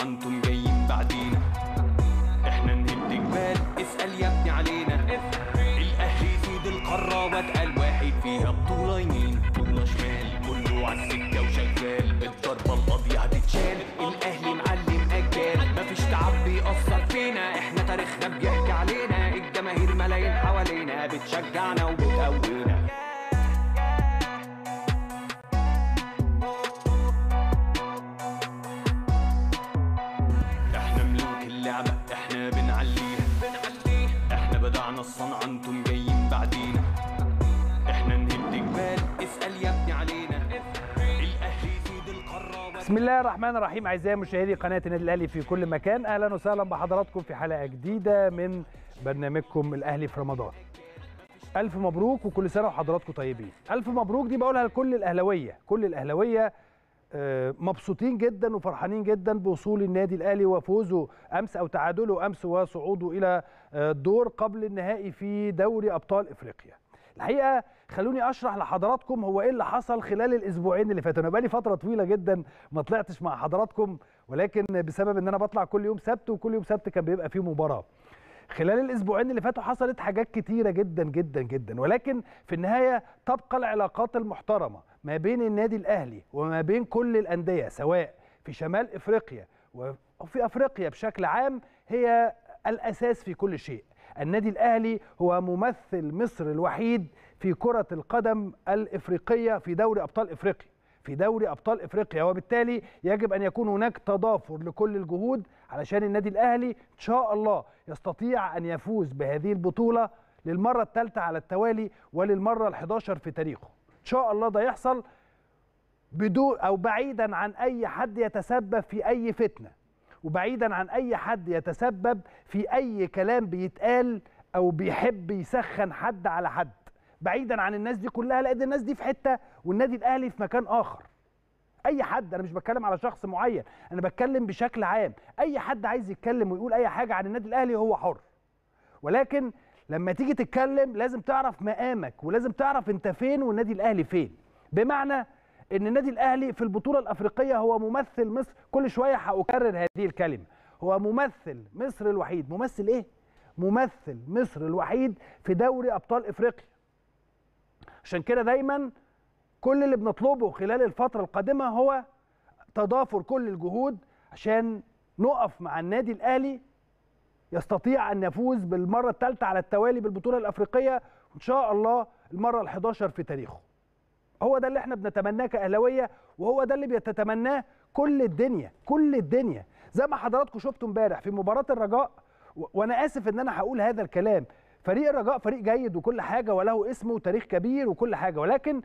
انتم جايين بعدينا احنا نهد جبال اسأل يا ابني علينا الاهلي سيد القارة واتقل واحد فيها بطولة يمين بطولة شمال كله عالسكة وشغال الضربة القاضية هتتشال الاهلي معلم اجيال مفيش تعب بيأثر فينا احنا تاريخنا بيحكي علينا الجماهير ملايين حوالينا بتشجعنا وبتقوينا احنا ملوك اللعبة احنا بنعليها احنا بدعنا الصنعة انتم جايين بعدينا احنا نهد جبال اسأل يا ابني علينا الاهلي سيد القارة بسم الله الرحمن الرحيم اعزائي مشاهدي قناه النادي الاهلي في كل مكان اهلا وسهلا بحضراتكم في حلقه جديده من برنامجكم الاهلي في رمضان الف مبروك وكل سنه وحضراتكم طيبين الف مبروك دي بقولها لكل الاهلاويه كل الاهلاويه آه، مبسوطين جدا وفرحانين جدا بوصول النادي الاهلي وفوزه امس او تعادله امس وصعوده الى آه، الدور قبل النهائي في دوري ابطال افريقيا الحقيقه خلوني اشرح لحضراتكم هو ايه اللي حصل خلال الاسبوعين اللي فاتوا انا بقالي فتره طويله جدا ما طلعتش مع حضراتكم ولكن بسبب ان انا بطلع كل يوم سبت وكل يوم سبت كان بيبقى فيه مباراه خلال الاسبوعين اللي فاتوا حصلت حاجات كتيره جدا جدا جدا ولكن في النهايه تبقى العلاقات المحترمه ما بين النادي الاهلي وما بين كل الانديه سواء في شمال افريقيا وفي افريقيا بشكل عام هي الاساس في كل شيء النادي الاهلي هو ممثل مصر الوحيد في كره القدم الافريقيه في دوري ابطال افريقيا في دوري ابطال افريقيا وبالتالي يجب ان يكون هناك تضافر لكل الجهود علشان النادي الاهلي ان شاء الله يستطيع ان يفوز بهذه البطوله للمره الثالثه على التوالي وللمره ال11 في تاريخه ان شاء الله ده يحصل بدون او بعيدا عن اي حد يتسبب في اي فتنه وبعيدا عن اي حد يتسبب في اي كلام بيتقال او بيحب يسخن حد على حد بعيدا عن الناس دي كلها لان الناس دي في حته والنادي الاهلي في مكان اخر اي حد انا مش بتكلم على شخص معين انا بتكلم بشكل عام اي حد عايز يتكلم ويقول اي حاجه عن النادي الاهلي هو حر ولكن لما تيجي تتكلم لازم تعرف مقامك ولازم تعرف انت فين والنادي الاهلي فين بمعنى ان النادي الاهلي في البطوله الافريقيه هو ممثل مصر كل شويه هاكرر هذه الكلمه هو ممثل مصر الوحيد ممثل ايه ممثل مصر الوحيد في دوري ابطال افريقيا عشان كده دايما كل اللي بنطلبه خلال الفتره القادمه هو تضافر كل الجهود عشان نقف مع النادي الاهلي يستطيع ان يفوز بالمره الثالثه على التوالي بالبطوله الافريقيه وان شاء الله المره ال11 في تاريخه هو ده اللي احنا بنتمناه كاهلاويه وهو ده اللي بيتتمناه كل الدنيا كل الدنيا زي ما حضراتكم شفتوا امبارح في مباراه الرجاء و- وانا اسف ان انا هقول هذا الكلام فريق الرجاء فريق جيد وكل حاجه وله اسمه وتاريخ كبير وكل حاجه ولكن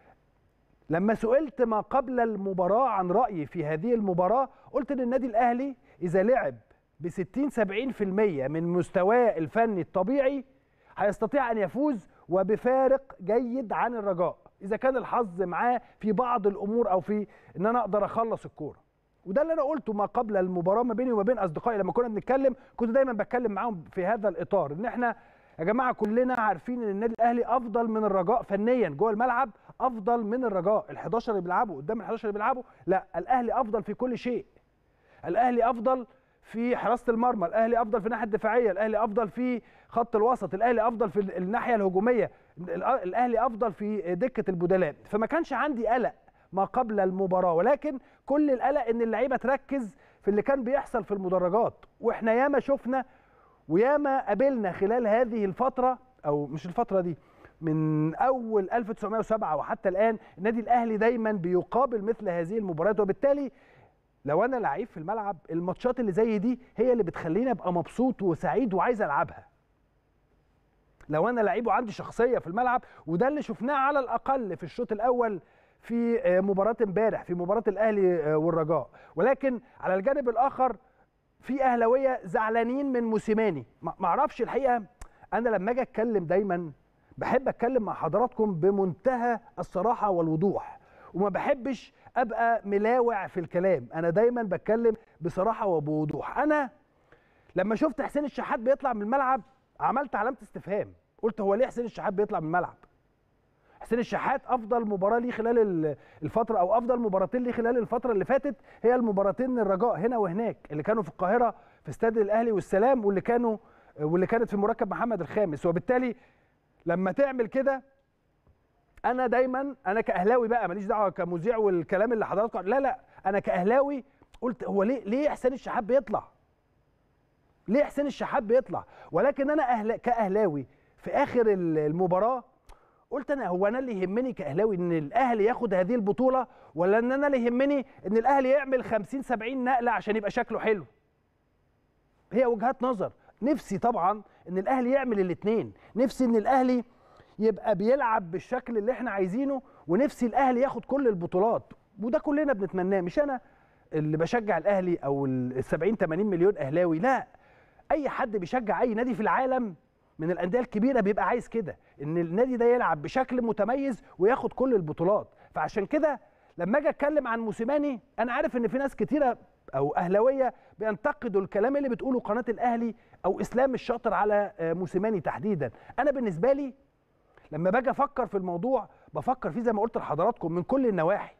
لما سئلت ما قبل المباراه عن رايي في هذه المباراه قلت ان النادي الاهلي اذا لعب ب 60 70% من مستواه الفني الطبيعي هيستطيع ان يفوز وبفارق جيد عن الرجاء اذا كان الحظ معاه في بعض الامور او في ان انا اقدر اخلص الكوره وده اللي انا قلته ما قبل المباراه ما بيني وما بين اصدقائي لما كنا بنتكلم كنت دايما بتكلم معاهم في هذا الاطار ان احنا يا جماعه كلنا عارفين ان النادي الاهلي افضل من الرجاء فنيا جوه الملعب افضل من الرجاء ال11 اللي بيلعبوا قدام ال11 اللي بيلعبوا لا الاهلي افضل في كل شيء الاهلي افضل في حراسه المرمى الاهلي افضل في الناحيه الدفاعيه الاهلي افضل في خط الوسط الاهلي افضل في الناحيه الهجوميه الاهلي افضل في دكه البدلاء فما كانش عندي قلق ما قبل المباراه ولكن كل القلق ان اللعيبه تركز في اللي كان بيحصل في المدرجات واحنا ياما شفنا وياما قابلنا خلال هذه الفتره او مش الفتره دي من اول 1907 وحتى الان النادي الاهلي دايما بيقابل مثل هذه المباريات وبالتالي لو انا لعيب في الملعب الماتشات اللي زي دي هي اللي بتخليني ابقى مبسوط وسعيد وعايز العبها لو انا لعيب وعندي شخصيه في الملعب وده اللي شفناه على الاقل في الشوط الاول في مباراه امبارح في مباراه الاهلي والرجاء ولكن على الجانب الاخر في اهلاويه زعلانين من موسيماني ما اعرفش الحقيقه انا لما اجي اتكلم دايما بحب اتكلم مع حضراتكم بمنتهى الصراحه والوضوح وما بحبش ابقى ملاوع في الكلام انا دايما بتكلم بصراحه وبوضوح انا لما شفت حسين الشحات بيطلع من الملعب عملت علامه استفهام قلت هو ليه حسين الشحات بيطلع من الملعب حسين الشحات افضل مباراه ليه خلال ال- الفتره او افضل مباراتين ليه خلال الفتره اللي فاتت هي المباراتين الرجاء هنا وهناك اللي كانوا في القاهره في استاد الاهلي والسلام واللي كانوا واللي كانت في مركب محمد الخامس وبالتالي لما تعمل كده انا دايما انا كاهلاوي بقى ماليش دعوه كمذيع والكلام اللي حضراتكم لا لا انا كاهلاوي قلت هو ليه ليه حسين الشحات بيطلع ليه حسين الشحات بيطلع ولكن انا أهلا كاهلاوي في اخر ال- المباراه قلت انا هو انا اللي يهمني كاهلاوي ان الاهلي ياخد هذه البطوله ولا ان انا اللي يهمني ان الاهلي يعمل 50 70 نقله عشان يبقى شكله حلو هي وجهات نظر نفسي طبعا ان الاهلي يعمل الاثنين نفسي ان الاهلي يبقى بيلعب بالشكل اللي احنا عايزينه ونفسي الاهلي ياخد كل البطولات وده كلنا بنتمناه مش انا اللي بشجع الاهلي او ال 70 80 مليون اهلاوي لا اي حد بيشجع اي نادي في العالم من الانديه الكبيره بيبقى عايز كده ان النادي ده يلعب بشكل متميز وياخد كل البطولات فعشان كده لما اجي اتكلم عن موسيماني انا عارف ان في ناس كتيره او اهلاويه بينتقدوا الكلام اللي بتقوله قناه الاهلي او اسلام الشاطر على آه، موسيماني تحديدا انا بالنسبه لي لما باجي افكر في الموضوع بفكر فيه زي ما قلت لحضراتكم من كل النواحي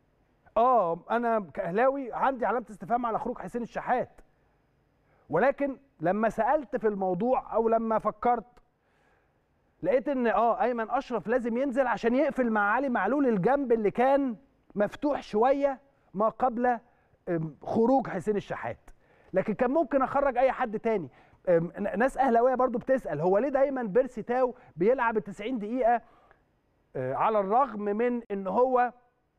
اه انا كاهلاوي عندي علامه استفهام على خروج حسين الشحات ولكن لما سالت في الموضوع او لما فكرت لقيت ان اه ايمن اشرف لازم ينزل عشان يقفل مع علي معلول الجنب اللي كان مفتوح شويه ما قبل أم، خروج حسين الشحات لكن كان ممكن اخرج اي حد تاني أم، ن- ناس اهلاويه برضو بتسال هو ليه دايما بيرسي تاو بيلعب ال 90 دقيقه آه، على الرغم من ان هو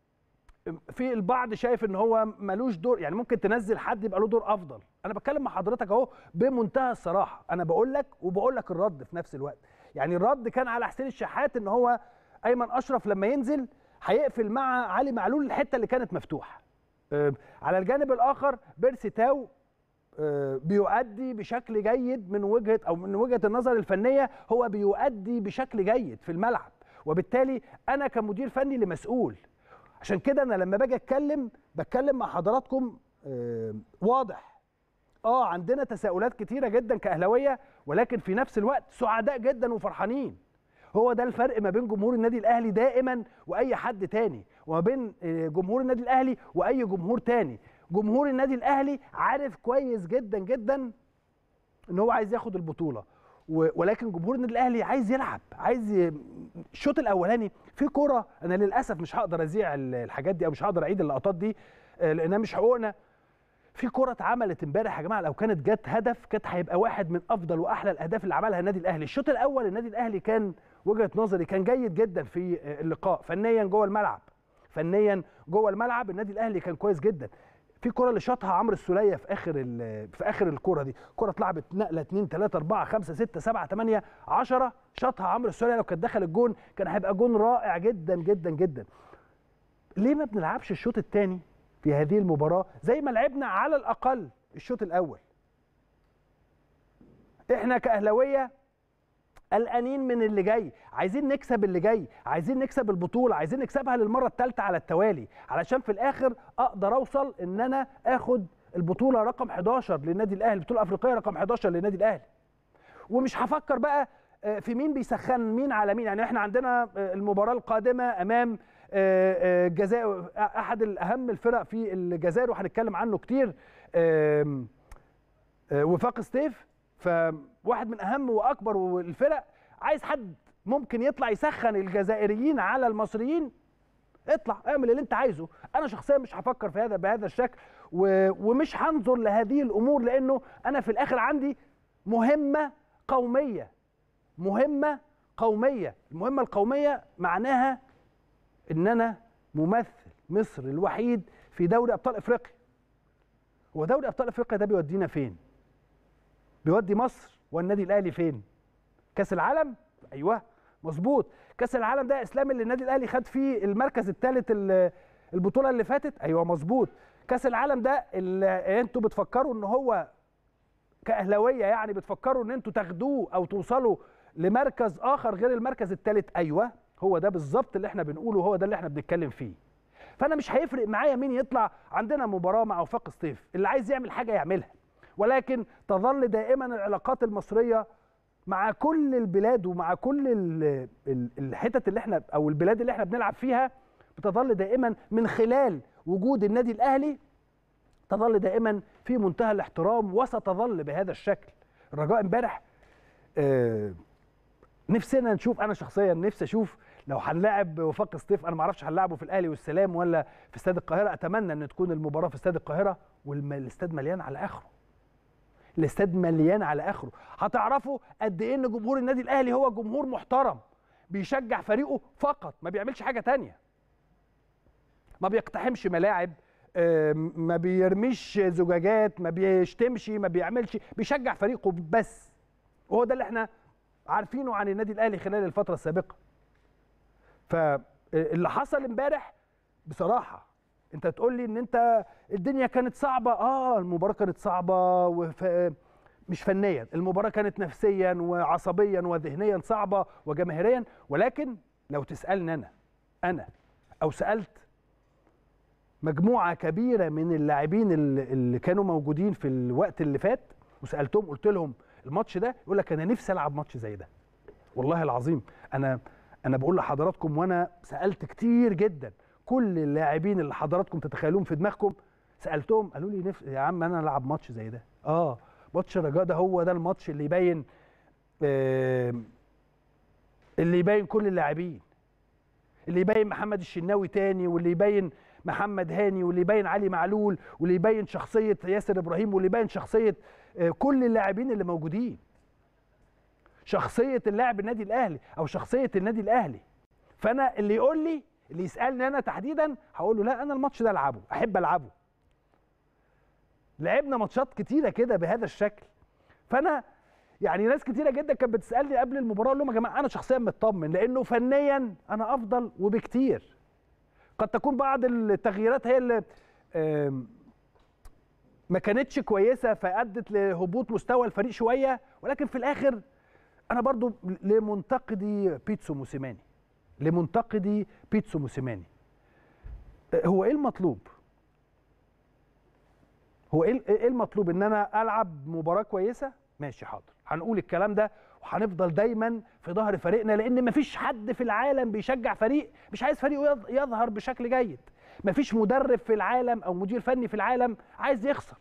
في البعض شايف ان هو ملوش دور يعني ممكن تنزل حد يبقى له دور افضل انا بتكلم مع حضرتك اهو بمنتهى الصراحه انا بقول لك وبقول لك الرد في نفس الوقت يعني الرد كان على حسين الشحات ان هو ايمن اشرف لما ينزل هيقفل مع علي معلول الحته اللي كانت مفتوحه آه، على الجانب الاخر بيرسي تاو آه، بيؤدي بشكل جيد من وجهه او من وجهه النظر الفنيه هو بيؤدي بشكل جيد في الملعب وبالتالي انا كمدير فني اللي مسؤول عشان كده انا لما باجي اتكلم بتكلم مع حضراتكم آه، واضح اه عندنا تساؤلات كتيره جدا كاهلاويه ولكن في نفس الوقت سعداء جدا وفرحانين هو ده الفرق ما بين جمهور النادي الاهلي دائما واي حد تاني وما بين آه، جمهور النادي الاهلي واي جمهور تاني جمهور النادي الاهلي عارف كويس جدا جدا ان هو عايز ياخد البطوله و- ولكن جمهور النادي الاهلي عايز يلعب عايز ي- الشوط الاولاني في كوره انا للاسف مش هقدر اذيع ال- الحاجات دي او مش هقدر اعيد اللقطات دي آه، لانها مش حقوقنا في كرة اتعملت امبارح يا جماعه لو كانت جت هدف كانت هيبقى واحد من افضل واحلى الاهداف اللي عملها النادي الاهلي الشوط الاول النادي الاهلي كان وجهه نظري كان جيد جدا في آه، اللقاء فنيا جوه الملعب فنيا جوه الملعب النادي الاهلي كان كويس جدا في كرة اللي شاطها عمرو السوليه في اخر ال- في اخر الكرة دي كرة اتلعبت نقله 2 3 4 5 6 7 8 10 شاطها عمرو السوليه لو كانت دخل الجون كان هيبقى جون رائع جدا جدا جدا ليه ما بنلعبش الشوط الثاني في هذه المباراه زي ما لعبنا على الاقل الشوط الاول احنا كاهلاويه قلقانين من اللي جاي عايزين نكسب اللي جاي عايزين نكسب البطوله عايزين نكسبها للمره الثالثه على التوالي علشان في الاخر اقدر اوصل ان انا اخد البطوله رقم 11 للنادي الاهلي البطوله الافريقيه رقم 11 للنادي الاهلي ومش هفكر بقى آه، في مين بيسخن مين على مين يعني احنا عندنا آه، المباراه القادمه امام آه، آه، الجزائر احد الاهم الفرق في الجزائر وهنتكلم عنه كتير آم، آه، وفاق ستيف فواحد من اهم واكبر الفرق عايز حد ممكن يطلع يسخن الجزائريين على المصريين اطلع اعمل اللي انت عايزه انا شخصيا مش هفكر في هذا بهذا الشكل و... ومش هنظر لهذه الامور لانه انا في الاخر عندي مهمه قوميه مهمه قوميه المهمه القوميه معناها ان انا ممثل مصر الوحيد في دوري ابطال افريقيا هو دوري ابطال افريقيا ده بيودينا فين بيودي مصر والنادي الاهلي فين كاس العالم ايوه مظبوط كاس العالم ده اسلام اللي النادي الاهلي خد فيه المركز الثالث البطوله اللي فاتت ايوه مظبوط كاس العالم ده اللي انتوا بتفكروا ان هو كاهلاويه يعني بتفكروا ان انتوا تاخدوه او توصلوا لمركز اخر غير المركز الثالث ايوه هو ده بالظبط اللي احنا بنقوله هو ده اللي احنا بنتكلم فيه فانا مش هيفرق معايا مين يطلع عندنا مباراه مع وفاق سطيف اللي عايز يعمل حاجه يعملها ولكن تظل دائما العلاقات المصريه مع كل البلاد ومع كل ال- ال- الحتت اللي احنا او البلاد اللي احنا بنلعب فيها بتظل دائما من خلال وجود النادي الاهلي تظل دائما في منتهى الاحترام وستظل بهذا الشكل الرجاء امبارح آه، نفسنا نشوف انا شخصيا نفسي اشوف لو هنلاعب وفاق سطيف انا ما اعرفش هنلاعبه في الاهلي والسلام ولا في استاد القاهره اتمنى ان تكون المباراه في استاد القاهره والاستاد مليان على اخره الاستاد مليان على اخره هتعرفوا قد ايه ان جمهور النادي الاهلي هو جمهور محترم بيشجع فريقه فقط ما بيعملش حاجه تانية ما بيقتحمش ملاعب آه، ما بيرميش زجاجات ما بيشتمش ما بيعملش بيشجع فريقه بس وهو ده اللي احنا عارفينه عن النادي الاهلي خلال الفتره السابقه فاللي حصل امبارح بصراحه انت تقول لي ان انت الدنيا كانت صعبه اه المباراه كانت صعبه وف... مش فنيا المباراه كانت نفسيا وعصبيا وذهنيا صعبه وجماهيريا ولكن لو تسالني انا انا او سالت مجموعه كبيره من اللاعبين اللي اللي كانوا موجودين في الوقت اللي فات وسالتهم قلت لهم الماتش ده يقول لك انا نفسي العب ماتش زي ده والله العظيم انا انا بقول لحضراتكم وانا سالت كتير جدا كل اللاعبين اللي حضراتكم تتخيلون في دماغكم سالتهم قالوا لي نفسي يا عم انا العب ماتش زي ده اه ماتش الرجاء ده هو ده الماتش اللي يبين آه اللي يبين كل اللاعبين اللي يبين محمد الشناوي تاني واللي يبين محمد هاني واللي يبين علي معلول واللي يبين شخصيه ياسر ابراهيم واللي يبين شخصيه آه، كل اللاعبين اللي موجودين شخصيه اللاعب النادي الاهلي او شخصيه النادي الاهلي فانا اللي يقول لي اللي يسالني انا تحديدا هقول له لا انا الماتش ده العبه احب العبه لعبنا ماتشات كتيره كده بهذا الشكل فانا يعني ناس كتيره جدا كانت بتسالني قبل المباراه اقول لهم يا جماعه انا شخصيا مطمن لانه فنيا انا افضل وبكتير قد تكون بعض التغييرات هي اللي آم، ما كانتش كويسه فادت لهبوط مستوى الفريق شويه ولكن في الاخر انا برضو لمنتقدي بيتسو موسيماني لمنتقدي بيتسو موسيماني آه، هو ايه المطلوب هو ايه ايه المطلوب ان انا العب مباراه كويسه ماشي حاضر هنقول الكلام ده وهنفضل دايما في ظهر فريقنا لان مفيش حد في العالم بيشجع فريق مش عايز فريقه يظ- يظهر بشكل جيد مفيش مدرب في العالم او مدير فني في العالم عايز يخسر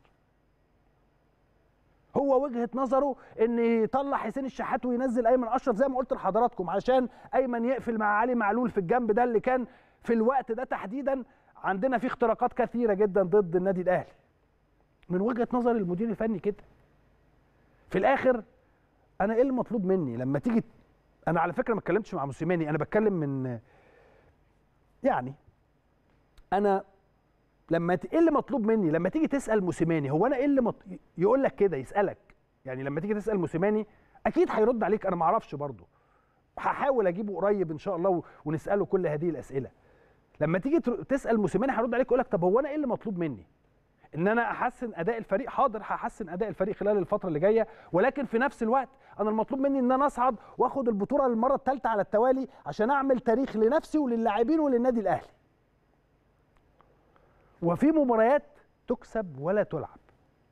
هو وجهه نظره ان يطلع حسين الشحات وينزل ايمن اشرف زي ما قلت لحضراتكم علشان ايمن يقفل مع علي معلول في الجنب ده اللي كان في الوقت ده تحديدا عندنا فيه اختراقات كثيره جدا ضد النادي الاهلي من وجهه نظر المدير الفني كده في الاخر انا ايه المطلوب مني لما تيجي انا على فكره ما اتكلمتش مع موسيماني انا بتكلم من يعني انا لما ت... ايه اللي مطلوب مني لما تيجي تسال موسيماني هو انا ايه اللي مط... يقول لك كده يسالك يعني لما تيجي تسال موسيماني اكيد هيرد عليك انا ما اعرفش برضه هحاول اجيبه قريب ان شاء الله و... ونساله كل هذه الاسئله لما تيجي تر- تسال موسيماني هيرد عليك يقول لك طب هو انا ايه اللي مطلوب مني ان انا احسن اداء الفريق حاضر هحسن اداء الفريق خلال الفتره اللي جايه ولكن في نفس الوقت انا المطلوب مني ان انا اصعد واخد البطوله للمره الثالثه على التوالي عشان اعمل تاريخ لنفسي وللاعبين وللنادي الاهلي وفي مباريات تكسب ولا تلعب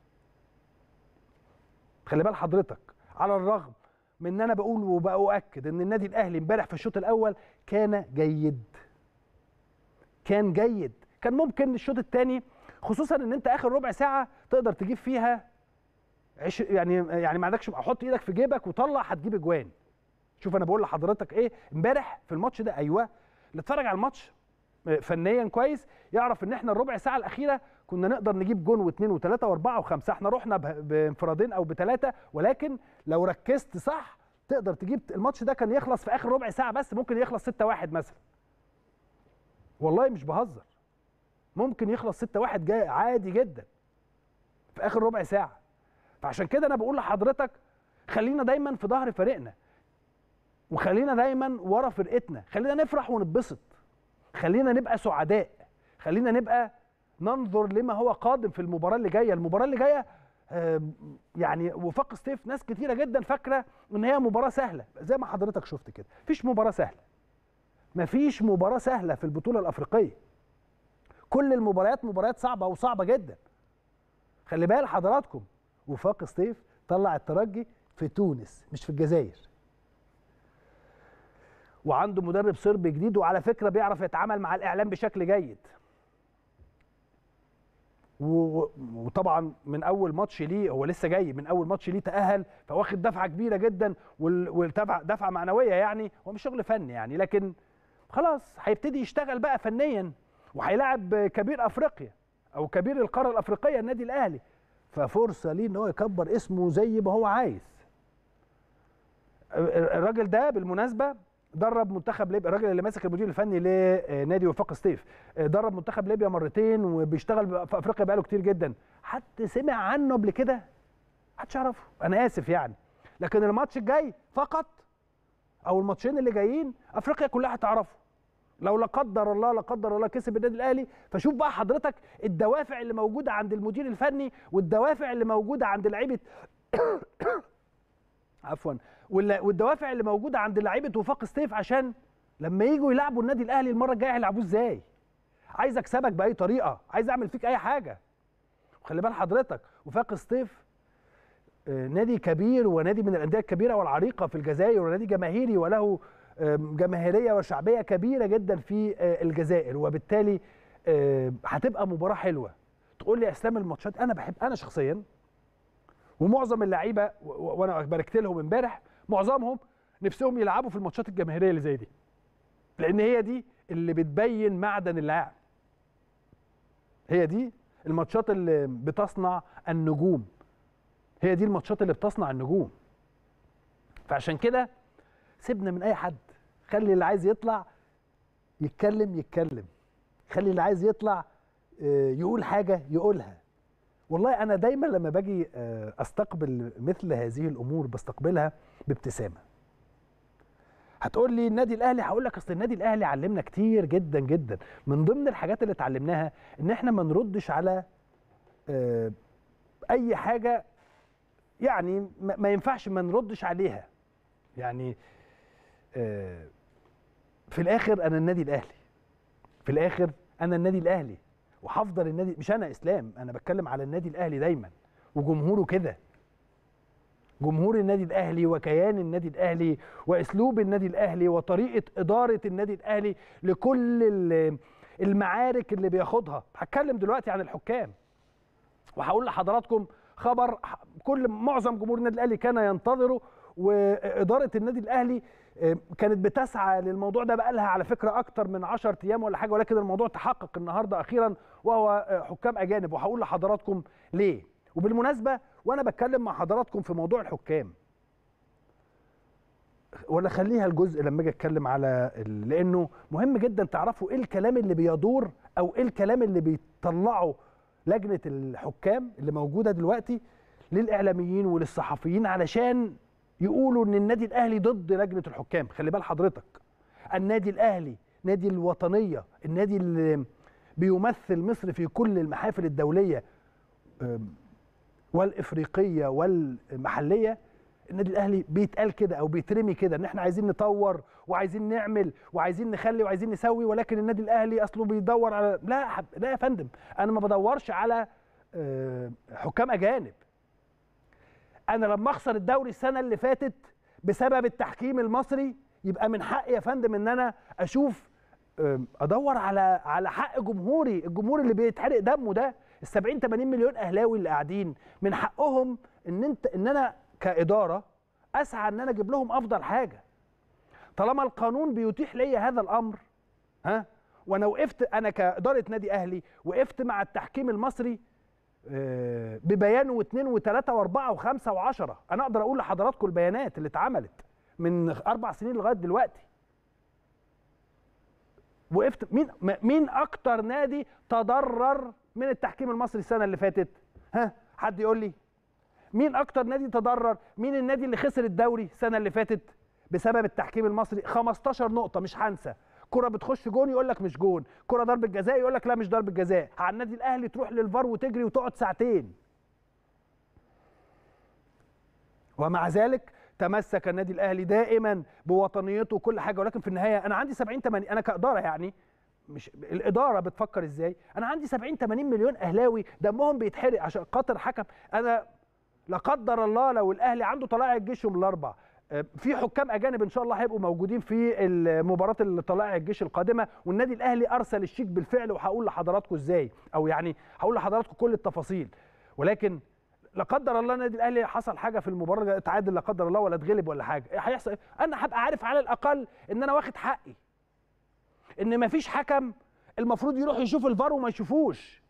خلي بال حضرتك على الرغم من ان انا بقول وبأؤكد ان النادي الاهلي امبارح في الشوط الاول كان جيد كان جيد كان ممكن الشوط الثاني خصوصا ان انت اخر ربع ساعه تقدر تجيب فيها عش يعني يعني ما عندكش حط ايدك في جيبك وطلع هتجيب اجوان شوف انا بقول لحضرتك ايه امبارح في الماتش ده ايوه اللي اتفرج على الماتش فنيا كويس يعرف ان احنا الربع ساعه الاخيره كنا نقدر نجيب جون واثنين وثلاثه واربعه وخمسه احنا رحنا ب- بانفرادين او بثلاثه ولكن لو ركزت صح تقدر تجيب الماتش ده كان يخلص في اخر ربع ساعه بس ممكن يخلص 6 1 مثلا والله مش بهزر ممكن يخلص 6 1 جاي عادي جدا في اخر ربع ساعه فعشان كده انا بقول لحضرتك خلينا دايما في ظهر فريقنا وخلينا دايما ورا فرقتنا خلينا نفرح ونتبسط خلينا نبقى سعداء خلينا نبقى ننظر لما هو قادم في المباراه اللي جايه المباراه اللي جايه آم، يعني وفاق سطيف ناس كتيره جدا فاكره ان هي مباراه سهله زي ما حضرتك شفت كده مفيش مباراه سهله مفيش مباراه سهله في البطوله الافريقيه كل المباريات مباريات صعبه وصعبه جدا خلي بال حضراتكم وفاق سطيف طلع الترجي في تونس مش في الجزائر وعنده مدرب صربي جديد وعلى فكره بيعرف يتعامل مع الاعلام بشكل جيد و- وطبعا من اول ماتش ليه هو لسه جاي من اول ماتش ليه تاهل فواخد دفعه كبيره جدا وال- والدفعه دفعه معنويه يعني هو مش شغل فني يعني لكن خلاص هيبتدي يشتغل بقى فنيا وهيلاعب كبير افريقيا او كبير القاره الافريقيه النادي الاهلي ففرصه ليه ان هو يكبر اسمه زي ما هو عايز الراجل ده بالمناسبه درب منتخب ليبيا الراجل اللي ماسك المدير الفني لنادي وفاق سطيف درب منتخب ليبيا مرتين وبيشتغل في افريقيا بقاله كتير جدا حد سمع عنه قبل كده محدش يعرفه انا اسف يعني لكن الماتش الجاي فقط او الماتشين اللي جايين افريقيا كلها هتعرفه لو لا قدر الله لا قدر الله كسب النادي الاهلي فشوف بقى حضرتك الدوافع اللي موجوده عند المدير الفني والدوافع اللي موجوده عند لعيبه عفوا وال- والدوافع اللي موجوده عند لعيبه وفاق سطيف عشان لما يجوا يلعبوا النادي الاهلي المره الجايه هيلعبوه ازاي عايز اكسبك باي طريقه عايز اعمل فيك اي حاجه وخلي بال حضرتك وفاق سطيف آه، نادي كبير ونادي من الانديه الكبيره والعريقه في الجزائر ونادي جماهيري وله آم، جماهيريه وشعبيه كبيره جدا في آه، الجزائر وبالتالي آه، هتبقى مباراه حلوه تقول لي يا اسلام الماتشات انا بحب انا شخصيا ومعظم اللعيبه و- و- وانا باركت لهم امبارح معظمهم نفسهم يلعبوا في الماتشات الجماهيريه اللي زي دي لان هي دي اللي بتبين معدن اللاعب هي دي الماتشات اللي بتصنع النجوم هي دي الماتشات اللي بتصنع النجوم فعشان كده سيبنا من اي حد خلي اللي عايز يطلع يتكلم يتكلم خلي اللي عايز يطلع آه، يقول حاجه يقولها والله انا دايما لما باجي آه، استقبل مثل هذه الامور بستقبلها بابتسامه هتقول لي النادي الاهلي هقول لك اصل النادي الاهلي علمنا كتير جدا جدا من ضمن الحاجات اللي اتعلمناها ان احنا ما نردش على آه، اي حاجه يعني ما ما ينفعش ما نردش عليها يعني آه، في الاخر انا النادي الاهلي في الاخر انا النادي الاهلي وهفضل النادي مش انا اسلام انا بتكلم على النادي الاهلي دايما وجمهوره كده جمهور النادي الاهلي وكيان النادي الاهلي واسلوب النادي الاهلي وطريقه اداره النادي الاهلي لكل ال- المعارك اللي بياخدها هتكلم دلوقتي عن الحكام وهقول لحضراتكم خبر ح- كل معظم جمهور النادي الاهلي كان ينتظره واداره النادي الاهلي آه، كانت بتسعى للموضوع ده بقى لها على فكره اكتر من 10 ايام ولا حاجه ولكن الموضوع تحقق النهارده اخيرا وهو آه، حكام اجانب وهقول لحضراتكم ليه وبالمناسبه وانا بتكلم مع حضراتكم في موضوع الحكام ولا خليها الجزء لما اجي اتكلم على ال- لانه مهم جدا تعرفوا ايه الكلام اللي بيدور او ايه الكلام اللي بيطلعه لجنه الحكام اللي موجوده دلوقتي للاعلاميين وللصحفيين علشان يقولوا ان النادي الاهلي ضد لجنه الحكام خلي بال حضرتك النادي الاهلي نادي الوطنيه النادي اللي بيمثل مصر في كل المحافل الدوليه أم، والافريقيه والمحليه النادي الاهلي بيتقال كده او بيترمي كده ان احنا عايزين نطور وعايزين نعمل وعايزين نخلي وعايزين نسوي ولكن النادي الاهلي اصله بيدور على لا يا حب- لا يا فندم انا ما بدورش على آه، حكام اجانب انا لما اخسر الدوري السنه اللي فاتت بسبب التحكيم المصري يبقى من حقي يا فندم ان انا اشوف آم، ادور على على حق جمهوري الجمهور اللي بيتحرق دمه ده ال 70 80 مليون اهلاوي اللي قاعدين من حقهم ان انت ان انا كاداره اسعى ان انا اجيب لهم افضل حاجه طالما القانون بيتيح لي هذا الامر ها وانا وقفت انا كاداره نادي اهلي وقفت مع التحكيم المصري آه، ببيان واثنين وثلاثه واربعه وخمسه وعشره انا اقدر اقول لحضراتكم البيانات اللي اتعملت من اربع سنين لغايه دلوقتي وقفت مين م- مين اكتر نادي تضرر من التحكيم المصري السنه اللي فاتت ها حد يقول لي مين اكتر نادي تضرر مين النادي اللي خسر الدوري السنه اللي فاتت بسبب التحكيم المصري 15 نقطه مش هنسى كرة بتخش جون يقول لك مش جون كرة ضربة جزاء يقول لك لا مش ضربة جزاء على النادي الاهلي تروح للفار وتجري وتقعد ساعتين ومع ذلك تمسك النادي الاهلي دائما بوطنيته وكل حاجه ولكن في النهايه انا عندي 70 80 انا كاداره يعني مش الاداره بتفكر ازاي انا عندي 70 80 مليون اهلاوي دمهم بيتحرق عشان خاطر حكم انا لا قدر الله لو الاهلي عنده طلائع الجيش يوم الاربع آه، في حكام اجانب ان شاء الله هيبقوا موجودين في المباراه اللي طلائع الجيش القادمه والنادي الاهلي ارسل الشيك بالفعل وهقول لحضراتكم ازاي او يعني هقول لحضراتكم كل التفاصيل ولكن لا قدر الله النادي الاهلي حصل حاجه في المباراه اتعادل لا قدر الله ولا اتغلب ولا حاجه إيه هيحصل إيه؟ انا هبقى عارف على الاقل ان انا واخد حقي ان مفيش حكم المفروض يروح يشوف الفار وما يشوفوش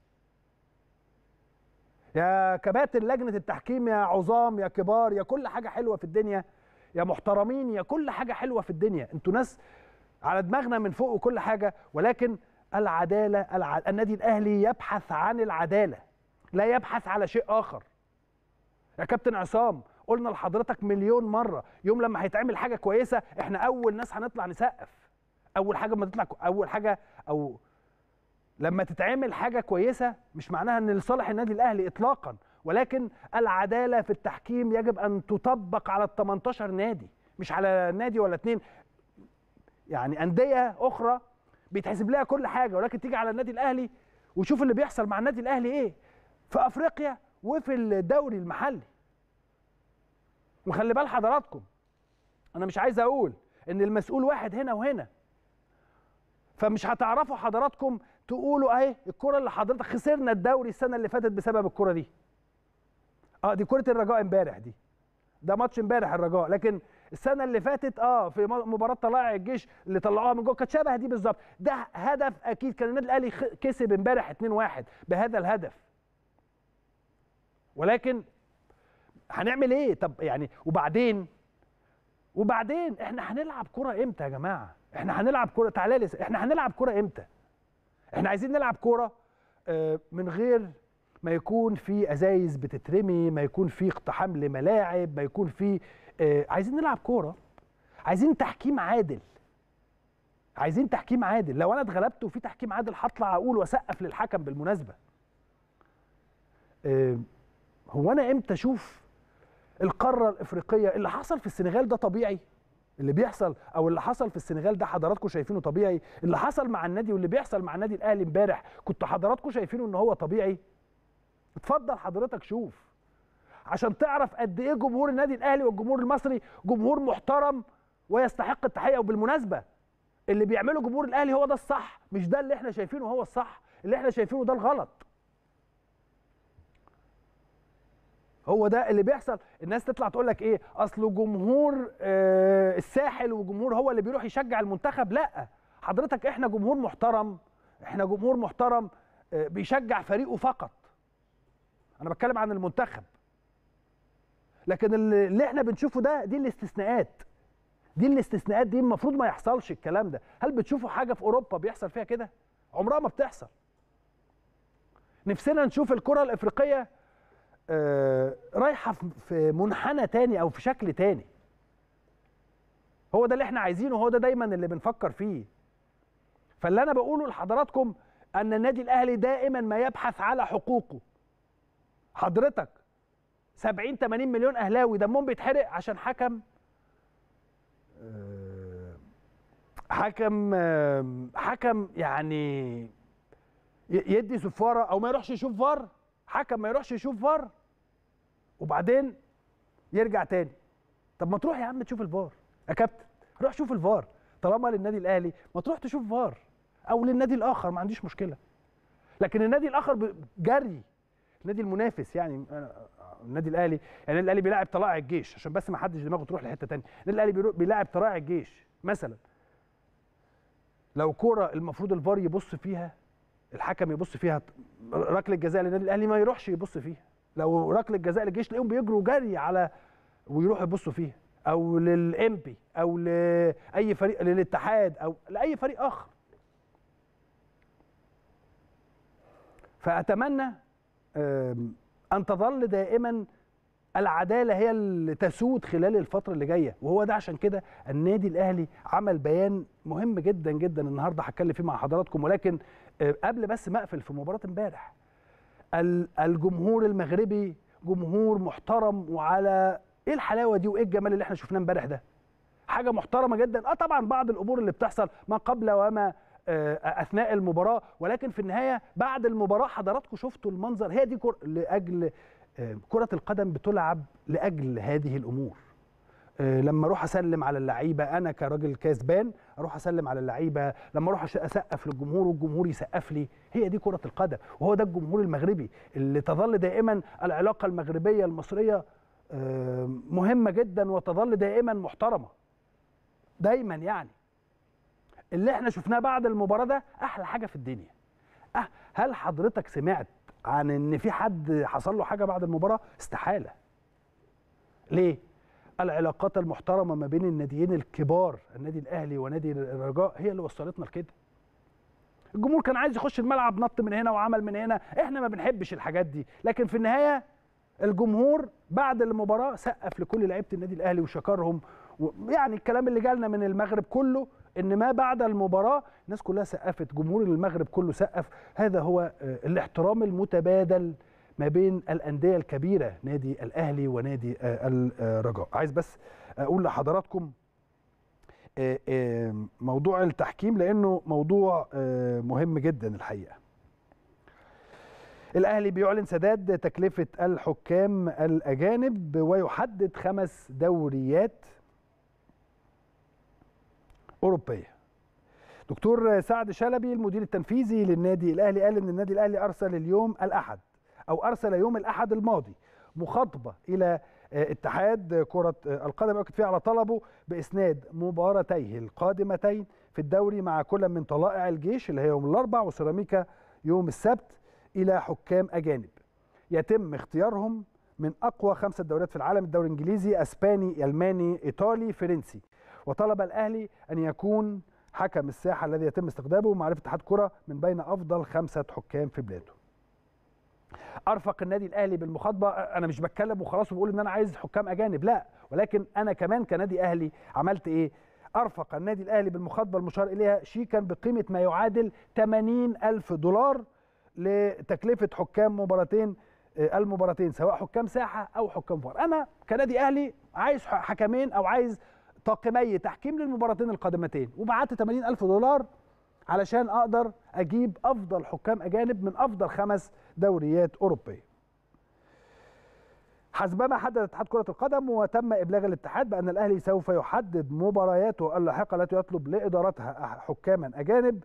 يا كباتن لجنه التحكيم يا عظام يا كبار يا كل حاجه حلوه في الدنيا يا محترمين يا كل حاجه حلوه في الدنيا انتوا ناس على دماغنا من فوق وكل حاجه ولكن العداله الع... النادي الاهلي يبحث عن العداله لا يبحث على شيء اخر يا كابتن عصام قلنا لحضرتك مليون مره يوم لما هيتعمل حاجه كويسه احنا اول ناس هنطلع نسقف اول حاجه ما تطلع اول حاجه او لما تتعمل حاجه كويسه مش معناها ان لصالح النادي الاهلي اطلاقا ولكن العداله في التحكيم يجب ان تطبق على ال 18 نادي مش على نادي ولا اتنين يعني انديه اخرى بيتحسب لها كل حاجه ولكن تيجي على النادي الاهلي وشوف اللي بيحصل مع النادي الاهلي ايه في افريقيا وفي الدوري المحلي وخلي بال حضراتكم انا مش عايز اقول ان المسؤول واحد هنا وهنا فمش هتعرفوا حضراتكم تقولوا اهي الكره اللي حضرتك خسرنا الدوري السنه اللي فاتت بسبب الكره دي اه دي كره الرجاء امبارح دي ده ماتش امبارح الرجاء لكن السنه اللي فاتت اه في مباراه طلائع الجيش اللي طلعوها من جوه كانت شبه دي بالظبط ده هدف اكيد كان النادي الاهلي كسب امبارح 2-1 بهذا الهدف ولكن هنعمل ايه طب يعني وبعدين وبعدين احنا هنلعب كره امتى يا جماعه احنا هنلعب كره تعالى لي احنا هنلعب كره امتى احنا عايزين نلعب كوره آه، من غير ما يكون في ازايز بتترمي ما يكون في اقتحام لملاعب ما يكون في آه، عايزين نلعب كوره عايزين تحكيم عادل عايزين تحكيم عادل لو انا اتغلبت وفي تحكيم عادل هطلع اقول واسقف للحكم بالمناسبه آه، هو انا امتى اشوف القاره الافريقيه اللي حصل في السنغال ده طبيعي اللي بيحصل او اللي حصل في السنغال ده حضراتكم شايفينه طبيعي اللي حصل مع النادي واللي بيحصل مع النادي الاهلي امبارح كنت حضراتكم شايفينه ان هو طبيعي اتفضل حضرتك شوف عشان تعرف قد ايه جمهور النادي الاهلي والجمهور المصري جمهور محترم ويستحق التحيه وبالمناسبه اللي بيعمله جمهور الاهلي هو ده الصح مش ده اللي احنا شايفينه هو الصح اللي احنا شايفينه ده الغلط هو ده اللي بيحصل الناس تطلع تقول لك ايه اصل جمهور آه الساحل وجمهور هو اللي بيروح يشجع المنتخب لا حضرتك احنا جمهور محترم احنا جمهور محترم آه بيشجع فريقه فقط انا بتكلم عن المنتخب لكن اللي احنا بنشوفه ده دي الاستثناءات دي الاستثناءات دي المفروض ما يحصلش الكلام ده هل بتشوفوا حاجه في اوروبا بيحصل فيها كده عمرها ما بتحصل نفسنا نشوف الكره الافريقيه آه رايحه في منحنى تاني او في شكل تاني هو ده اللي احنا عايزينه هو ده دايما اللي بنفكر فيه فاللي انا بقوله لحضراتكم ان النادي الاهلي دائما ما يبحث على حقوقه حضرتك 70 80 مليون اهلاوي دمهم بيتحرق عشان حكم آه حكم آه حكم يعني يدي صفاره او ما يروحش يشوف فار حكم ما يروحش يشوف فار وبعدين يرجع تاني طب ما تروح يا عم تشوف الفار يا كابتن روح شوف الفار طالما للنادي الاهلي ما تروح تشوف فار او للنادي الاخر ما عنديش مشكله لكن النادي الاخر جري النادي المنافس يعني النادي الاهلي يعني النادي الاهلي بيلاعب طلائع الجيش عشان بس ما حدش دماغه تروح لحته ثانيه النادي الاهلي بيلاعب طلائع الجيش مثلا لو كوره المفروض الفار يبص فيها الحكم يبص فيها ركله جزاء للنادي الاهلي ما يروحش يبص فيها لو ركله جزاء للجيش تلاقيهم بيجروا جري على ويروحوا يبصوا فيها او للامبي او لاي فريق للاتحاد او لاي فريق اخر فاتمنى ان تظل دائما العداله هي اللي تسود خلال الفتره اللي جايه وهو ده عشان كده النادي الاهلي عمل بيان مهم جدا جدا النهارده هتكلم فيه مع حضراتكم ولكن قبل بس ما اقفل في مباراه امبارح الجمهور المغربي جمهور محترم وعلى ايه الحلاوه دي وايه الجمال اللي احنا شفناه امبارح ده حاجه محترمه جدا اه طبعا بعض الامور اللي بتحصل ما قبل وما اثناء المباراه ولكن في النهايه بعد المباراه حضراتكم شفتوا المنظر هي دي كر... لاجل آه، كره القدم بتلعب لاجل هذه الامور آه، لما اروح اسلم على اللعيبه انا كراجل كسبان اروح اسلم على اللعيبه لما اروح أش- اسقف للجمهور والجمهور يسقف لي هي دي كره القدم وهو ده الجمهور المغربي اللي تظل دائما العلاقه المغربيه المصريه آه، مهمه جدا وتظل دائما محترمه دايما يعني اللي احنا شفناه بعد المباراه ده احلى حاجه في الدنيا أه هل حضرتك سمعت عن ان في حد حصل له حاجه بعد المباراه استحاله ليه العلاقات المحترمه ما بين الناديين الكبار النادي الاهلي ونادي الرجاء هي اللي وصلتنا لكده الجمهور كان عايز يخش الملعب نط من هنا وعمل من هنا احنا ما بنحبش الحاجات دي لكن في النهايه الجمهور بعد المباراه سقف لكل لعيبه النادي الاهلي وشكرهم يعني الكلام اللي جالنا من المغرب كله ان ما بعد المباراه الناس كلها سقفت جمهور المغرب كله سقف هذا هو آه، الاحترام المتبادل ما بين الانديه الكبيره نادي الاهلي ونادي آه، الرجاء عايز بس اقول لحضراتكم آه، آه، موضوع التحكيم لانه موضوع آه، مهم جدا الحقيقه الاهلي بيعلن سداد تكلفه الحكام الاجانب ويحدد خمس دوريات اوروبيه دكتور سعد شلبي المدير التنفيذي للنادي الاهلي قال ان النادي الاهلي ارسل اليوم الاحد او ارسل يوم الاحد الماضي مخاطبه الى آه، اتحاد كره آه، القدم يؤكد فيها على طلبه باسناد مباراتيه القادمتين في الدوري مع كل من طلائع الجيش اللي هي يوم الاربع وسيراميكا يوم السبت الى حكام اجانب يتم اختيارهم من اقوى خمسه دوريات في العالم الدوري الانجليزي اسباني الماني ايطالي فرنسي وطلب الاهلي ان يكون حكم الساحه الذي يتم استخدامه معرفه اتحاد كره من بين افضل خمسه حكام في بلاده ارفق النادي الاهلي بالمخاطبه انا مش بتكلم وخلاص وبقول ان انا عايز حكام اجانب لا ولكن انا كمان كنادي اهلي عملت ايه ارفق النادي الاهلي بالمخاطبه المشار اليها شيكا بقيمه ما يعادل 80 الف دولار لتكلفه حكام مباراتين آه، المباراتين سواء حكام ساحه او حكام فار انا كنادي اهلي عايز ح- حكمين او عايز طاقمي تحكيم للمباراتين القادمتين وبعت 80 الف دولار علشان اقدر اجيب افضل حكام اجانب من افضل خمس دوريات اوروبيه حسبما حدد اتحاد كرة القدم وتم إبلاغ الاتحاد بأن الأهلي سوف يحدد مبارياته اللاحقة التي يطلب لإدارتها حكاما أجانب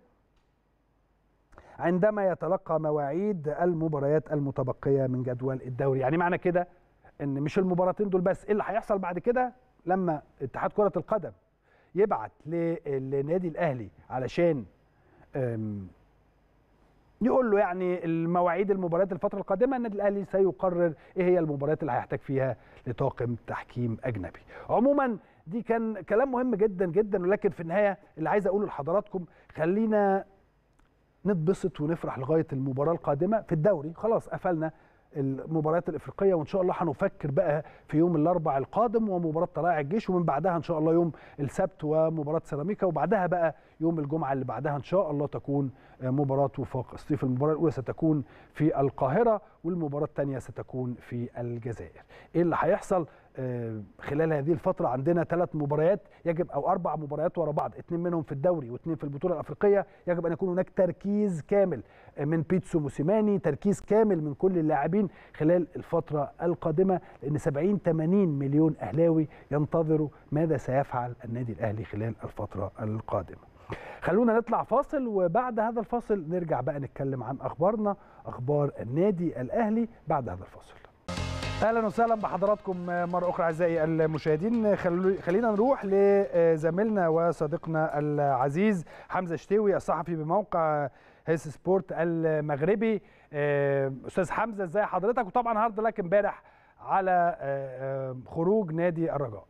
عندما يتلقى مواعيد المباريات المتبقية من جدول الدوري يعني معنى كده ان مش المباراتين دول بس ايه اللي هيحصل بعد كده لما اتحاد كرة القدم يبعت للنادي الاهلي علشان أم، يقول له يعني المواعيد المباريات الفترة القادمة النادي الاهلي سيقرر ايه هي المباريات اللي هيحتاج فيها لطاقم تحكيم اجنبي عموما دي كان كلام مهم جدا جدا ولكن في النهاية اللي عايز اقوله لحضراتكم خلينا نتبسط ونفرح لغايه المباراه القادمه في الدوري خلاص قفلنا المباريات الافريقيه وان شاء الله هنفكر بقى في يوم الاربع القادم ومباراه طلائع الجيش ومن بعدها ان شاء الله يوم السبت ومباراه سيراميكا وبعدها بقى يوم الجمعه اللي بعدها ان شاء الله تكون مباراه وفاق الصيف المباراه الاولى ستكون في القاهره والمباراه الثانيه ستكون في الجزائر ايه اللي هيحصل آه، خلال هذه الفتره عندنا ثلاث مباريات يجب او اربع مباريات ورا بعض اثنين منهم في الدوري واثنين في البطوله الافريقيه يجب ان يكون هناك تركيز كامل من بيتسو موسيماني تركيز كامل من كل اللاعبين خلال الفتره القادمه لان 70 80 مليون اهلاوي ينتظروا ماذا سيفعل النادي الاهلي خلال الفتره القادمه خلونا نطلع فاصل وبعد هذا الفاصل نرجع بقى نتكلم عن اخبارنا اخبار النادي الاهلي بعد هذا الفاصل اهلا وسهلا بحضراتكم مره اخرى اعزائي المشاهدين خلو- خلينا نروح لزميلنا وصديقنا العزيز حمزه شتاوي الصحفي بموقع هيس سبورت المغربي آه، استاذ حمزه ازاي حضرتك وطبعا هارد لك امبارح على آه، آه، خروج نادي الرجاء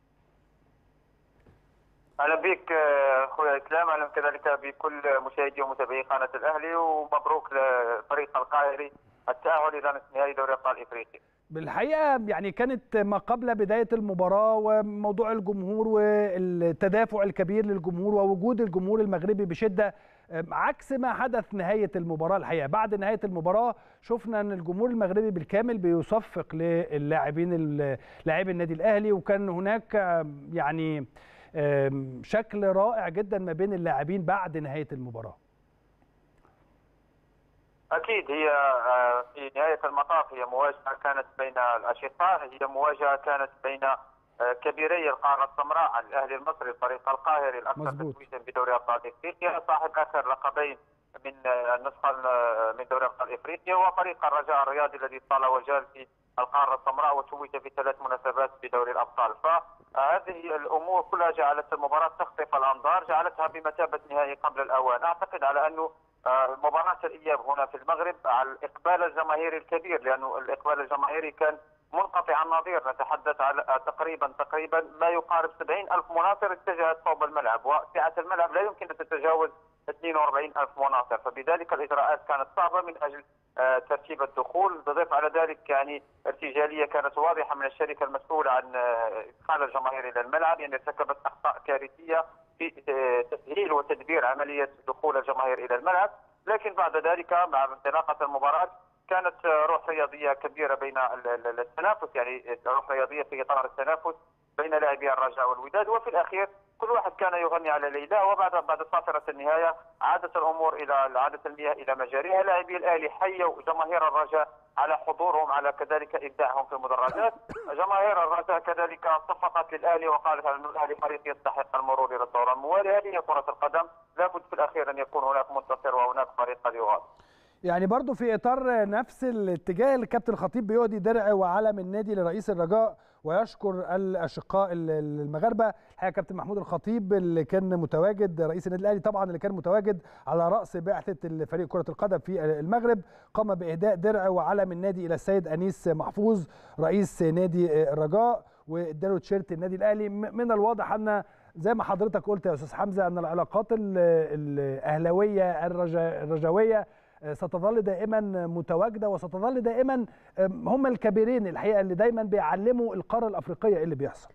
اهلا بك آه، اخوي اسلام اهلا كذلك بكل مشاهدي ومتابعي قناه الاهلي ومبروك لفريق القاهري التاهل الى نصف نهائي دوري ابطال افريقيا. بالحقيقه يعني كانت ما قبل بدايه المباراه وموضوع الجمهور والتدافع الكبير للجمهور ووجود الجمهور المغربي بشده عكس ما حدث نهايه المباراه الحقيقه بعد نهايه المباراه شفنا ان الجمهور المغربي بالكامل بيصفق للاعبين ال- لاعبي النادي الاهلي وكان هناك يعني شكل رائع جدا ما بين اللاعبين بعد نهايه المباراه اكيد هي آه، في نهايه المطاف هي مواجهه كانت بين الاشقاء هي مواجهه كانت بين آه، كبيري القاره السمراء الاهلي المصري الفريق القاهري الاكثر مظبوط. تتويجا بدوري ابطال افريقيا صاحب اخر لقبين من آه، النسخه ال- من دوري ابطال افريقيا وفريق الرجاء الرياضي الذي طال وجال في القاره السمراء وتوج في ثلاث مناسبات بدوري الابطال فهذه الامور كلها جعلت المباراه تخطف الانظار جعلتها بمثابه نهائي قبل الاوان اعتقد على انه آه، مباراة الإياب هنا في المغرب على الإقبال الجماهيري الكبير لأنه الإقبال الجماهيري كان منقطع النظير نتحدث على آه، تقريبا تقريبا ما يقارب 70 ألف مناصر اتجهت صوب الملعب وسعة الملعب لا يمكن أن تتجاوز 42 ألف مناصر فبذلك الإجراءات كانت صعبة من أجل آه، ترتيب الدخول بضيف على ذلك يعني ارتجالية كانت واضحة من الشركة المسؤولة عن آه، إدخال الجماهير إلى الملعب يعني ارتكبت أخطاء كارثية في آه، تسهيل وتدبير عملية دخول الجماهير إلى الملعب لكن بعد ذلك مع انطلاقة المباراة كانت آه، روح رياضية كبيرة بين ال- ال- التنافس يعني روح رياضية في إطار التنافس بين لاعبي الرجاء والوداد وفي الأخير كل واحد كان يغني على ليلى وبعد بعد صافرة النهاية عادت الأمور إلى عادت المياه إلى مجاريها لاعبي الأهلي حيوا جماهير الرجاء على حضورهم على كذلك إبداعهم في المدرجات جماهير الرجاء كذلك صفقت للأهلي وقالت أن الأهلي فريق يستحق المرور إلى الدورة الموالية هذه هي كرة القدم لابد في الأخير أن يكون هناك منتصر وهناك فريق قد يغادر يعني برضو في اطار نفس الاتجاه اللي كابتن الخطيب بيهدي درع وعلم النادي لرئيس الرجاء ويشكر الاشقاء ال- المغاربه الحقيقه كابتن محمود الخطيب اللي كان متواجد رئيس النادي الاهلي طبعا اللي كان متواجد على راس بعثه الفريق كره القدم في المغرب قام باهداء درع وعلم النادي الى السيد انيس محفوظ رئيس نادي الرجاء واداله تيشيرت النادي الاهلي م- من الواضح ان زي ما حضرتك قلت يا استاذ حمزه ان العلاقات ال- الاهلاويه الرجا- الرجاويه ستظل دائما متواجده وستظل دائما هم الكبيرين الحقيقه اللي دايما بيعلموا القاره الافريقيه اللي بيحصل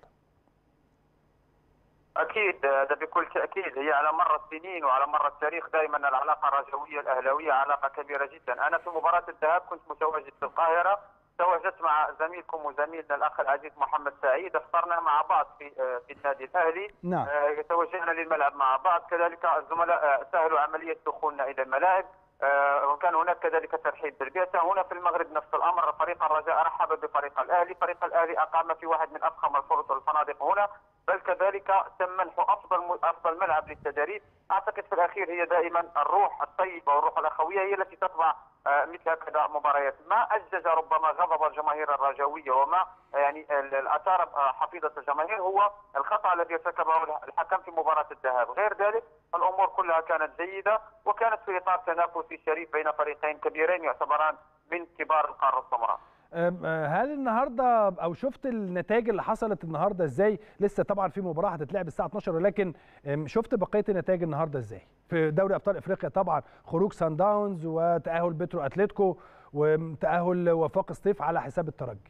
اكيد هذا بكل تاكيد هي على مر السنين وعلى مر التاريخ دائما العلاقه الرجويه الاهلاويه علاقه كبيره جدا انا في مباراه الذهاب كنت متواجد في القاهره تواجدت مع زميلكم وزميلنا الاخ العزيز محمد سعيد افطرنا مع بعض في آه، في النادي الاهلي نعم. آه، توجهنا للملعب مع بعض كذلك الزملاء آه، سهلوا عمليه دخولنا الى الملاعب آه، وكان هناك كذلك ترحيب بالبعثه هنا في المغرب نفس الامر فريق الرجاء رحب بفريق الاهلي فريق الاهلي اقام في واحد من افخم الفرص والفنادق هنا بل كذلك تم منح افضل افضل ملعب للتدريب اعتقد في الاخير هي دائما الروح الطيبه والروح الاخويه هي التي تطبع آه، مثل هكذا مباريات ما اجج ربما غضب الجماهير الرجاويه وما يعني ال- الاثار آه، حفيظه الجماهير هو الخطا الذي ارتكبه الحكم في مباراه الذهاب غير ذلك الامور كلها كانت جيده وكانت في اطار تنافسي شريف بين فريقين كبيرين يعتبران من كبار القاره السمراء أم، آه، هل النهارده او شفت النتائج اللي حصلت النهارده ازاي لسه طبعا في مباراه هتتلعب الساعه 12 ولكن أم، شفت بقيه النتائج النهارده ازاي في دوري ابطال افريقيا طبعا خروج سان داونز وتاهل بترو اتلتيكو وتاهل وفاق سطيف على حساب الترجي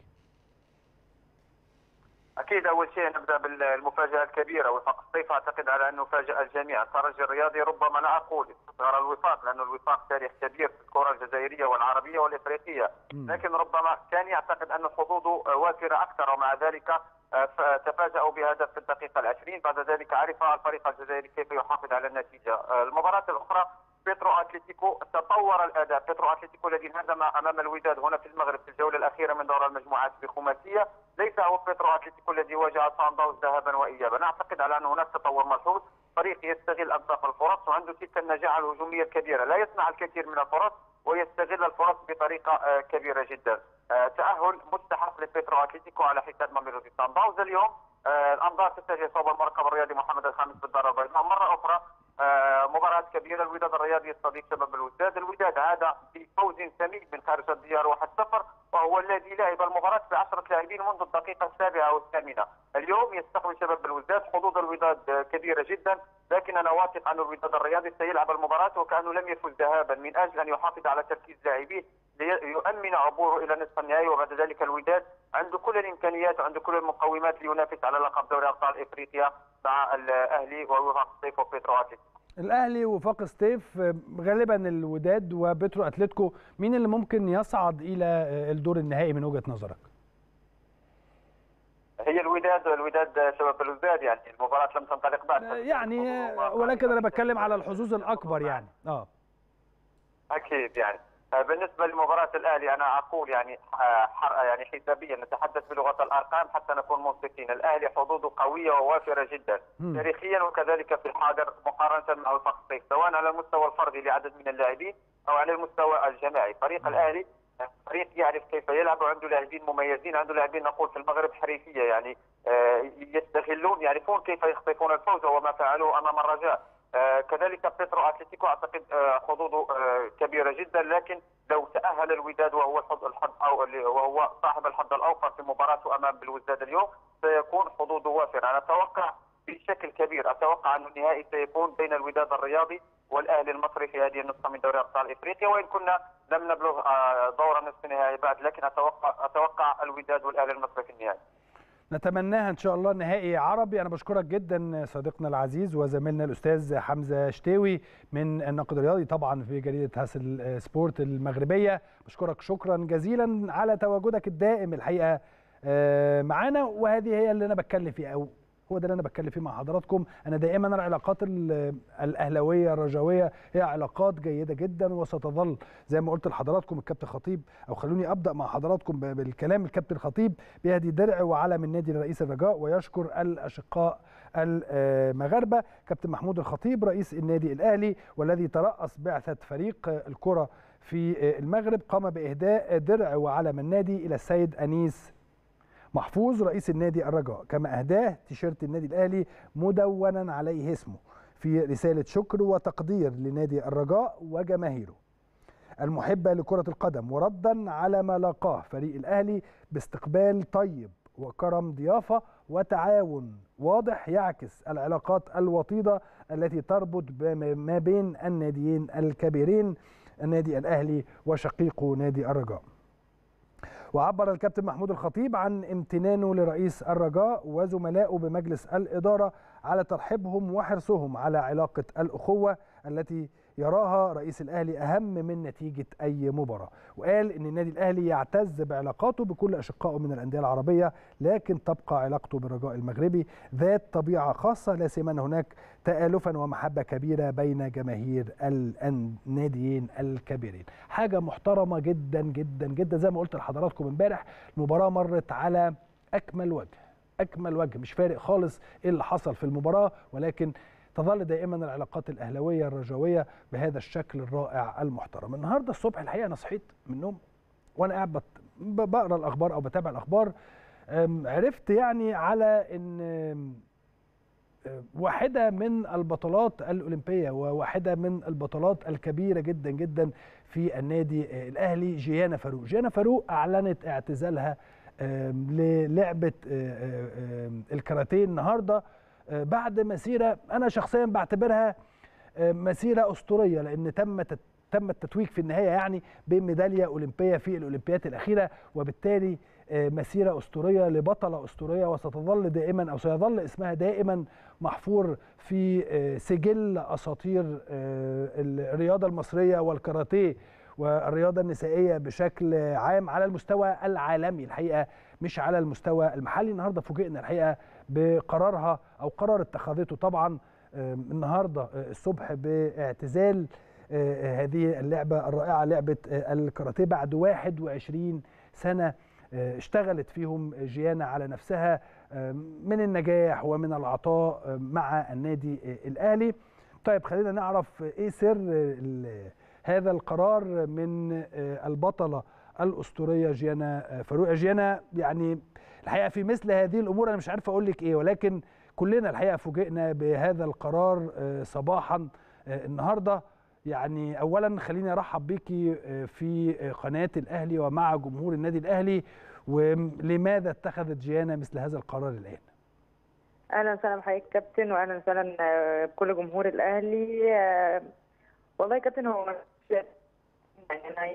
اكيد اول شيء نبدا بالمفاجاه الكبيره وفاق الصيف اعتقد على انه فاجأ الجميع الترجي الرياضي ربما لا اقول استصغر الوفاق لانه الوفاق تاريخ كبير في الكره الجزائريه والعربيه والافريقيه لكن ربما كان يعتقد ان حظوظه وافره اكثر ومع ذلك آه، تفاجأوا بهدف في الدقيقه العشرين بعد ذلك عرف الفريق الجزائري كيف يحافظ على النتيجه آه، المباراه الاخرى بيترو اتلتيكو تطور الاداء بيترو اتلتيكو الذي انهزم امام الوداد هنا في المغرب في الجوله الاخيره من دور المجموعات بخماسيه ليس هو بيترو اتلتيكو الذي واجه سان داونز ذهابا وايابا اعتقد على ان هناك تطور ملحوظ فريق يستغل انصاف الفرص وعنده تلك النجاعه الهجوميه الكبيره لا يصنع الكثير من الفرص ويستغل الفرص بطريقه آه، كبيره جدا آه، تاهل مستحق لبيترو اتلتيكو على حساب ماميلودي سان داونز اليوم آه، الانظار تتجه صوب المركب الرياضي محمد الخامس بالدار البيضاء مره اخرى آه، مباراة كبيرة الوداد الرياضي يستضيف شباب الوداد، الوداد عاد بفوز سميك من خارج الديار 1-0 وهو الذي لعب المباراة بعشرة لاعبين منذ الدقيقة السابعة والثامنة، اليوم يستقبل شباب الوداد، حظوظ الوداد آه، كبيرة جدا، لكن انا واثق ان الوداد الرياضي سيلعب المباراة وكانه لم يفز ذهابا من اجل ان يحافظ على تركيز لاعبيه ليؤمن عبوره الى نصف النهائي وبعد ذلك الوداد عنده كل الامكانيات وعنده كل المقومات لينافس على لقب دوري ابطال افريقيا مع الاهلي ووفاق الصيف وبيترو اتلتيكو. الاهلي وفاق سطيف آه، غالبا الوداد وبترو اتلتيكو مين اللي ممكن يصعد الى آه، الدور النهائي من وجهه نظرك هي الوداد الوداد شباب الوداد يعني المباراة لم تنطلق بعد آه، يعني آه، ولكن انا بتكلم على الحظوظ الاكبر يعني اه اكيد يعني آه، بالنسبه لمباراه الاهلي انا اقول يعني آه، حر- يعني حسابيا نتحدث بلغه الارقام حتى نكون منصفين، الاهلي حظوظه قويه ووافره جدا مم. تاريخيا وكذلك في الحاضر مقارنه مع وفاق الصيف سواء على المستوى الفردي لعدد من اللاعبين او على المستوى الجماعي، فريق الاهلي فريق يعرف كيف يلعب وعنده لاعبين مميزين عنده لاعبين نقول في المغرب حريفيه يعني آه، يستغلون يعرفون كيف يخطفون الفوز وهو ما فعلوه امام الرجاء آه، كذلك بيترو اتلتيكو اعتقد آه، حظوظه آه، كبيره جدا لكن لو تاهل الوداد وهو الحظ الحظ او اللي- وهو صاحب الحظ الاوفر في مباراته امام بالوزداد اليوم سيكون حظوظه وافر انا اتوقع بشكل كبير اتوقع ان النهائي سيكون بين الوداد الرياضي والاهلي المصري في هذه النسخه من دوري ابطال افريقيا وان كنا لم نبلغ آه، دور نصف النهائي بعد لكن اتوقع اتوقع الوداد والاهلي المصري في النهائي نتمناها ان شاء الله نهائي عربي انا بشكرك جدا صديقنا العزيز وزميلنا الاستاذ حمزه شتاوي من الناقد الرياضي طبعا في جريده هاسل سبورت المغربيه بشكرك شكرا جزيلا على تواجدك الدائم الحقيقه آه، معانا وهذه هي اللي انا بتكلم فيها او هو ده اللي انا بتكلم فيه مع حضراتكم انا دائما العلاقات ال- الاهلاويه الرجاويه هي علاقات جيده جدا وستظل زي ما قلت لحضراتكم الكابتن خطيب او خلوني ابدا مع حضراتكم ب- بالكلام الكابتن خطيب بيهدي درع وعلم النادي لرئيس الرجاء ويشكر الاشقاء المغاربه كابتن محمود الخطيب رئيس النادي الاهلي والذي ترأس بعثه فريق الكره في المغرب قام باهداء درع وعلم النادي الى السيد انيس محفوظ رئيس النادي الرجاء كما اهداه تيشيرت النادي الاهلي مدونا عليه اسمه في رساله شكر وتقدير لنادي الرجاء وجماهيره المحبه لكره القدم وردا على ما لاقاه فريق الاهلي باستقبال طيب وكرم ضيافه وتعاون واضح يعكس العلاقات الوطيده التي تربط بما- ما بين الناديين الكبيرين النادي الاهلي وشقيقه نادي الرجاء وعبر الكابتن محمود الخطيب عن امتنانه لرئيس الرجاء وزملائه بمجلس الإدارة على ترحيبهم وحرصهم على علاقة الأخوة التي يراها رئيس الأهلي أهم من نتيجة أي مباراة وقال إن النادي الأهلي يعتز بعلاقاته بكل أشقائه من الأندية العربية لكن تبقى علاقته بالرجاء المغربي ذات طبيعة خاصة لا سيما أن هناك تآلفا ومحبة كبيرة بين جماهير الناديين الكبيرين حاجة محترمة جدا جدا جدا زي ما قلت لحضراتكم امبارح المباراة مرت على أكمل وجه أكمل وجه مش فارق خالص إيه اللي حصل في المباراة ولكن تظل دائما العلاقات الأهلوية الرجوية بهذا الشكل الرائع المحترم النهاردة الصبح الحقيقة أنا صحيت من النوم وأنا قاعد بت- ب- بقرأ الأخبار أو بتابع الأخبار أم، عرفت يعني على إن أم، واحدة من البطولات الأولمبية وواحدة من البطولات الكبيرة جدا جدا في النادي الأهلي جيانا فاروق جيانا فاروق أعلنت اعتزالها آم، للعبة آه، آه، آم، الكاراتيه النهاردة آه، بعد مسيرة أنا شخصيا بعتبرها آه، مسيرة أسطورية لأن تم تت- تم التتويج في النهاية يعني بميدالية أولمبية في الأولمبيات الأخيرة وبالتالي آه، مسيرة أسطورية لبطلة أسطورية وستظل دائما أو سيظل اسمها دائما محفور في آه، سجل أساطير آه، الرياضة المصرية والكاراتيه والرياضة النسائية بشكل عام على المستوى العالمي الحقيقة مش على المستوى المحلي النهاردة فوجئنا الحقيقة بقرارها أو قرار اتخذته طبعا آه، النهاردة آه، الصبح باعتزال آه، هذه اللعبة الرائعة لعبة آه، الكاراتيه بعد 21 سنة آه، اشتغلت فيهم جيانا على نفسها آه، من النجاح ومن العطاء آه، مع النادي آه، الأهلي طيب خلينا نعرف ايه سر ال- هذا القرار من آه، البطلة الأسطورية جيانا آه، فاروق جيانا يعني الحقيقة في مثل هذه الأمور أنا مش عارف أقول لك إيه ولكن كلنا الحقيقة فوجئنا بهذا القرار آه، صباحا آه، النهارده يعني اولا خليني ارحب بيكي آه، في آه، قناه الاهلي ومع جمهور النادي الاهلي ولماذا اتخذت جيانا مثل هذا القرار الان اهلا وسهلا بحضرتك كابتن واهلا وسهلا آه، بكل جمهور الاهلي آه، والله يا كابتن هو يعني انا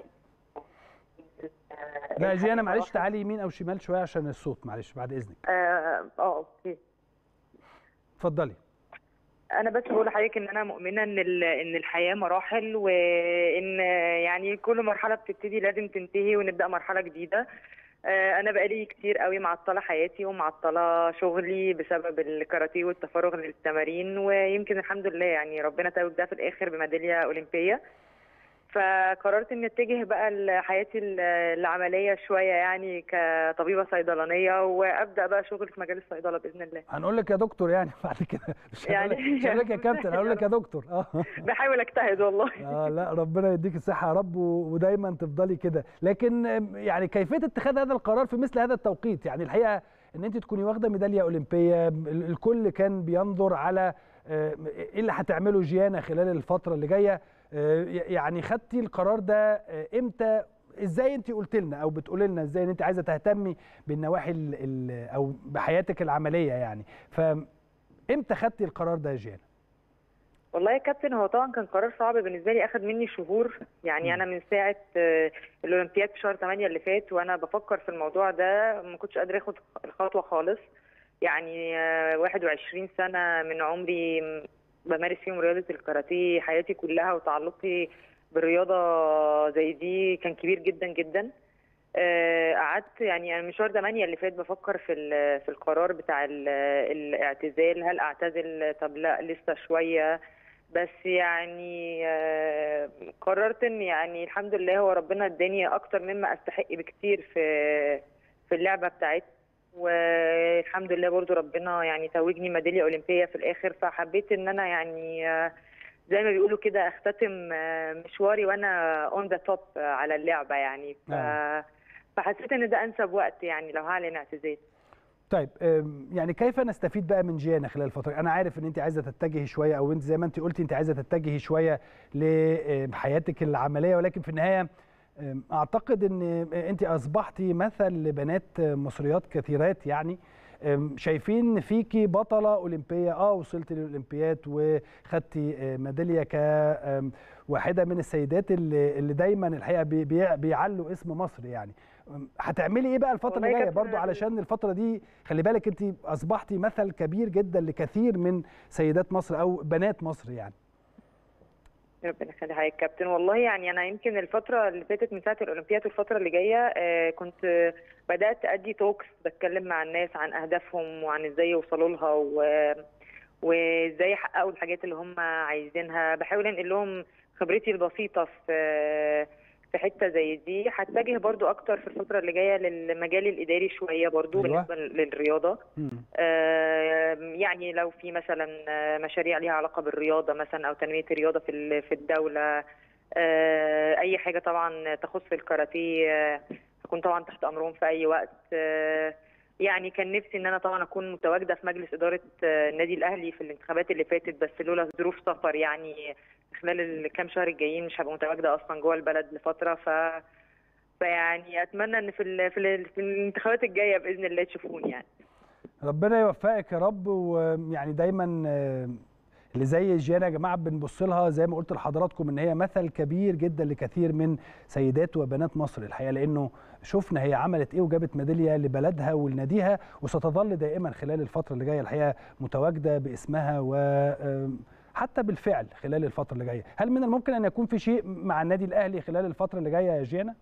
لا جيانا معلش تعالي يمين او شمال شويه عشان الصوت معلش بعد اذنك اه آه، اوكي اتفضلي انا بس بقول لحضرتك ان انا مؤمنه ان ال- ان الحياه مراحل وان يعني كل مرحله بتبتدي لازم تنتهي ونبدا مرحله جديده آه، انا بقالي كتير قوي معطله حياتي ومعطله شغلي بسبب الكاراتيه والتفرغ للتمارين ويمكن الحمد لله يعني ربنا توج ده في الاخر بميداليه اولمبيه فقررت اني اتجه بقى لحياتي ال- العمليه شويه يعني كطبيبه صيدلانيه وابدا بقى شغل في مجال الصيدله باذن الله هنقول لك يا دكتور يعني بعد كده مش هنقول لك- يعني- مش هنقول لك يا كابتن هنقول لك يا دكتور اه بحاول اجتهد والله اه لا ربنا يديك الصحه يا رب و- ودايما تفضلي كده لكن آم، يعني كيفيه اتخاذ هذا القرار في مثل هذا التوقيت يعني الحقيقه ان انت تكوني واخده ميداليه اولمبيه ال- الكل كان بينظر على آه، ايه اللي هتعمله جيانا خلال الفتره اللي جايه آه، ي- يعني خدتي القرار ده آه، امتى ازاي انت قلت لنا او بتقولي لنا ازاي ان انت عايزه تهتمي بالنواحي ال- ال- او بحياتك العمليه يعني فامتى خدتي القرار ده يا جيانا والله يا كابتن هو طبعا كان قرار صعب بالنسبه لي اخد مني شهور يعني انا من ساعه آه، الاولمبياد في شهر 8 اللي فات وانا بفكر في الموضوع ده ما كنتش قادره اخد الخطوه خالص يعني آه، 21 سنه من عمري م- بمارس فيهم رياضه الكاراتيه حياتي كلها وتعلقي بالرياضه زي دي كان كبير جدا جدا آه، قعدت يعني انا من شهر 8 اللي فات بفكر في ال- في القرار بتاع ال- الاعتزال هل اعتزل طب لا لسه شويه بس يعني آه، قررت ان يعني الحمد لله هو ربنا اداني اكتر مما استحق بكتير في في اللعبه بتاعتي والحمد لله برضو ربنا يعني توجني ميداليه اولمبيه في الاخر فحبيت ان انا يعني آه، زي ما بيقولوا كده اختتم آه، مشواري وانا اون ذا توب على اللعبه يعني ف... آه. فحسيت ان ده انسب وقت يعني لو هعلن اعتزال طيب أم، يعني كيف نستفيد بقى من جيانا خلال الفتره انا عارف ان انت عايزه تتجهي شويه او انت زي ما انت قلتي انت عايزه تتجهي شويه لحياتك العمليه ولكن في النهايه أم، اعتقد ان انت اصبحتي مثل لبنات مصريات كثيرات يعني أم، شايفين فيكي بطله اولمبيه اه وصلتي للاولمبياد وخدتي آه، ميداليه كواحده من السيدات اللي اللي دايما الحقيقه بي- بي- بيعلوا اسم مصر يعني أم، هتعملي ايه بقى الفتره والله اللي يا جايه كابتن برضو أنا- علشان الفتره دي خلي بالك انت اصبحتي مثل كبير جدا لكثير من سيدات مصر او بنات مصر يعني ربنا يخلي حضرتك كابتن والله يعني انا يمكن الفتره اللي فاتت من ساعه الاولمبياد والفتره اللي جايه آه، كنت آه، بدات ادي توكس بتكلم مع الناس عن اهدافهم وعن ازاي يوصلوا لها و- وازاي يحققوا الحاجات اللي هم عايزينها بحاول انقل لهم خبرتي البسيطه في في حته زي دي هتجه برضو اكتر في الفتره اللي جايه للمجال الاداري شويه برضو أيوة. بالنسبه للرياضه مم. آه، يعني لو في مثلا آه، مشاريع ليها علاقه بالرياضه مثلا او تنميه الرياضه في ال- في الدوله آه، اي حاجه طبعا تخص الكاراتيه آه، هكون طبعا تحت امرهم في اي وقت آه، يعني كان نفسي ان انا طبعا اكون متواجده في مجلس اداره آه، النادي الاهلي في الانتخابات اللي فاتت بس لولا ظروف سفر يعني خلال الكام شهر الجايين مش هبقى متواجده اصلا جوه البلد لفتره ف فيعني اتمنى ان في ال... في, ال... في الانتخابات الجايه باذن الله تشوفوني يعني ربنا يوفقك يا رب ويعني دايما آه، اللي زي جيانا يا جماعه بنبص لها زي ما قلت لحضراتكم ان هي مثل كبير جدا لكثير من سيدات وبنات مصر الحقيقه لانه شفنا هي عملت ايه وجابت ميداليه لبلدها ولناديها وستظل دائما خلال الفتره اللي جايه الحقيقه متواجده باسمها و آم، حتى بالفعل خلال الفتره اللي جايه هل من الممكن ان يكون في شيء مع النادي الاهلي خلال الفتره اللي جايه يا جيانا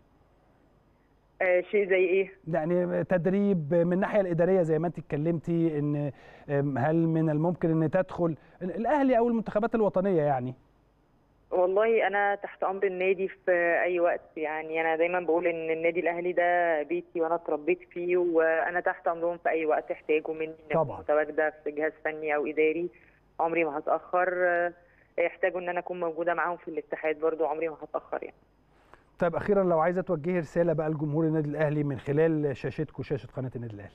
آه، شيء زي ايه يعني تدريب من الناحيه الاداريه زي ما انت اتكلمتي ان أم، هل من الممكن ان تدخل الاهلي او المنتخبات الوطنيه يعني والله انا تحت امر النادي في اي وقت يعني انا دايما بقول ان النادي الاهلي ده بيتي وانا اتربيت فيه وانا تحت امرهم في اي وقت احتاجوا مني ان طبعاً. اكون متواجده في جهاز فني او اداري عمري ما هتاخر آه، يحتاجوا ان انا اكون موجوده معاهم في الاتحاد برضو عمري ما هتاخر يعني طيب اخيرا لو عايزه توجهي رساله بقى لجمهور النادي الاهلي من خلال شاشتكم شاشه قناه النادي الاهلي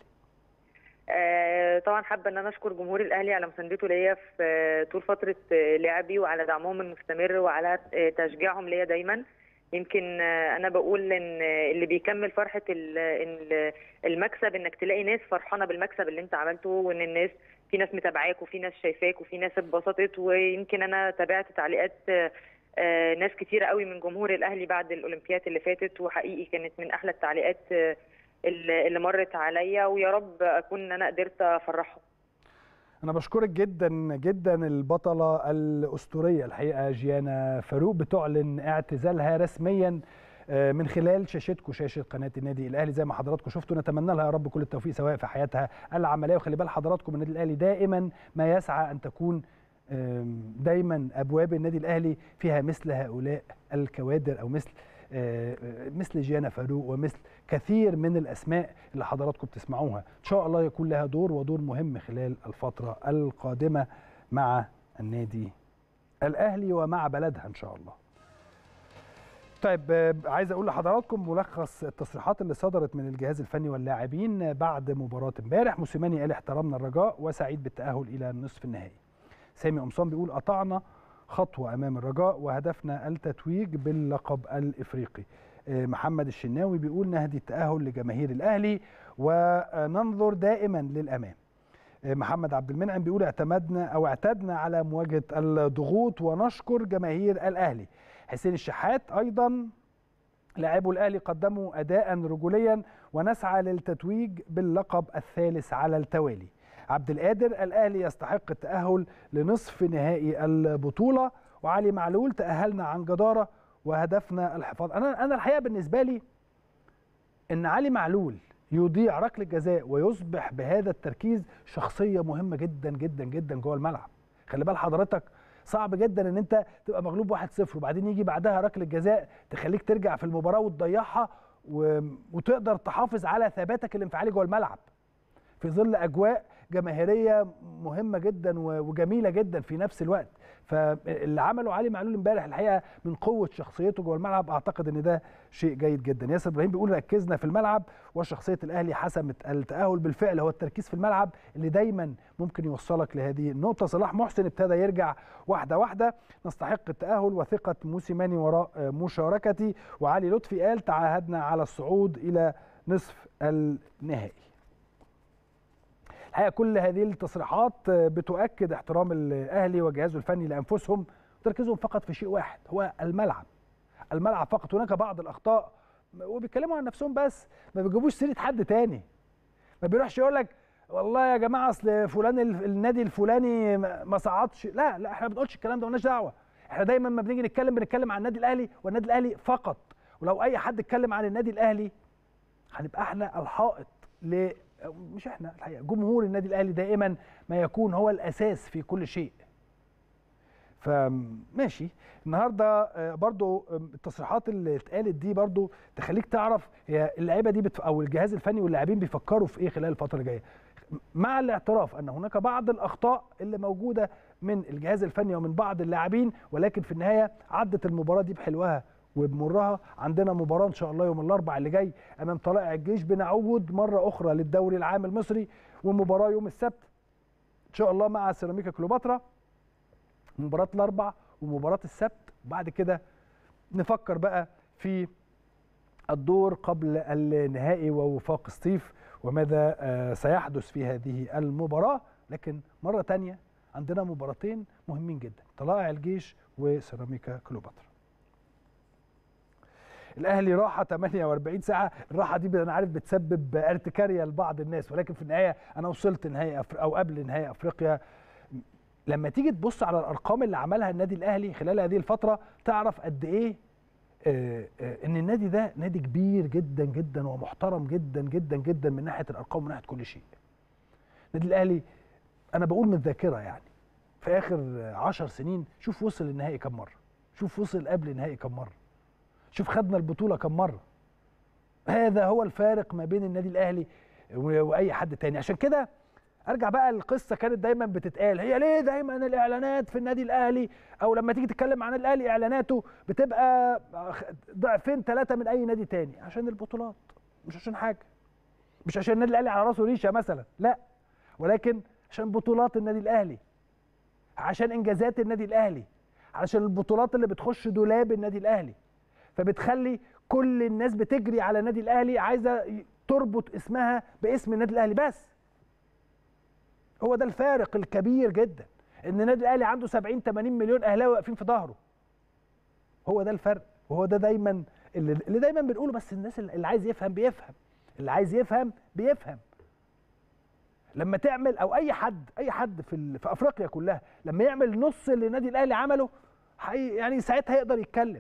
آه، طبعا حابه ان انا اشكر جمهور الاهلي على مساندته ليا في آه، طول فتره آه، لعبي وعلى دعمهم المستمر وعلى آه، تشجيعهم ليا دايما يمكن آه، انا بقول ان آه، اللي بيكمل فرحه ال- ال- المكسب انك تلاقي ناس فرحانه بالمكسب اللي انت عملته وان الناس في ناس متابعاك وفي ناس شايفاك وفي ناس اتبسطت ويمكن انا تابعت تعليقات آه، آه، ناس كتيره قوي من جمهور الاهلي بعد الاولمبياد اللي فاتت وحقيقي كانت من احلى التعليقات آه، اللي اللي مرت عليا ويا رب اكون ان انا قدرت افرحهم انا بشكرك جدا جدا البطله الاسطوريه الحقيقه جيانا فاروق بتعلن اعتزالها رسميا آه، من خلال شاشتكم شاشه قناه النادي الاهلي زي ما حضراتكم شفتوا نتمنى لها يا رب كل التوفيق سواء في حياتها العمليه وخلي بال حضراتكم النادي الاهلي دائما ما يسعى ان تكون آم، دايما ابواب النادي الاهلي فيها مثل هؤلاء الكوادر او مثل آه، آه، مثل جيانا فاروق ومثل كثير من الاسماء اللي حضراتكم بتسمعوها ان شاء الله يكون لها دور ودور مهم خلال الفتره القادمه مع النادي الاهلي ومع بلدها ان شاء الله طيب آه، عايز اقول لحضراتكم ملخص التصريحات اللي صدرت من الجهاز الفني واللاعبين بعد مباراه امبارح موسيماني قال احترمنا الرجاء وسعيد بالتاهل الى النصف النهائي سامي قمصان بيقول قطعنا خطوه امام الرجاء وهدفنا التتويج باللقب الافريقي آه، محمد الشناوي بيقول نهدي التاهل لجماهير الاهلي وننظر دائما للامام آه، محمد عبد المنعم بيقول اعتمدنا او اعتدنا على مواجهه الضغوط ونشكر جماهير الاهلي حسين الشحات ايضا لاعبو الاهلي قدموا اداء رجوليا ونسعى للتتويج باللقب الثالث على التوالي عبد القادر الاهلي يستحق التاهل لنصف نهائي البطوله وعلي معلول تاهلنا عن جداره وهدفنا الحفاظ انا انا الحقيقه بالنسبه لي ان علي معلول يضيع ركله جزاء ويصبح بهذا التركيز شخصيه مهمه جدا جدا جدا جوه الملعب خلي بال حضرتك صعب جدا ان انت تبقى مغلوب 1-0 وبعدين يجي بعدها ركله جزاء تخليك ترجع في المباراه وتضيعها و... وتقدر تحافظ على ثباتك الانفعالي جوه الملعب في ظل اجواء جماهيريه مهمه جدا و- وجميله جدا في نفس الوقت فاللي عمله علي معلول امبارح الحقيقه من قوه شخصيته جوه الملعب اعتقد ان ده شيء جيد جدا ياسر ابراهيم بيقول ركزنا في الملعب وشخصيه الاهلي حسمت التاهل بالفعل هو التركيز في الملعب اللي دايما ممكن يوصلك لهذه النقطه صلاح محسن ابتدى يرجع واحده واحده نستحق التاهل وثقه موسيماني وراء آه، مشاركتي وعلي لطفي قال تعاهدنا على الصعود الى نصف النهائي الحقيقه كل هذه التصريحات بتؤكد احترام الاهلي وجهازه الفني لانفسهم وتركيزهم فقط في شيء واحد هو الملعب الملعب فقط هناك بعض الاخطاء وبيتكلموا عن نفسهم بس ما بيجيبوش سيره حد تاني ما بيروحش يقول لك والله يا جماعه اصل فلان ال- النادي الفلاني ما ما صعدش لا لا احنا ما بنقولش الكلام ده مالناش دعوه احنا دايما ما بنيجي نتكلم بنتكلم عن النادي الاهلي والنادي الاهلي فقط ولو اي حد اتكلم عن النادي الاهلي هنبقى احنا الحائط ل مش احنا الحقيقه جمهور النادي الاهلي دائما ما يكون هو الاساس في كل شيء فماشي النهارده آه، برضو آم، التصريحات اللي اتقالت دي برضو تخليك تعرف هي اللعيبه دي بتف... او الجهاز الفني واللاعبين بيفكروا في ايه خلال الفتره اللي جايه مع الاعتراف ان هناك بعض الاخطاء اللي موجوده من الجهاز الفني ومن بعض اللاعبين ولكن في النهايه عدت المباراه دي بحلوها وبمرها عندنا مباراه ان شاء الله يوم الاربعاء اللي جاي امام طلائع الجيش بنعود مره اخرى للدوري العام المصري ومباراه يوم السبت ان شاء الله مع سيراميكا كليوباترا مباراه الاربع ومباراه السبت وبعد كده نفكر بقى في الدور قبل النهائي ووفاق سطيف وماذا آه، سيحدث في هذه المباراة لكن مرة تانية عندنا مباراتين مهمين جدا طلائع الجيش وسيراميكا كليوباترا الاهلي راحه 48 ساعه الراحه دي انا عارف بتسبب ارتكاريه لبعض الناس ولكن في النهايه انا وصلت نهائي أفر... او قبل نهائي افريقيا لما تيجي تبص على الارقام اللي عملها النادي الاهلي خلال هذه الفتره تعرف قد ايه آه، آه، ان النادي ده نادي كبير جدا جدا ومحترم جدا جدا جدا من ناحيه الارقام ومن ناحيه كل شيء. النادي الاهلي انا بقول من الذاكره يعني في اخر عشر سنين شوف وصل النهائي كم مره شوف وصل قبل النهائي كم مره شوف خدنا البطوله كم مره هذا هو الفارق ما بين النادي الاهلي و- واي حد تاني عشان كده ارجع بقى القصه كانت دايما بتتقال هي ليه دايما الاعلانات في النادي الاهلي او لما تيجي تتكلم عن الاهلي اعلاناته بتبقى ضعفين ثلاثه من اي نادي تاني عشان البطولات مش عشان حاجه مش عشان النادي الاهلي على راسه ريشه مثلا لا ولكن عشان بطولات النادي الاهلي عشان انجازات النادي الاهلي علشان البطولات اللي بتخش دولاب النادي الاهلي فبتخلي كل الناس بتجري على النادي الاهلي عايزه تربط اسمها باسم النادي الاهلي بس هو ده الفارق الكبير جدا ان النادي الاهلي عنده 70 80 مليون اهلاوي واقفين في ظهره هو ده الفرق وهو ده دايما اللي, اللي دايما بنقوله بس الناس اللي عايز يفهم بيفهم اللي عايز يفهم بيفهم لما تعمل او اي حد اي حد في ال- في افريقيا كلها لما يعمل نص اللي النادي الاهلي عمله حقيقي يعني ساعتها يقدر يتكلم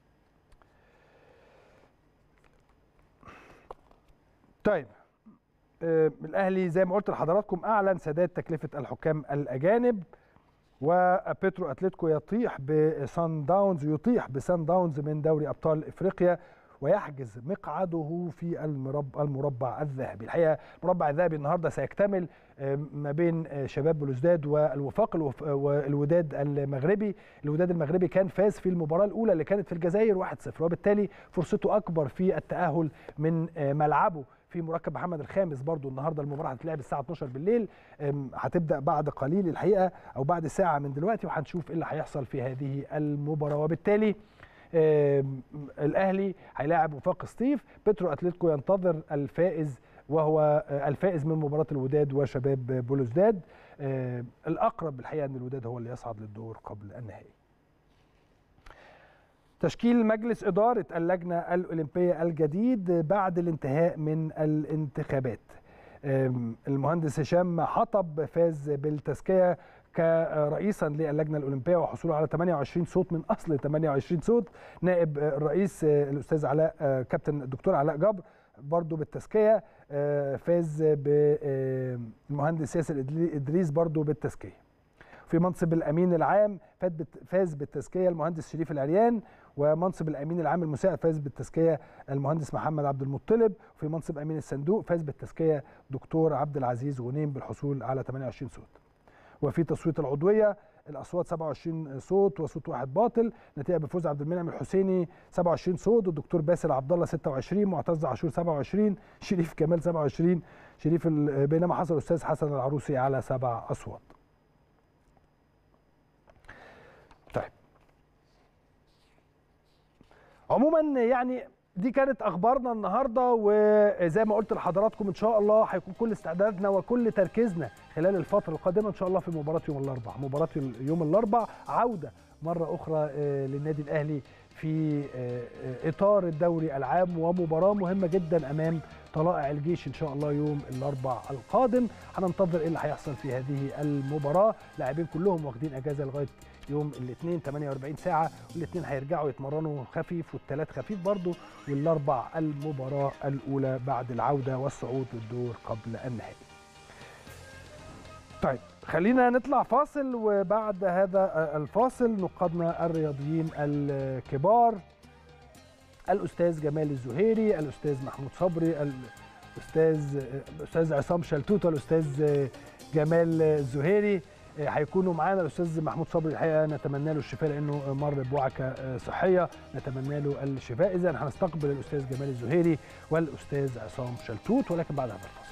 طيب آه، الاهلي زي ما قلت لحضراتكم اعلن سداد تكلفه الحكام الاجانب وبيترو اتلتيكو يطيح بسان داونز يطيح بسان داونز من دوري ابطال افريقيا ويحجز مقعده في المربع, المربع الذهبي الحقيقه المربع الذهبي النهارده سيكتمل آه، ما بين آه، شباب بلوزداد والوفاق الوف- والوداد المغربي الوداد المغربي كان فاز في المباراه الاولى اللي كانت في الجزائر 1-0 وبالتالي فرصته اكبر في التاهل من آه، ملعبه في مركب محمد الخامس برضو النهارده المباراه هتتلعب الساعه 12 بالليل أم، هتبدا بعد قليل الحقيقه او بعد ساعه من دلوقتي وهنشوف ايه اللي هيحصل في هذه المباراه وبالتالي أم، الاهلي هيلاعب وفاق سطيف بترو اتلتيكو ينتظر الفائز وهو آه، الفائز من مباراه الوداد وشباب بلوزداد آه، الاقرب الحقيقه ان الوداد هو اللي يصعد للدور قبل النهائي تشكيل مجلس إدارة اللجنة الأولمبية الجديد بعد الانتهاء من الانتخابات أم، المهندس هشام حطب فاز بالتزكية كرئيسا للجنة الأولمبية وحصوله على 28 صوت من أصل 28 صوت نائب الرئيس آه، الأستاذ علاء آه، كابتن الدكتور علاء جبر برضو بالتزكية آه، فاز بالمهندس ياسر إدري- إدريس برضو بالتزكية في منصب الامين العام فات بت- فاز بالتزكيه المهندس شريف العريان ومنصب الامين العام المساعد فاز بالتزكيه المهندس محمد عبد المطلب وفي منصب امين الصندوق فاز بالتزكيه دكتور عبد العزيز غنيم بالحصول على 28 صوت وفي تصويت العضويه الاصوات 27 صوت وصوت واحد باطل نتيجه بفوز عبد المنعم الحسيني 27 صوت والدكتور باسل عبد الله 26 معتز عاشور 27 شريف كمال 27 شريف ال- بينما حصل الاستاذ حسن العروسي على سبع اصوات طيب عموما يعني دي كانت اخبارنا النهارده وزي ما قلت لحضراتكم ان شاء الله هيكون كل استعدادنا وكل تركيزنا خلال الفتره القادمه ان شاء الله في مباراه يوم الاربعاء مباراه يوم الاربعاء عوده مره اخرى آه، للنادي الاهلي في آه، آه، اطار الدوري العام ومباراه مهمه جدا امام طلائع الجيش ان شاء الله يوم الاربعاء القادم هننتظر ايه اللي هيحصل في هذه المباراه لاعبين كلهم واخدين اجازه لغايه يوم الاثنين 48 ساعه والاثنين هيرجعوا يتمرنوا خفيف والثلاث خفيف برضه والاربع المباراه الاولى بعد العوده والصعود للدور قبل النهائي. طيب خلينا نطلع فاصل وبعد هذا الفاصل نقادنا الرياضيين الكبار الاستاذ جمال الزهيري الاستاذ محمود صبري الاستاذ الاستاذ عصام شلتوت والاستاذ جمال الزهيري هيكونوا معانا الاستاذ محمود صبري الحقيقه نتمنى له الشفاء لانه مر بوعكه صحيه نتمنى له الشفاء اذا هنستقبل الاستاذ جمال الزهيري والاستاذ عصام شلتوت ولكن بعد هذا الفاصل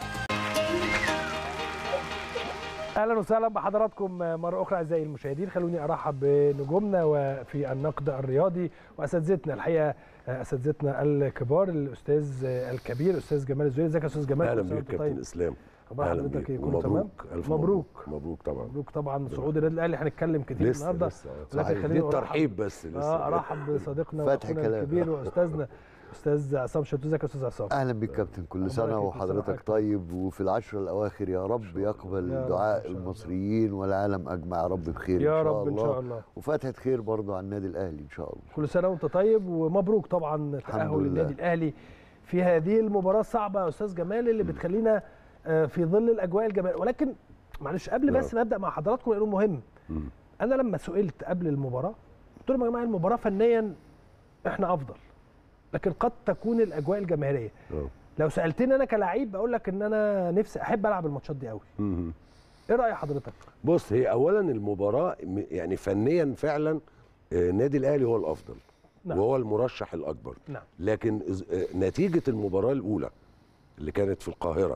اهلا وسهلا بحضراتكم مره اخرى اعزائي المشاهدين خلوني ارحب بنجومنا وفي النقد الرياضي واساتذتنا الحقيقه اساتذتنا الكبار الاستاذ الكبير الاستاذ جمال الزهيري ازيك يا استاذ جمال اهلا كل سنة بيك وأنت كابتن اسلام اخبار أهلا حضرتك بيك. ايه كله تمام ومبروك ألف مبروك مبروك طبعا مبروك طبعا صعود النادي الاهلي هنتكلم كتير لسه النهارده لسه ولكن صحيح خليني دي أرحب- الترحيب بس لسه اه ارحب بصديقنا فتح واخونا كلام. الكبير واستاذنا استاذ عصام شتوت ازيك يا استاذ عصام اهلا بيك كابتن كل أخبارك سنه إيه؟ كل سنة وحضرتك وحضرتك طيب وفي العشر الاواخر يا رب يقبل يا رب دعاء إن شاء الله. المصريين والعالم اجمع يا رب بخير يا ان شاء رب ان الله شاء الله وفتحه خير برضه على النادي الاهلي ان شاء الله كل سنه وانت طيب ومبروك طبعا الحمد تاهل لله. النادي الاهلي في هذه المباراه الصعبه يا استاذ جمال اللي بتخلينا آه، في ظل الاجواء الجماهيريه ولكن معلش قبل بس ما ابدا مع حضراتكم لانه مهم مم. انا لما سئلت قبل المباراه قلت لهم يا جماعه المباراه فنيا احنا افضل لكن قد تكون الاجواء الجماهيريه آه. لو سالتني انا كلاعب بقول لك ان انا نفسي احب العب الماتشات دي قوي مم. ايه راي حضرتك بص هي اولا المباراه م- يعني فنيا فعلا آه، النادي الاهلي هو الافضل نعم. وهو المرشح الاكبر نعم لكن إز- آه، نتيجه المباراه الاولى اللي كانت في القاهره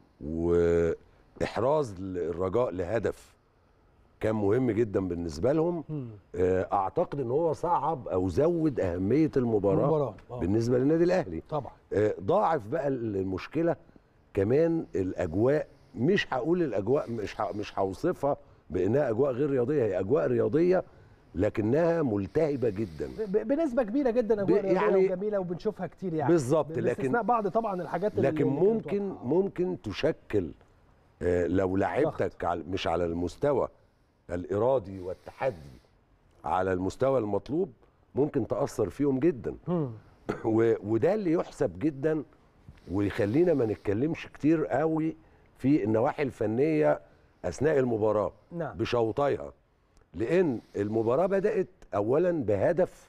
واحراز الرجاء لهدف كان مهم جدا بالنسبه لهم مم. آه، اعتقد ان هو صعب او زود اهميه المباراه, المباراة، آه. بالنسبه للنادي الاهلي طبعا آه، ضاعف بقى المشكله كمان الاجواء مش هقول الاجواء مش ه- مش هوصفها بانها اجواء غير رياضيه هي اجواء رياضيه لكنها ملتهبه جدا ب- بنسبه كبيره جدا اجواء ب- رياضيه يعني- وجميله وبنشوفها كتير يعني بالظبط، لكن- باستثناء بعض طبعا الحاجات اللي لكن اللي كانت ممكن واضحة. ممكن تشكل آه، لو لعبتك على- مش على المستوى الارادي والتحدي على المستوى المطلوب ممكن تاثر فيهم جدا مم. و- وده اللي يحسب جدا ويخلينا ما نتكلمش كتير قوي في النواحي الفنيه اثناء المباراه نعم. بشوطيها لان المباراه بدات اولا بهدف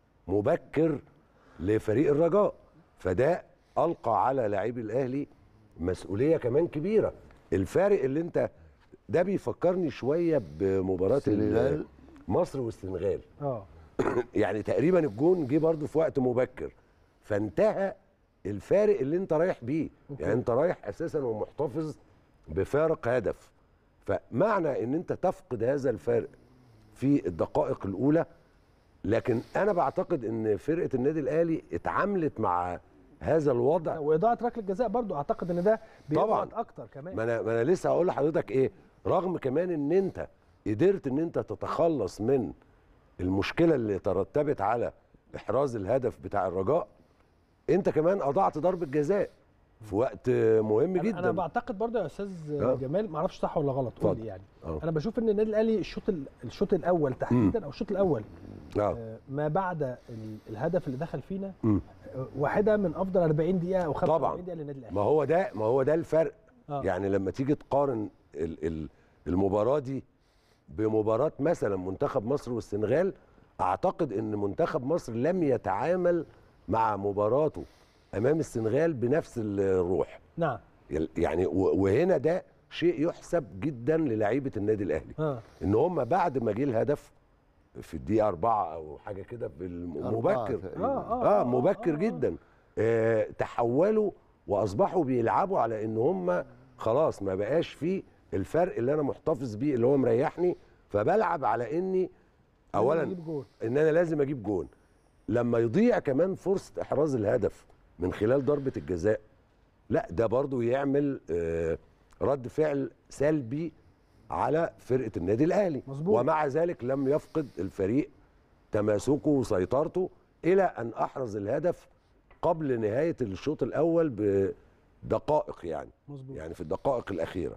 مبكر لفريق الرجاء فده القى على لاعبي الاهلي مسؤوليه كمان كبيره الفارق اللي انت ده بيفكرني شويه بمباراه السنغال. ال- مصر والسنغال اه يعني تقريبا الجون جه برضه في وقت مبكر فانتهى الفارق اللي انت رايح بيه يعني انت رايح اساسا ومحتفظ بفارق هدف فمعنى ان انت تفقد هذا الفارق في الدقائق الاولى لكن انا بعتقد ان فرقه النادي الاهلي اتعاملت مع هذا الوضع واضاعه ركله جزاء برضو اعتقد ان ده طبعاً. بيضغط اكتر كمان ما انا ما انا لسه هقول لحضرتك ايه رغم كمان ان انت قدرت ان انت تتخلص من المشكله اللي ترتبت على احراز الهدف بتاع الرجاء انت كمان اضعت ضربه جزاء في وقت مهم أنا- جدا انا بعتقد برضو يا استاذ آه. جمال ما اعرفش صح ولا غلط قول اتفضل. لي يعني آه. انا بشوف ان النادي الاهلي الشوط ال- الشوط الاول تحديدا او الشوط الاول اه آه، ما بعد ال- الهدف اللي دخل فينا مم. آه، واحده من افضل 40 دقيقه او 45 طبعاً. دقيقه للنادي الاهلي ما هو ده ما هو ده الفرق آه. يعني لما تيجي تقارن ال- ال- المباراه دي بمباراه مثلا منتخب مصر والسنغال اعتقد ان منتخب مصر لم يتعامل مع مباراته امام السنغال بنفس الروح نعم يعني و- وهنا ده شيء يحسب جدا للعيبه النادي الاهلي اه ان هم بعد ما جه الهدف في الدقيقه أربعة او حاجه كده في الم- أربعة مبكر تقريباً. اه مبكر جدا آه تحولوا واصبحوا بيلعبوا على ان هم خلاص ما بقاش فيه الفرق اللي انا محتفظ بيه اللي هو مريحني فبلعب على اني اولا يجيب جول. ان انا لازم اجيب جون لما يضيع كمان فرصه احراز الهدف من خلال ضربه الجزاء لا ده برضو يعمل آه رد فعل سلبي على فرقه النادي الاهلي مظبوط. ومع ذلك لم يفقد الفريق تماسكه وسيطرته الى ان احرز الهدف قبل نهايه الشوط الاول بدقائق يعني مظبوط. يعني في الدقائق الاخيره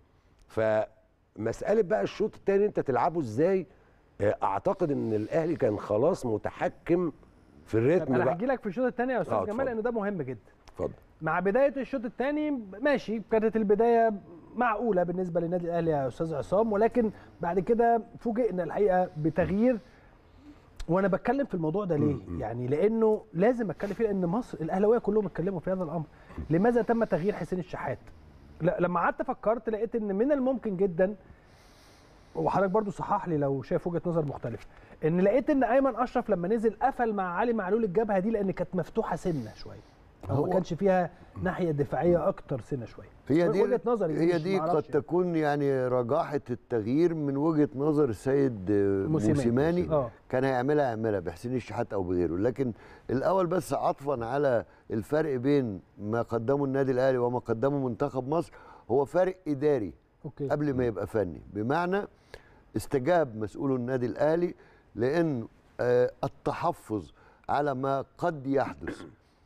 فمساله بقى الشوط الثاني انت تلعبه ازاي آه، اعتقد ان الاهلي كان خلاص متحكم في طب الريتم انا بقى هحكي لك في الشوط الثاني يا استاذ آه، جمال اتفضل. لان ده مهم جدا اتفضل مع بدايه الشوط الثاني ماشي كانت البدايه معقوله بالنسبه للنادي الاهلي يا استاذ عصام ولكن بعد كده فوجئنا الحقيقه بتغيير وانا بتكلم في الموضوع ده ليه؟ يعني لانه لازم اتكلم فيه لان مصر الاهلاويه كلهم اتكلموا في هذا الامر. لماذا تم تغيير حسين الشحات؟ لا لما قعدت فكرت لقيت ان من الممكن جدا وحضرتك برضو صحح لي لو شايف وجهه نظر مختلفه ان لقيت ان ايمن اشرف لما نزل قفل مع علي معلول الجبهه دي لان كانت مفتوحه سنه شويه او هو- ما كانش فيها ناحيه دفاعيه اكتر سنه شويه هي دي وجهه نظري هي مش دي قد معرفش يعني. تكون يعني رجاحه التغيير من وجهه نظر السيد آه، موسيماني. موسيماني آه. كان هيعملها يعملها بحسين الشحات او بغيره لكن الاول بس عطفا على الفرق بين ما قدمه النادي الاهلي وما قدمه منتخب مصر هو فارق اداري اوكي قبل ما يبقى فني بمعنى استجاب مسؤول النادي الاهلي لان آه، التحفظ على ما قد يحدث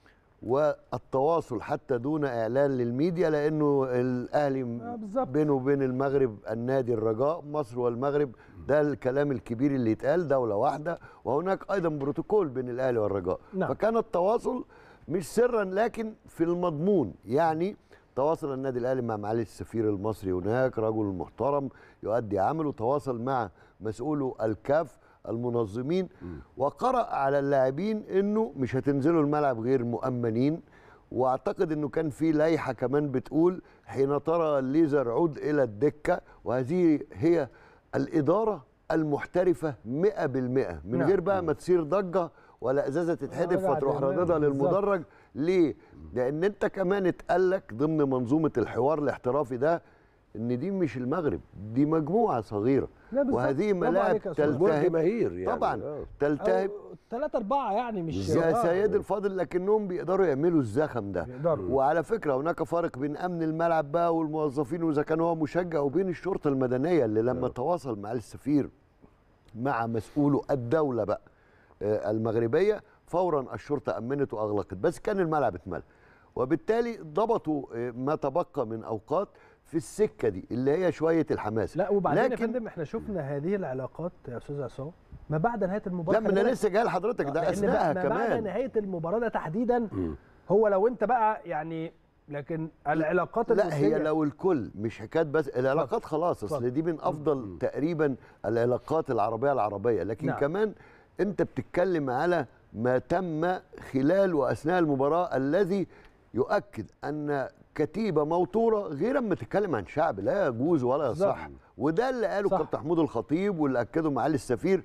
والتواصل حتى دون اعلان للميديا لانه الاهلي آه، بالظبط. بينه وبين المغرب النادي الرجاء مصر والمغرب ده الكلام الكبير اللي يتقال دوله واحده وهناك ايضا بروتوكول بين الاهلي والرجاء نعم. فكان التواصل مش سرا لكن في المضمون يعني تواصل النادي الاهلي مع معالي السفير المصري هناك رجل محترم يؤدي عمله تواصل مع مسؤولو الكاف المنظمين وقرأ على اللاعبين انه مش هتنزلوا الملعب غير مؤمنين واعتقد انه كان في لائحه كمان بتقول حين ترى الليزر عود الى الدكه وهذه هي الاداره المحترفه 100% من نعم. غير بقى ما تصير ضجه ولا ازازه تتحدف رجع فتروح تمام، رددها بالظبط. للمدرج ليه؟ لان انت كمان اتقالك ضمن منظومه الحوار الاحترافي ده ان دي مش المغرب دي مجموعه صغيره لا بالظبط. وهذه برافو ملاعب عليك يا أستاذ. جمهور تلتهب جماهير يعني طبعا آه. تلتهب ثلاثة أربعة يعني مش يا آه، سيد الفاضل لكنهم بيقدروا يعملوا الزخم ده بيقدروا. وعلى فكره هناك فرق بين امن الملعب بقى والموظفين واذا كان هو مشجع وبين الشرطه المدنيه اللي لما تواصل مع السفير مع مسؤولو الدوله بقى آه، المغربيه فورا الشرطه امنت واغلقت بس كان الملعب اتملى وبالتالي ضبطوا آه، ما تبقى من اوقات في السكه دي اللي هي شويه الحماس لا وبعدين يا لكن- فندم احنا شفنا هذه العلاقات يا استاذ عصام ما بعد نهايه المباراه لا ما خلي انا بالك. لسه جاي لحضرتك آه، ده لأن اثناءها ما بعد كمان نهايه المباراه ده تحديدا هو لو انت بقى يعني لكن العلاقات لا هي الودية- لو الكل مش حكايه بس العلاقات خلاص اتفضل. اصل دي من افضل تقريبا العلاقات العربيه العربيه لكن نعم. كمان انت بتتكلم على ما تم خلال واثناء المباراه الذي يؤكد ان كتيبه موتوره غير اما تتكلم عن شعب لا يجوز ولا بالظبط. يصح وده اللي قاله صح. كابتن محمود الخطيب واللي اكده معالي السفير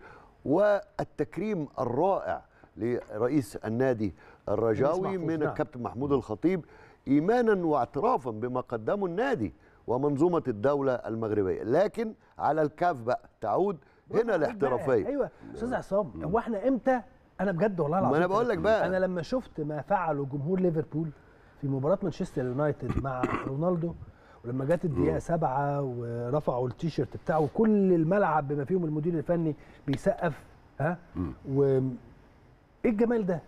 والتكريم الرائع لرئيس النادي الرجاوي محفوظ، من نعم. الكابتن محمود الخطيب ايمانا واعترافا بما قدمه النادي ومنظومه الدوله المغربيه لكن على الكاف بقى تعود هنا الاحترافيه ايوه استاذ عصام هو احنا امتى انا بجد والله العظيم ما أنا بقول لك بقى. انا لما شفت ما فعله جمهور ليفربول في مباراه مانشستر يونايتد مع رونالدو ولما جت الدقيقه سبعة ورفعوا التيشيرت بتاعه وكل الملعب بما فيهم المدير الفني بيسقف ها و ايه الجمال ده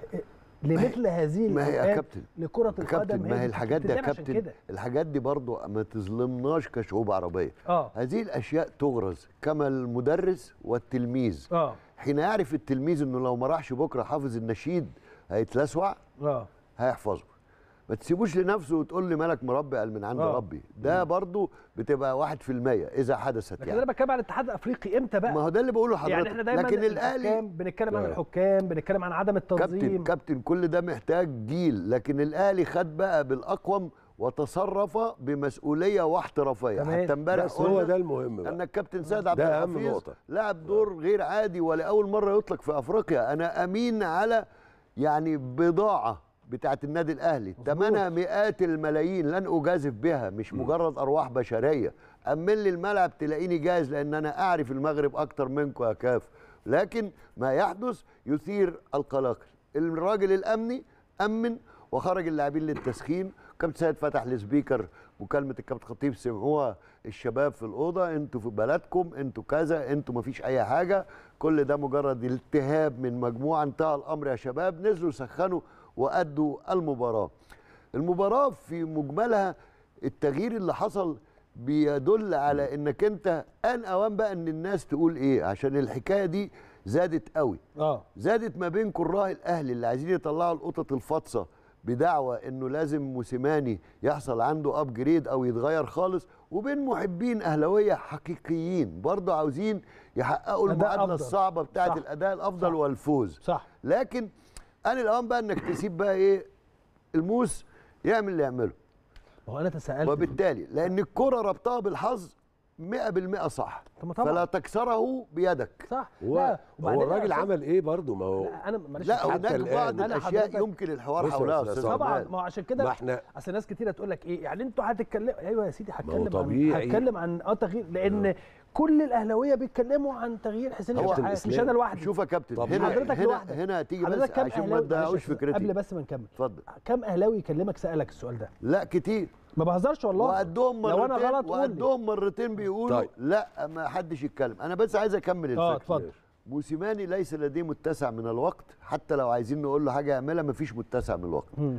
لمثل هذه ما هي يا الأوقات كابتن لكرة يا القدم كابتن ما هي الحاجات دي يا بتتلعب عشان كابتن كده. الحاجات دي برضو ما تظلمناش كشعوب عربيه اه هذه الاشياء تغرز كما المدرس والتلميذ اه حين يعرف التلميذ انه لو ما راحش بكره حافظ النشيد هيتلسوع اه هيحفظه ما تسيبوش لنفسه وتقول لي مالك مربي قال من عند آه. ربي ده برضو بتبقى واحد في المية إذا حدثت لكن يعني انا بتكلم عن الاتحاد الافريقي امتى بقى ما هو ده اللي بقوله لحضرتك يعني احنا دايما لكن الحكام الاهلي بنتكلم عن آه. الحكام بنتكلم عن عدم كابتن التنظيم كابتن كل ده محتاج جيل لكن الاهلي خد بقى بالاقوم وتصرف بمسؤوليه واحترافيه تمام. حتى امبارح بس هو قلنا ده المهم بقى ان الكابتن سيد عبد ده أهم الحفيظ نقطة. لعب دور غير عادي ولاول مره يطلق في افريقيا انا امين على يعني بضاعه بتاعت النادي الاهلي ثمنها مئات الملايين لن اجازف بها مش مجرد ارواح بشريه امن لي الملعب تلاقيني جاهز لان انا اعرف المغرب اكتر منكم يا كاف لكن ما يحدث يثير القلاقل الراجل الامني امن وخرج اللاعبين للتسخين كابتن سيد فتح السبيكر مكالمه الكابتن خطيب سمعوها الشباب في الاوضه انتوا في بلدكم انتوا كذا انتوا ما فيش اي حاجه كل ده مجرد التهاب من مجموعه انتهى الامر يا شباب نزلوا سخنوا وادوا المباراه المباراه في مجملها التغيير اللي حصل بيدل على انك انت ان اوان بقى ان الناس تقول ايه عشان الحكايه دي زادت قوي اه زادت ما بين كراء الاهلي اللي عايزين يطلعوا القطط الفاطسه بدعوى انه لازم موسيماني يحصل عنده ابجريد او يتغير خالص وبين محبين اهلاويه حقيقيين برضه عاوزين يحققوا أداء المعادله أفضل. الصعبه بتاعه صح. الاداء الافضل صح. والفوز صح لكن انا الاوان بقى انك تسيب بقى ايه الموس يعمل اللي يعمله هو انا تساءلت وبالتالي لان الكره ربطها بالحظ 100% صح طب ما طبعا. فلا تكسره بيدك صح هو, لا هو وبعدين الراجل أنا- عمل ايه برضه ما هو لا انا معلش لا حتى هناك الآن بعض أنا الاشياء حضرتك- يمكن الحوار بص يا حولها يا أستاذ استاذ طبعا جمال. ما هو عشان كده ما احنا اصل ناس كتير هتقول لك ايه يعني انتوا هتتكلموا ايوه يا سيدي هتكلم طبيعي. عن هتكلم عن اه تغيير لان كل الاهلاويه بيتكلموا عن تغيير حسين هو الشحات مش الإسلام. انا لوحدي شوف يا كابتن طب هنا حضرتك هنا لوحدك. هنا هتيجي بس حضرتك كام عشان ما اهلاوي تضيعوش معلش فكرتي قبل بس ما نكمل اتفضل كام اهلاوي يكلمك سالك السؤال ده لا كتير ما بهزرش والله وقدهم مرتين لو انا غلط قول لي. وقدهم مرتين بيقولوا طيب. لا ما حدش يتكلم انا بس عايز اكمل اه الفكره اتفضل موسيماني ليس لديه متسع من الوقت حتى لو عايزين نقول له حاجه يعملها مفيش متسع من الوقت مم.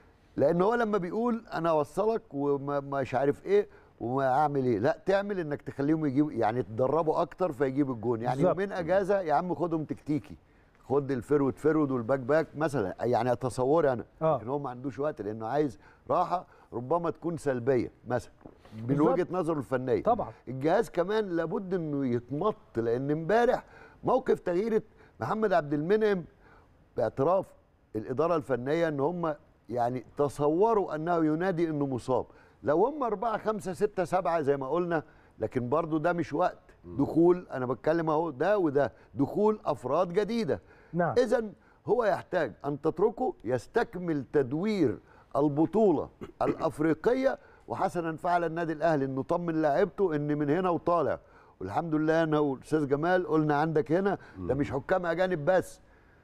لان هو لما بيقول انا اوصلك ومش عارف ايه وما اعمل ايه لا تعمل انك تخليهم يجيبوا يعني تدربوا اكتر فيجيبوا الجون يعني بالظبط. يومين اجازه يا عم خدهم تكتيكي خد الفرود فرود والباك باك مثلا يعني تصوري انا آه. لكن هو ما عندوش وقت لانه عايز راحه ربما تكون سلبيه مثلا من بالظبط. وجهه نظره الفنيه طبعا. الجهاز كمان لابد انه يتمط لان امبارح موقف تغيير محمد عبد المنعم باعتراف الاداره الفنيه ان هم يعني تصوروا انه ينادي انه مصاب لو هم أربعة خمسة ستة سبعة زي ما قلنا لكن برضو ده مش وقت دخول انا بتكلم اهو ده وده دخول افراد جديده نعم اذا هو يحتاج ان تتركه يستكمل تدوير البطوله الافريقيه وحسنا فعل النادي الاهلي انه طمن لاعيبته ان من هنا وطالع والحمد لله انا والاستاذ جمال قلنا عندك هنا ده مش حكام اجانب بس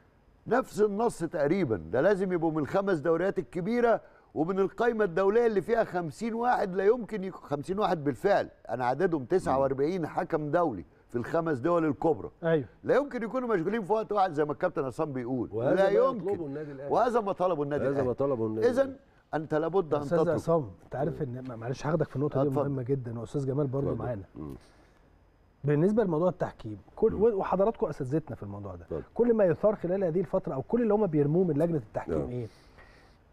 نفس النص تقريبا ده لازم يبقوا من الخمس دوريات الكبيره ومن القائمه الدوليه اللي فيها 50 واحد لا يمكن يكون 50 واحد بالفعل انا عددهم 49 حكم دولي في الخمس دول الكبرى ايوه لا يمكن يكونوا مشغولين في وقت واحد زي ما الكابتن عصام بيقول وهذا لا ما يمكن يطلبه النادي الأهلي. وهذا ما طلبه النادي هذا الاهلي ما طلبه النادي اذا الأهلي. انت لابد ان استاذ تترك عصام انت عارف ان معلش هاخدك في النقطه دي اتفضل. مهمه جدا واستاذ جمال برضه اتفضل. معانا مم. بالنسبه لموضوع التحكيم كل وحضراتكم اساتذتنا في الموضوع ده اتفضل. كل ما يثار خلال هذه الفتره او كل اللي هم بيرموه من لجنه التحكيم نعم. ايه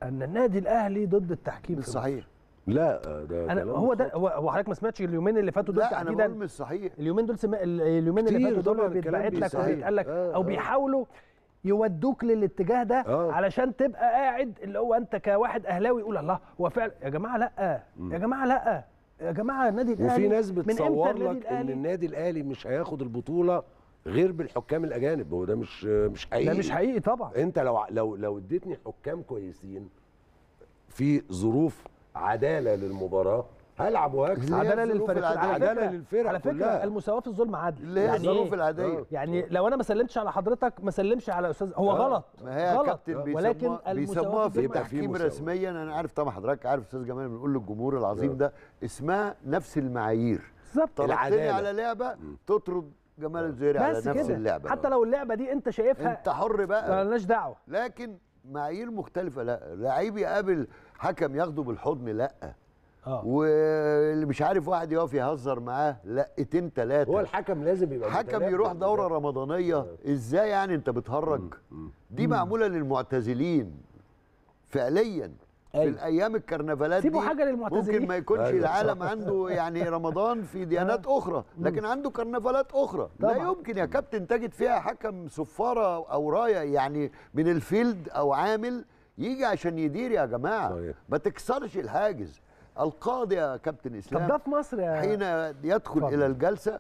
ان النادي الاهلي ضد التحكيم مش في صحيح لا ده انا كلام هو ده خاطئ. هو هو حضرتك ما سمعتش اليومين اللي فاتوا دول لا انا تحديدا بقول مش صحيح اليومين دول سمع ال- اليومين اللي كتير فاتوا طبعاً دول الكلام بيتبعت لك بيصحيح. وبيتقال لك آه، او آه. بيحاولوا يودوك للاتجاه ده آه. علشان تبقى قاعد اللي هو انت كواحد اهلاوي يقول الله هو فعلا يا جماعه لا يا جماعه لا يا جماعه النادي الاهلي وفي ناس من إمتى بتصور النادي لك ان الأهلي؟ النادي الاهلي مش هياخد البطوله غير بالحكام الاجانب هو ده مش مش حقيقي ده مش حقيقي طبعا انت لو لو لو اديتني حكام كويسين في ظروف عداله للمباراه هلعب وهكسب اللي هي عداله الظروف للفريق العادية. على عدالة فكرة- للفرق على فكره كلها. المساواه في الظلم عدل اللي هي يعني الظروف إيه؟ العاديه يعني لو انا ما سلمتش على حضرتك ما سلمش على استاذ هو آه. غلط ما هي يا غلط كابتن ولكن بيسموها المساواه بيسموها في في الظلم يبقى في التحكيم مساواة. رسميا انا عارف طبعا حضرتك عارف استاذ جمال بنقول للجمهور العظيم ده اسمها نفس المعايير بالظبط طلعتني العدالة. على لعبه تطرد جمال الزهيري على بس نفس كده اللعبه حتى لو اللعبه دي انت شايفها انت حر بقى مالناش دعوه لكن معايير مختلفه لا لعيب يقابل حكم ياخده بالحضن لا اه واللي مش عارف واحد يقف يهزر معاه لقتين هو ثلاثه الحكم لازم يبقى حكم متنبه يروح بده. دوره رمضانيه ازاي يعني انت بتهرج دي معموله للمعتزلين فعليا في أيوة. الايام الكرنفالات سيبوا دي حاجة للمعتزلين. ممكن ما يكونش أيوة، العالم صح. عنده يعني رمضان في ديانات اخرى لكن عنده كرنفالات اخرى لا طبعا. يمكن يا كابتن تجد فيها حكم صفاره او رايه يعني من الفيلد او عامل يجي عشان يدير يا جماعه صحيح. ما تكسرش الحاجز القاضي يا كابتن اسلام طب ده في مصر يا حين يدخل اتفضل. الى الجلسه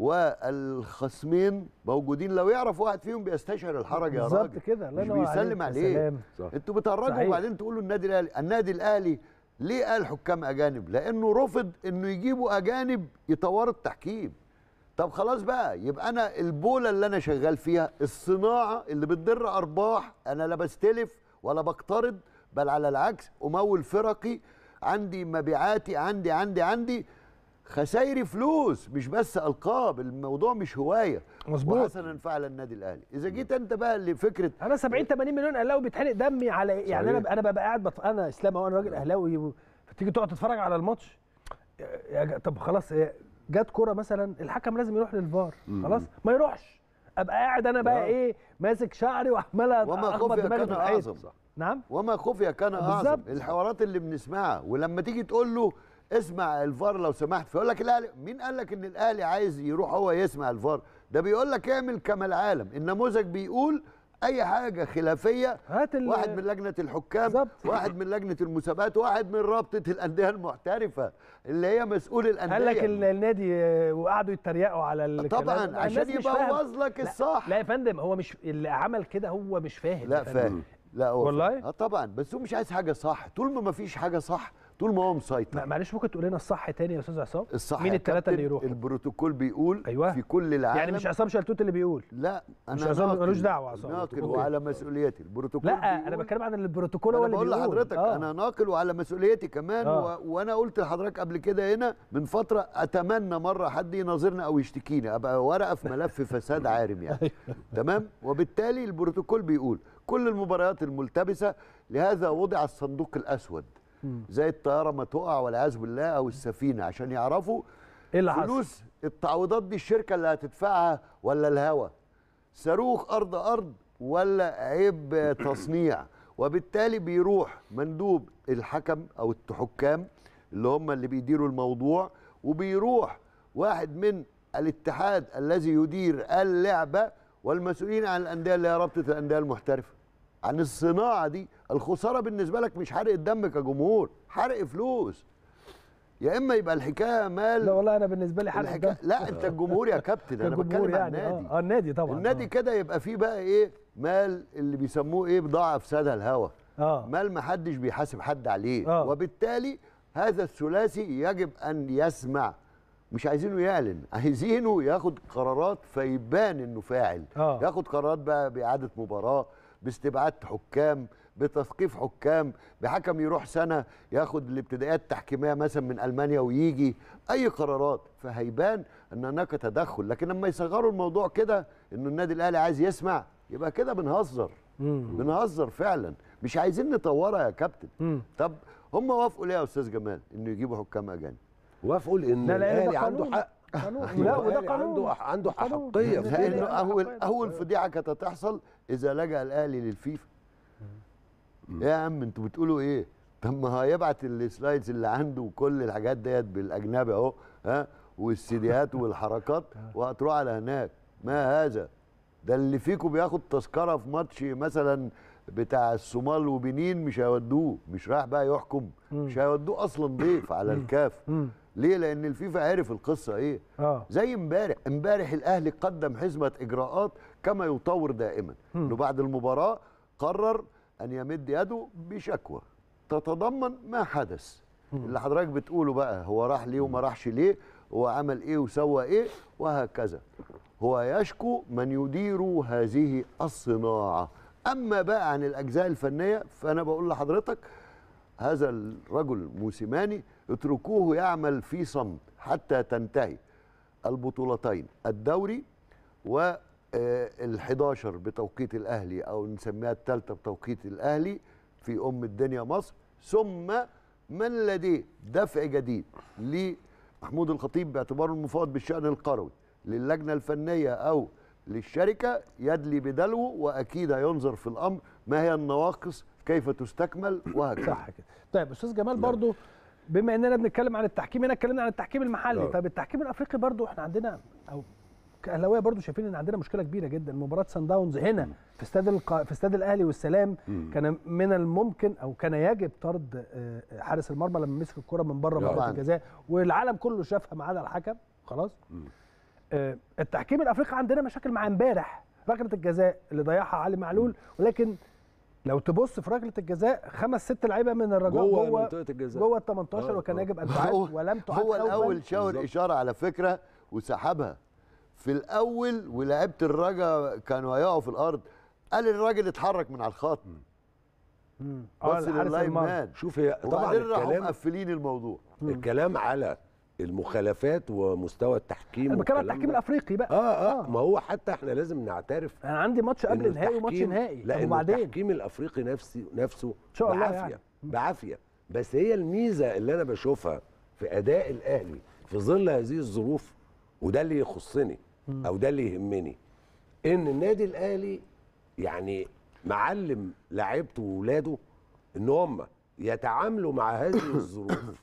والخصمين موجودين لو يعرف واحد فيهم بيستشعر الحرج يا بالظبط راجل كده الله مش ينور بيسلم عليك. يا عليه سلام. صح. انتوا بتهرجوا صحيح. وبعدين تقولوا النادي الاهلي النادي الاهلي ليه قال حكام اجانب لانه رفض انه يجيبوا اجانب يطوروا التحكيم طب خلاص بقى يبقى انا البوله اللي انا شغال فيها الصناعه اللي بتضر ارباح انا لا بستلف ولا بقترض بل على العكس امول فرقي عندي مبيعاتي عندي عندي عندي خسايري فلوس مش بس القاب الموضوع مش هوايه مظبوط. وحسنا فعل النادي الاهلي اذا جيت انت بقى لفكره انا 70 80 مليون اهلاوي بيتحرق دمي على إيه؟ يعني صحيح. انا انا ببقى قاعد بط... انا اسلام اهو انا راجل اهلاوي و- فتيجي تقعد تتفرج على الماتش يا ج- طب خلاص إيه، جت كوره مثلا الحكم لازم يروح للفار خلاص ما يروحش ابقى قاعد انا بقى آه. ايه ماسك شعري وعمال وما اخبط خفي دماغي كان في الحيط أعظم. نعم وما خفي كان اعظم بالظبط. الحوارات اللي بنسمعها ولما تيجي تقول له اسمع الفار لو سمحت فيقول لك الاهلي مين قال لك ان الاهلي عايز يروح هو يسمع الفار ده بيقول لك اعمل كما العالم النموذج بيقول اي حاجه خلافيه هات ال- واحد من لجنه الحكام بالظبط. واحد من لجنه المسابقات واحد من رابطه الانديه المحترفه اللي هي مسؤول الانديه قال لك ال- النادي آه، وقعدوا يتريقوا على الكلام طبعا الناس عشان مش فاهمة. يبوظ لك لا- الصح لا يا فندم هو مش اللي عمل كده هو مش فاهم لا يا فندم. فاهم لا هو والله؟ فاهم. اه طبعا بس هو مش عايز حاجه صح طول ما ما فيش حاجه صح طول ما هو مسيطر ما- معلش ممكن تقول لنا الصح تاني يا استاذ عصام الصح مين يا الثلاثه كابتن، اللي يروحوا البروتوكول بيقول أيوة. في كل العالم يعني مش عصام شلتوت اللي بيقول لا مش انا عصام ناقل- ملوش دعوة عصام. ناقل أوكي. وعلى مسؤوليتي البروتوكول لا انا بيقول- بتكلم عن البروتوكول هو انا اللي بقول بيقول لحضرتك آه. انا ناقل وعلى مسؤوليتي كمان آه. و... وانا قلت لحضرتك قبل كده هنا من فتره اتمنى مره حد يناظرنا او يشتكيني ابقى ورقه في ملف فساد عارم يعني تمام وبالتالي البروتوكول بيقول كل المباريات الملتبسه لهذا وضع الصندوق الاسود زي الطياره ما تقع والعياذ بالله او السفينه عشان يعرفوا ايه اللي حصل فلوس التعويضات دي الشركه اللي هتدفعها ولا الهوا صاروخ ارض ارض ولا عيب تصنيع وبالتالي بيروح مندوب الحكم او الحكام اللي هم اللي بيديروا الموضوع وبيروح واحد من الاتحاد الذي يدير اللعبه والمسؤولين عن الانديه اللي هي رابطه الانديه المحترفه عن الصناعه دي الخساره بالنسبه لك مش حرق الدم كجمهور حرق فلوس يا اما يبقى الحكايه مال لا والله انا بالنسبه لي حرق الحكايه الدم لا انت الجمهور يا كابتن انا كجمهور بتكلم عن يعني النادي اه آه، النادي طبعا النادي كده يبقى فيه بقى ايه مال اللي بيسموه ايه بضاعه افسادها الهوى اه مال ما حدش بيحاسب حد عليه آه. وبالتالي هذا الثلاثي يجب ان يسمع مش عايزينه يعلن عايزينه ياخد قرارات فيبان انه فاعل آه. ياخد قرارات بقى باعاده مباراه باستبعاد حكام بتثقيف حكام بحكم يروح سنه ياخد الابتدائيات التحكيميه مثلا من المانيا ويجي اي قرارات فهيبان ان هناك تدخل لكن لما يصغروا الموضوع كده انه النادي الاهلي عايز يسمع يبقى كده بنهزر بنهزر فعلا مش عايزين نطورها يا كابتن مم. طب هم وافقوا ليه يا استاذ جمال انه يجيبوا حكام اجانب وافقوا لان لا، لأن ده الاهلي عنده قانون. حق قانون. أيوة، لا، وده الأهلي قانون. عنده عنده قانون. احقيه في لانه كده. اول حقيقة. اول فضيحه كانت هتحصل اذا لجا الاهلي للفيفا يا عم انتوا بتقولوا ايه طب ما هيبعت السلايدز اللي عنده وكل الحاجات ديت بالاجنبي اهو ها والسيديات والحركات وهتروح على هناك ما هذا ده اللي فيكم بياخد تذكره في ماتش مثلا بتاع الصومال وبنين مش هيودوه مش رايح بقى يحكم مش هيودوه اصلا ضيف على الكاف ليه لان الفيفا عرف القصه ايه اه زي امبارح امبارح الاهلي قدم حزمه اجراءات كما يطور دائما انه بعد المباراه قرر ان يمد يده بشكوى تتضمن ما حدث اللي حضرتك بتقوله بقى هو راح ليه وما راحش ليه هو عمل ايه وسوى ايه وهكذا هو يشكو من يدير هذه الصناعه اما بقى عن الاجزاء الفنيه فانا بقول لحضرتك هذا الرجل موسيماني اتركوه يعمل في صمت حتى تنتهي البطولتين الدوري وال11 بتوقيت الاهلي او نسميها الثالثه بتوقيت الاهلي في ام الدنيا مصر ثم من لديه دفع جديد لمحمود الخطيب باعتباره المفوض بالشان القروي للجنه الفنيه او للشركه يدلي بدلو واكيد هينظر في الامر ما هي النواقص كيف تستكمل وهكذا صح كده طيب استاذ جمال برضو بما اننا بنتكلم عن التحكيم هنا اتكلمنا عن التحكيم المحلي آه. طيب التحكيم الافريقي برضو احنا عندنا او كاهلاويه برضو شايفين ان عندنا مشكله كبيره جدا مباراه سان داونز هنا في استاد الق... في استاد الاهلي والسلام كان من الممكن او كان يجب طرد آه، حارس المرمى لما مسك الكره من بره منطقه طبعاً. الجزاء والعالم كله شافها ما عدا الحكم خلاص آه، التحكيم الافريقي عندنا مشاكل مع امبارح ركله الجزاء اللي ضيعها علي معلول ولكن لو تبص في ركله الجزاء خمس ست لعيبه من الرجاء جوه جوه منطقة الجزاء. جوه ال 18 آه، وكان آه. يجب ان تعاد هو ولم تعاد هو أولاً. الاول شاور بالظبط. اشاره على فكره وسحبها في الاول ولاعيبه الرجا كانوا هيقعوا في الارض قال الراجل اتحرك من على الخط مم. اه بص الحارس لللاين المرمى. مان شوف هي طبعا وبعدين راحوا الكلام مقفلين الموضوع الكلام على المخالفات ومستوى التحكيم انا بتكلم عن والكلام التحكيم ده. الافريقي بقى اه اه ما هو حتى احنا لازم نعترف انا عندي ماتش إن قبل نهائي وماتش التحكيم- نهائي لا طب إن وبعدين التحكيم الافريقي نفسه نفسه إن شاء الله بعافيه يعني. بعافيه بس هي الميزه اللي انا بشوفها في اداء الاهلي في ظل هذه الظروف وده اللي يخصني او ده اللي يهمني ان النادي الاهلي يعني معلم لعيبته واولاده ان هم يتعاملوا مع هذه الظروف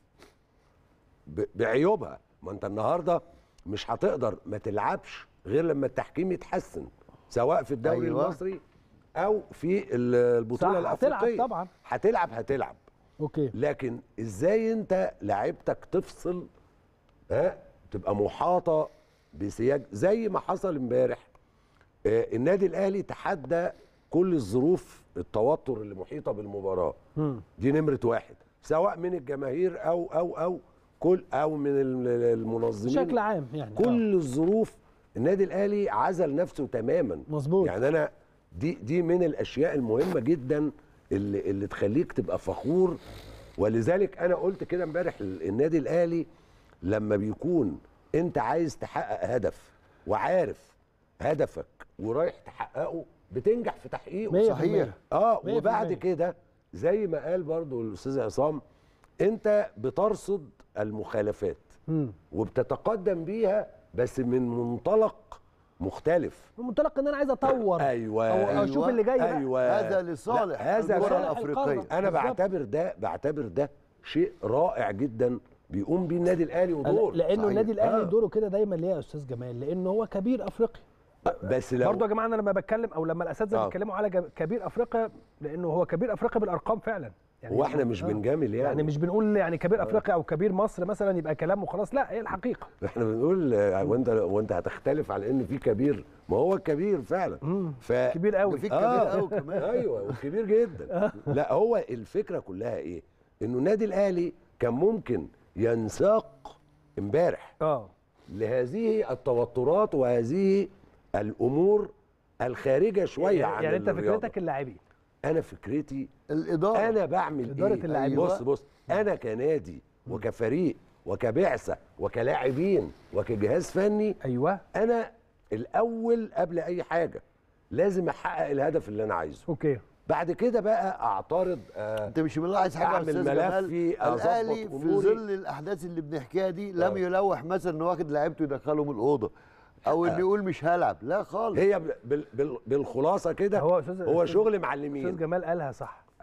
ب- بعيوبها ما انت النهارده مش هتقدر ما تلعبش غير لما التحكيم يتحسن سواء في الدوري أيوة. أيوة. المصري او في ال- البطوله صح، هتلعب الافريقيه طبعاً. هتلعب هتلعب اوكي لكن ازاي انت لعيبتك تفصل ها تبقى محاطه بسياج زي ما حصل امبارح آه، النادي الاهلي تحدى كل الظروف التوتر اللي محيطه بالمباراه دي نمره واحد سواء من الجماهير او او او كل او من ال- المنظمين بشكل عام يعني كل الظروف النادي الاهلي عزل نفسه تماما مظبوط. يعني انا دي دي من الاشياء المهمه جدا اللي اللي تخليك تبقى فخور ولذلك انا قلت كده امبارح النادي الاهلي لما بيكون انت عايز تحقق هدف وعارف هدفك ورايح تحققه بتنجح في تحقيقه مية في صحيح. المية. اه مية في وبعد المية. كده زي ما قال برضو الاستاذ عصام انت بترصد المخالفات مم. وبتتقدم بيها بس من منطلق مختلف من منطلق ان انا عايز اطور ايوه او اشوف اللي جاي بقى. ايوه هذا لصالح لا، هذا الكرة لا. الافريقيه انا بالظبط. بعتبر ده بعتبر ده شيء رائع جدا بيقوم بيه النادي الاهلي ودور لانه صحيح. النادي الاهلي آه. دوره كده دايما ليه يا استاذ جمال لانه هو كبير افريقيا بس لو برضه يا جماعه انا لما بتكلم او لما الاساتذه آه. بيتكلموا على جب- كبير افريقيا لانه هو كبير افريقيا بالارقام فعلا هو احنا مش آه. بنجامل يعني, يعني مش بنقول يعني كبير افريقيا او كبير مصر مثلا يبقى كلام وخلاص لا هي الحقيقه احنا بنقول آه، وانت وانت هتختلف على ان في كبير ما هو كبير فعلا ف كبير قوي ده في كبير قوي كمان ايوه وكبير جدا لا هو الفكره كلها ايه انه النادي الاهلي كان ممكن ينساق امبارح اه لهذه التوترات وهذه الامور الخارجه شويه عن يعني انت الرياضة. فكرتك اللاعبين انا فكرتي الاداره انا بعمل إدارة ايه اللاعبين. بص بص انا كنادي وكفريق وكبعثه وكلاعبين وكجهاز فني ايوه انا الاول قبل اي حاجه لازم احقق الهدف اللي انا عايزه اوكي بعد كده بقى اعترض آه انت مش ملاحظ حاجه يا أعمل استاذ ملفي، جمال أظبط الاهلي في أموري. ظل الاحداث اللي بنحكيها دي لم آه. يلوح مثلا انه واخد لعيبته يدخلهم الاوضه او انه يقول مش هلعب لا خالص هي بال بال بالخلاصه كده هو هو, أستاذ- هو أستاذ- شغل استاذ معلمين جمال قالها صح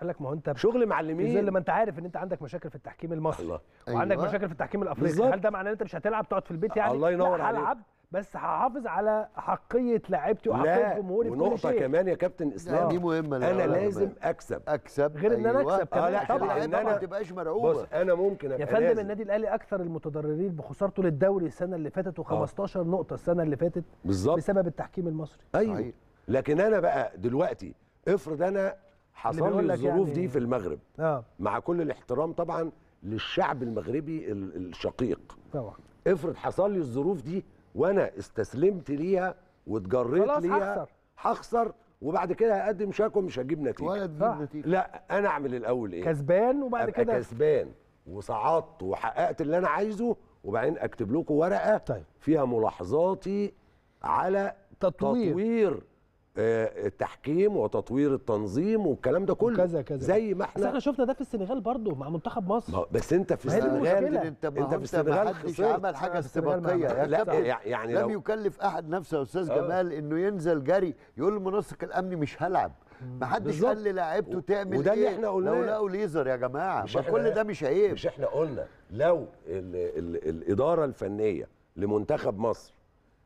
قال لك ما هو انت شغل في معلمين ظل ما انت عارف ان انت عندك مشاكل في التحكيم المصري الله. وعندك أيوة. مشاكل في التحكيم الافريقي بالظبط. هل ده معناه ان انت مش هتلعب تقعد في البيت يعني الله ينور لا عليك. هلعب بس هحافظ على حقيه لاعيبتي وحقيه لا جمهوري في كل ونقطه شيء كمان يا كابتن لا، اسلام دي مهمه لا، انا لا، لازم كمان. اكسب اكسب غير إن أنا أيوة. أكسب كمان. اه لا طبعاً، طبعا ان طبعا ما انا تبقاش بص مرعوبه انا ممكن يا ابقى فندم نازل. النادي الاهلي اكثر المتضررين بخسارته للدوري السنه اللي فاتت و15 نقطه السنه اللي فاتت بالظبط بسبب التحكيم المصري ايوه صحيح. لكن انا بقى دلوقتي افرض انا حصل بيقول لي لك الظروف يعني- دي في المغرب اه مع كل الاحترام طبعا للشعب المغربي ال- الشقيق طبعا افرض حصل لي الظروف دي وانا استسلمت ليها واتجريت خلاص ليها هخسر. هخسر وبعد كده هقدم شكوى مش هجيب نتيجه ولا تجيب صح. نتيجه لا انا اعمل الاول ايه كسبان وبعد ابقى كده كسبان وصعدت وحققت اللي انا عايزه وبعدين اكتب لكم ورقه طيب. فيها ملاحظاتي على تطوير. تطوير آه، التحكيم وتطوير التنظيم والكلام ده كله كذا كذا. زي ما بس احنا احنا شفنا ده في السنغال برضو مع منتخب ما مصر هو- بس انت في ما هي دي السنغال المشكلة. انت ما انت هو في السنغال ما حدش خسرت. عمل حاجه في السنغال ما استباقيه يا عملش. لا كابتن يعني لم لو يكلف احد نفسه يا استاذ آه. جمال انه ينزل جري يقول للمنسق الامني مش هلعب ما حدش بالظبط. قال للاعيبته و- تعمل وده اللي ايه احنا قلناه. لو لقوا ليزر يا جماعه مش ما احنا- كل ده مش عيب مش احنا قلنا لو ال ال الاداره الفنيه لمنتخب مصر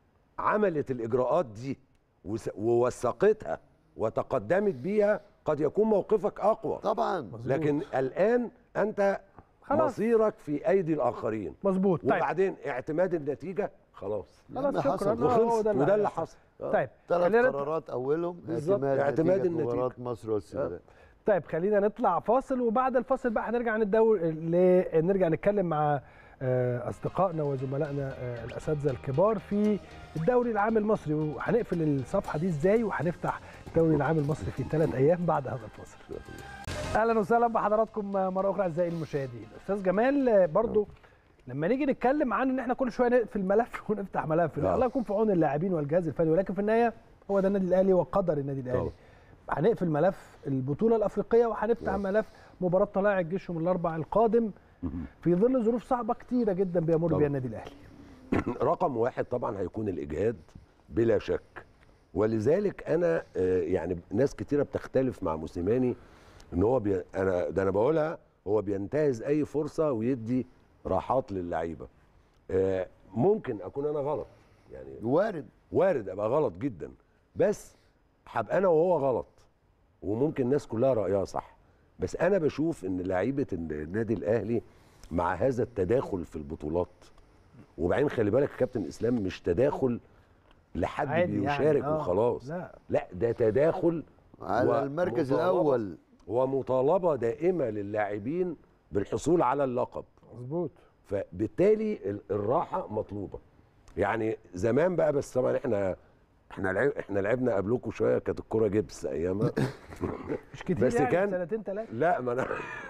عملت الاجراءات دي وس- ووثقتها وتقدمت بيها قد يكون موقفك اقوى طبعا لكن الان انت خلاص. مصيرك في ايدي الاخرين مظبوط طيب وبعدين اعتماد النتيجه خلاص خلاص لما شكرا حصل. آه، هو وخلص ده وده اللي هيحصل. حصل آه. طيب ثلاث خلينا قرارات اولهم بالظبط. اعتماد, اعتماد نتيجة النتيجة. مباراه مصر والسنغال طيب خلينا نطلع فاصل وبعد الفاصل بقى هنرجع ندور ل... نرجع نتكلم مع آه، اصدقائنا وزملائنا آه، الاساتذه الكبار في الدوري العام المصري وهنقفل الصفحه دي ازاي وهنفتح الدوري العام المصري في ثلاث ايام بعد هذا الفاصل. اهلا وسهلا بحضراتكم مره اخرى اعزائي المشاهدين. استاذ جمال آه، برضو لما نيجي نتكلم عن ان احنا كل شويه نقفل ملف ونفتح ملف آه. الله يكون في عون اللاعبين والجهاز الفني ولكن في النهايه هو ده النادي الاهلي وقدر النادي الاهلي. طبعا. هنقفل ملف البطوله الافريقيه وهنفتح نعم. ملف مباراه طلائع الجيش يوم الاربعاء القادم في ظل ظروف صعبه كتيره جدا بيمر طبعا. بيها النادي الاهلي رقم واحد طبعا هيكون الاجهاد بلا شك ولذلك انا آه، يعني ناس كتيره بتختلف مع موسيماني ان هو بي انا ده انا بقولها هو بينتهز اي فرصه ويدي راحات للعيبه آه، ممكن اكون انا غلط يعني وارد وارد ابقى غلط جدا بس هبقى انا وهو غلط وممكن الناس كلها رايها صح بس انا بشوف ان لعيبه النادي الاهلي مع هذا التداخل في البطولات وبعدين خلي بالك يا كابتن اسلام مش تداخل لحد عادي يعني، بيشارك آه، وخلاص لا. لا ده تداخل على و- المركز مطالبة- الاول ومطالبه دائمه للاعبين بالحصول على اللقب مظبوط فبالتالي ال- الراحه مطلوبه يعني زمان بقى بس طبعا احنا احنا لعب احنا لعبنا قبلكم شويه كانت الكوره جبس ايامها مش كتير بس يعني كان- سنتين ثلاثه لا ما انا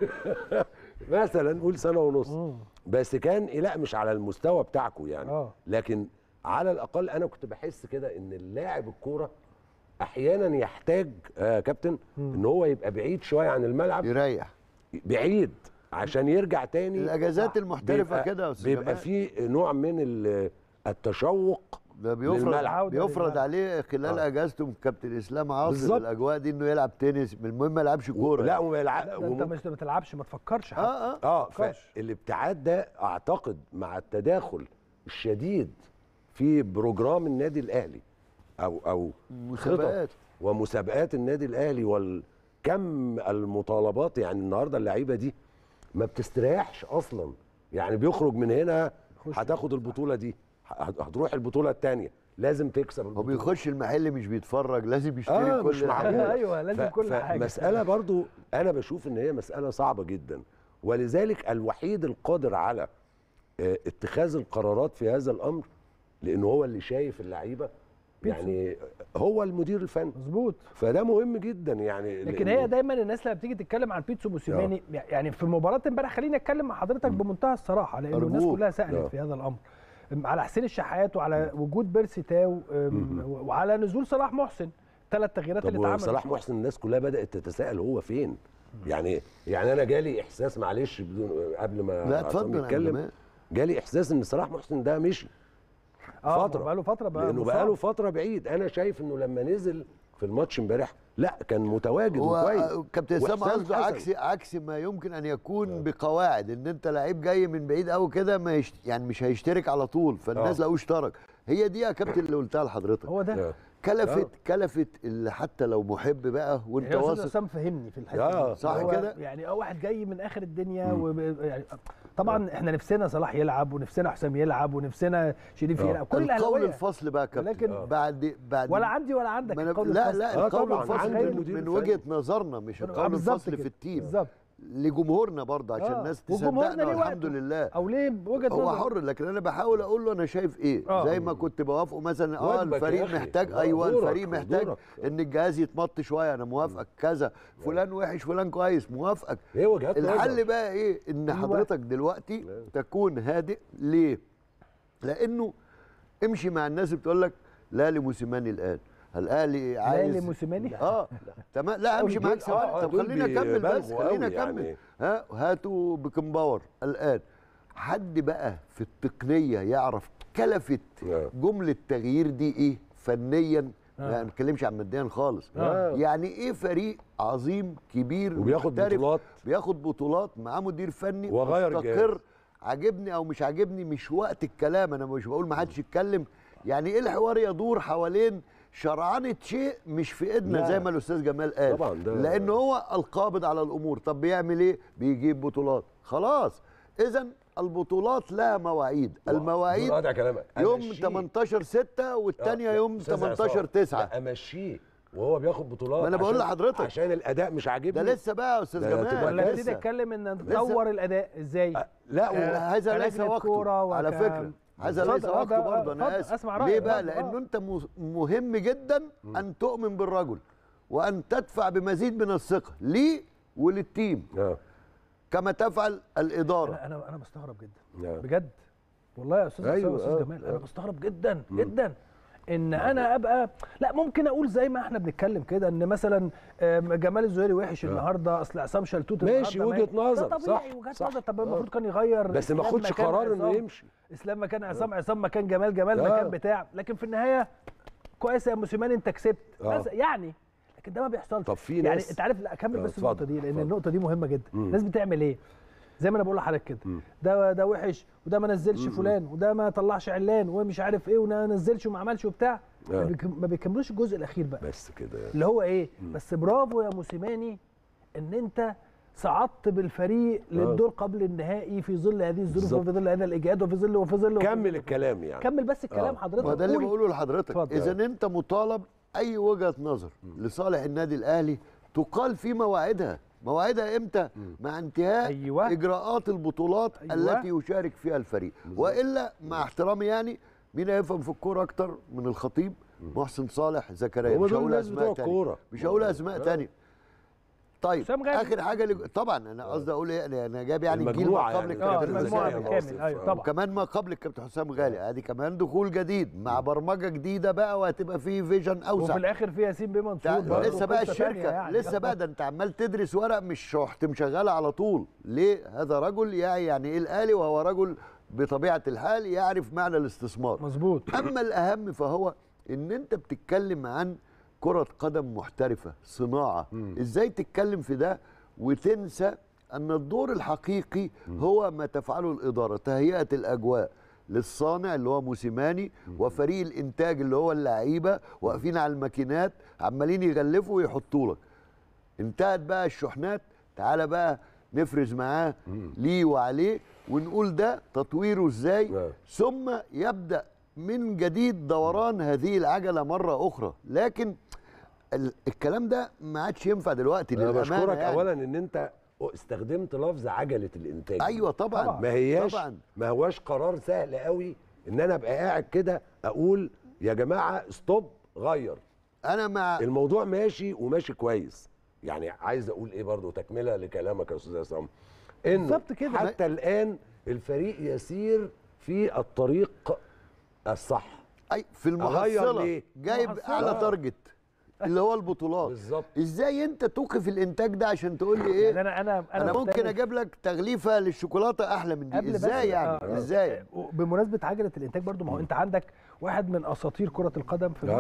مثلا نقول سنه ونص بس كان لا مش على المستوى بتاعكم يعني آه. لكن على الاقل انا كنت بحس كده ان اللاعب الكوره احيانا يحتاج آه كابتن ان هو يبقى بعيد شويه عن الملعب يريح بعيد عشان يرجع تاني الاجازات المحترفه بيبقى- كده يا استاذ بيبقى جمال. في نوع من ال- التشوق ده بيفرض للملعب. عودة بيفرض للملعب. عليه خلال آه. اجازته كابتن اسلام عاصم بالظبط. الاجواء دي انه يلعب تنس المهم ما يلعبش كوره لا وما يلعب لا ده انت مش ما تلعبش ما تفكرش حتى اه اه اه فكرش. فالابتعاد ده اعتقد مع التداخل الشديد في بروجرام النادي الاهلي او او مسابقات. خطط ومسابقات النادي الاهلي والكم المطالبات يعني النهارده اللعيبه دي ما بتستريحش اصلا يعني بيخرج من هنا خش. هتاخد البطوله دي هت- هتروح البطوله الثانيه لازم تكسب هو البطوله بيخش المحل مش بيتفرج لازم يشتري آه كل مش معقول الحاجات. أيوة، لازم كل حاجة. مسألة برضو أنا بشوف إن هي مسألة صعبة جدا ولذلك الوحيد القادر على آه، اتخاذ القرارات في هذا الأمر لأنه هو اللي شايف اللعيبة يعني هو المدير الفني مظبوط فده مهم جدا يعني لكن لأنه- هي دايما الناس لما بتيجي تتكلم عن بيتسو موسيماني يعني في مباراه امبارح خليني اتكلم مع حضرتك بمنتهى الصراحه لانه الناس أرجوك. كلها سالت آه. في هذا الامر أم، على حسين الشحات وعلى وجود بيرسي تاو أم، وعلى نزول صلاح محسن ثلاث تغييرات اللي طب اتعملت صلاح محسن الناس كلها بدأت تتساءل هو فين يعني يعني أنا جالي إحساس معلش بدون قبل ما لا عصام اتفضل يا يتكلم جمال. جالي إحساس إن صلاح محسن ده مشي اه فترة. بقاله فتره بقى لانه مصاب. بقاله فتره بعيد انا شايف انه لما نزل في الماتش امبارح لا كان متواجد هو وكويس كابتن اسامه وحسام قصده حسن. عكس عكس ما يمكن ان يكون بقواعد ان انت لعيب جاي من بعيد قوي كده ما يشت... يعني مش هيشترك على طول فالناس آه. لقوه اشترك هي دي يا كابتن اللي قلتها لحضرتك هو ده آه. كلفت كلفت اللي حتى لو محب بقى وانت يعني استاذ واثق اسام فهمني في الحته آه، دي. صح هو كده؟ يعني اه واحد جاي من اخر الدنيا وب... يعني طبعا احنا نفسنا صلاح يلعب ونفسنا حسام يلعب ونفسنا شريف آه. يلعب كل القول الاهلاويه الفصل بقى يا كابتن ولكن- آه. بعد بعد ولا عندي ولا عندك ما أنا- القول لا الفصل. لا آه القول طبعاً، الفصل عند من, المدير من الفني. وجهه نظرنا مش آه، القول بالظبط الفصل كده، في التيم بالظبط لجمهورنا برضه عشان آه. الناس وجمهورنا تصدقنا ليه والحمد وقته. لله او ليه بوجهه هو نظر حر لكن انا بحاول اقول له انا شايف ايه آه. زي ما كنت بوافقه مثلا اه واجبك يا الفريق أخي. محتاج آه، ايوه دورك، الفريق محتاج دورك. ان الجهاز يتمط شويه انا موافقك كذا فلان وحش فلان كويس موافقك هي وجهات الحل نظر. بقى ايه ان أيوة. حضرتك دلوقتي تكون هادئ ليه لانه امشي مع الناس اللي بتقول لك لا لموسيماني الان الاهلي لا عايز لموسيماني اه تمام لا امشي دول- معاك آه، ثواني آه، طب دول خلينا اكمل بس بيبالغوا خلينا أوي اكمل يعني. ها هاتوا بكمباور الان حد بقى في التقنيه يعرف كلفت آه. جمله تغيير دي ايه فنيا آه. ما نتكلمش عن ماديا خالص آه. يعني ايه فريق عظيم كبير وبياخد محترف، بطولات. بياخد بطولات معاه مدير فني وغير مستقر الجهاز. عاجبني او مش عاجبني مش وقت الكلام انا مش بقول ما حدش يتكلم يعني ايه الحوار يدور حوالين شرعنه شيء مش في ايدنا لا. زي ما الاستاذ جمال قال طبعاً ده- لان هو القابض على الامور طب بيعمل ايه بيجيب بطولات خلاص اذا البطولات لها مواعيد المواعيد قاطع كلامك يوم أمشيه. 18 6 والثانيه آه، يوم أستاذ 18 عصام، 9 لا، امشيه وهو بياخد بطولات ما أنا بقول عشان- لحضرتك. عشان الاداء مش عاجبني ده لسه بقى يا استاذ ده- ده جمال تبقى ولا كارثة. نبتدي نتكلم ان نطور الاداء ازاي لا آه، و... هذا ليس كلجنة كورة وقته على وك- فكره هذا ليس اتفضل، آه، وقته ده- برضه انا اتفضل، اسف اسمع ليه رأيك بقى برضه، آه. لانه انت م- مهم جدا ان تؤمن بالرجل وان تدفع بمزيد من الثقه ليه وللتيم آه. كما تفعل الاداره انا انا انا بستغرب جدا آه. بجد والله يا استاذ أيوة، أيوة استاذ آه، جمال انا آه. بستغرب جدا جدا ان انا ابقى لا ممكن اقول زي ما احنا بنتكلم كده ان مثلا آم، جمال الزهيري وحش النهارده اصل عصام شلتوت ماشي، النهاردة وجهة ماشي. نظر، ده طبيعي صح، وجهه صح. نظر طب آه. المفروض كان يغير بس ما إسلام خدش مكان قرار انه عصام. يمشي اسلام مكان عصام عصام مكان جمال جمال آه. مكان بتاع لكن في النهايه كويس يا موسيماني انت كسبت آه. بس يعني لكن ده ما بيحصلش طب في يعني ناس- انت عارف لا اكمل آه، بس اتفضل، النقطه دي لان اتفضل. النقطه دي مهمه جدا مم. الناس بتعمل ايه زي ما انا بقول لحضرتك كده ده ده وحش وده ما نزلش فلان وده ما طلعش علان ومش عارف ايه وما نزلش وما عملش وبتاع ما آه. بيكم- ما بيكملوش الجزء الاخير بقى بس كده اللي هو ايه بس برافو يا موسيماني ان انت صعدت بالفريق للدور قبل النهائي في ظل هذه الظروف بالظبط. وفي ظل هذا الاجهاد وفي ظل وفي ظل وفي كمل ظل- الكلام يعني كمل بس الكلام آه. حضرتك ما ده اللي قول. بقوله لحضرتك اتفضل. اذا انت مطالب اي وجهه نظر لصالح النادي الاهلي تقال في مواعيدها مواعيدها امتى مع انتهاء أيوة. اجراءات البطولات أيوة. التي يشارك فيها الفريق والا مع احترامي يعني مين هيفهم في الكوره اكتر من الخطيب محسن صالح زكريا هم مش دول هقول الناس اسماء بتوع تانية الكورة. مش هقول اسماء آه. تانية طيب حسام غالي. اخر حاجه اللي طبعا انا قصدي اقول ايه أنا- انا جايب يعني الجيل ما المجموعة قبل يعني. اه الكابتن المجموعه زكريا. بالكامل ايوه طبعا وكمان ما قبل الكابتن حسام غالي ادي كمان دخول جديد مع برمجه جديده بقى وهتبقى في فيجن اوسع وفي الاخر في ياسين بيه منصور تع- برضه لسه بقى قصة تانية الشركه يعني. لسه بقى ده انت عمال تدرس ورق مش رحت مشغله على طول ليه هذا رجل يعي يعني ايه الاهلي وهو رجل بطبيعه الحال يعرف معنى الاستثمار مظبوط اما الاهم فهو ان انت بتتكلم عن كره قدم محترفه صناعه ازاي تتكلم في ده وتنسى ان الدور الحقيقي هو ما تفعله الاداره تهيئه الاجواء للصانع اللي هو موسيماني وفريق الانتاج اللي هو اللعيبه واقفين على الماكينات عمالين يغلفوا ويحطوا لك انتهت بقى الشحنات تعالى بقى نفرز معاه ليه وعليه ونقول ده تطويره ازاي نعم. ثم يبدا من جديد دوران هذه العجله مره اخرى لكن ال- الكلام ده ما عادش ينفع دلوقتي انا للامانه بشكرك يعني. اولا ان انت استخدمت لفظ عجله الانتاج ايوه طبعا, طبعاً. ما هياش طبعا ما هواش قرار سهل قوي ان انا ابقى قاعد كده اقول يا جماعه ستوب غير انا مع الموضوع ماشي وماشي كويس يعني عايز اقول ايه برضو تكمله لكلامك يا استاذ عصام انه بالظبط كده. حتى الان الفريق يسير في الطريق الصح أي في أغير المحصله ليه؟ جايب المحصلة. اعلى آه. تارجت اللي هو البطولات بالظبط. ازاي انت توقف الانتاج ده عشان تقول لي ايه يعني انا انا انا ممكن مختلف. اجيب لك تغليفه للشوكولاته احلى من دي قبل بس- ازاي يعني آه، ازاي بمناسبه عجله الانتاج برضو ما هو انت عندك واحد من اساطير كره القدم في آه. مصر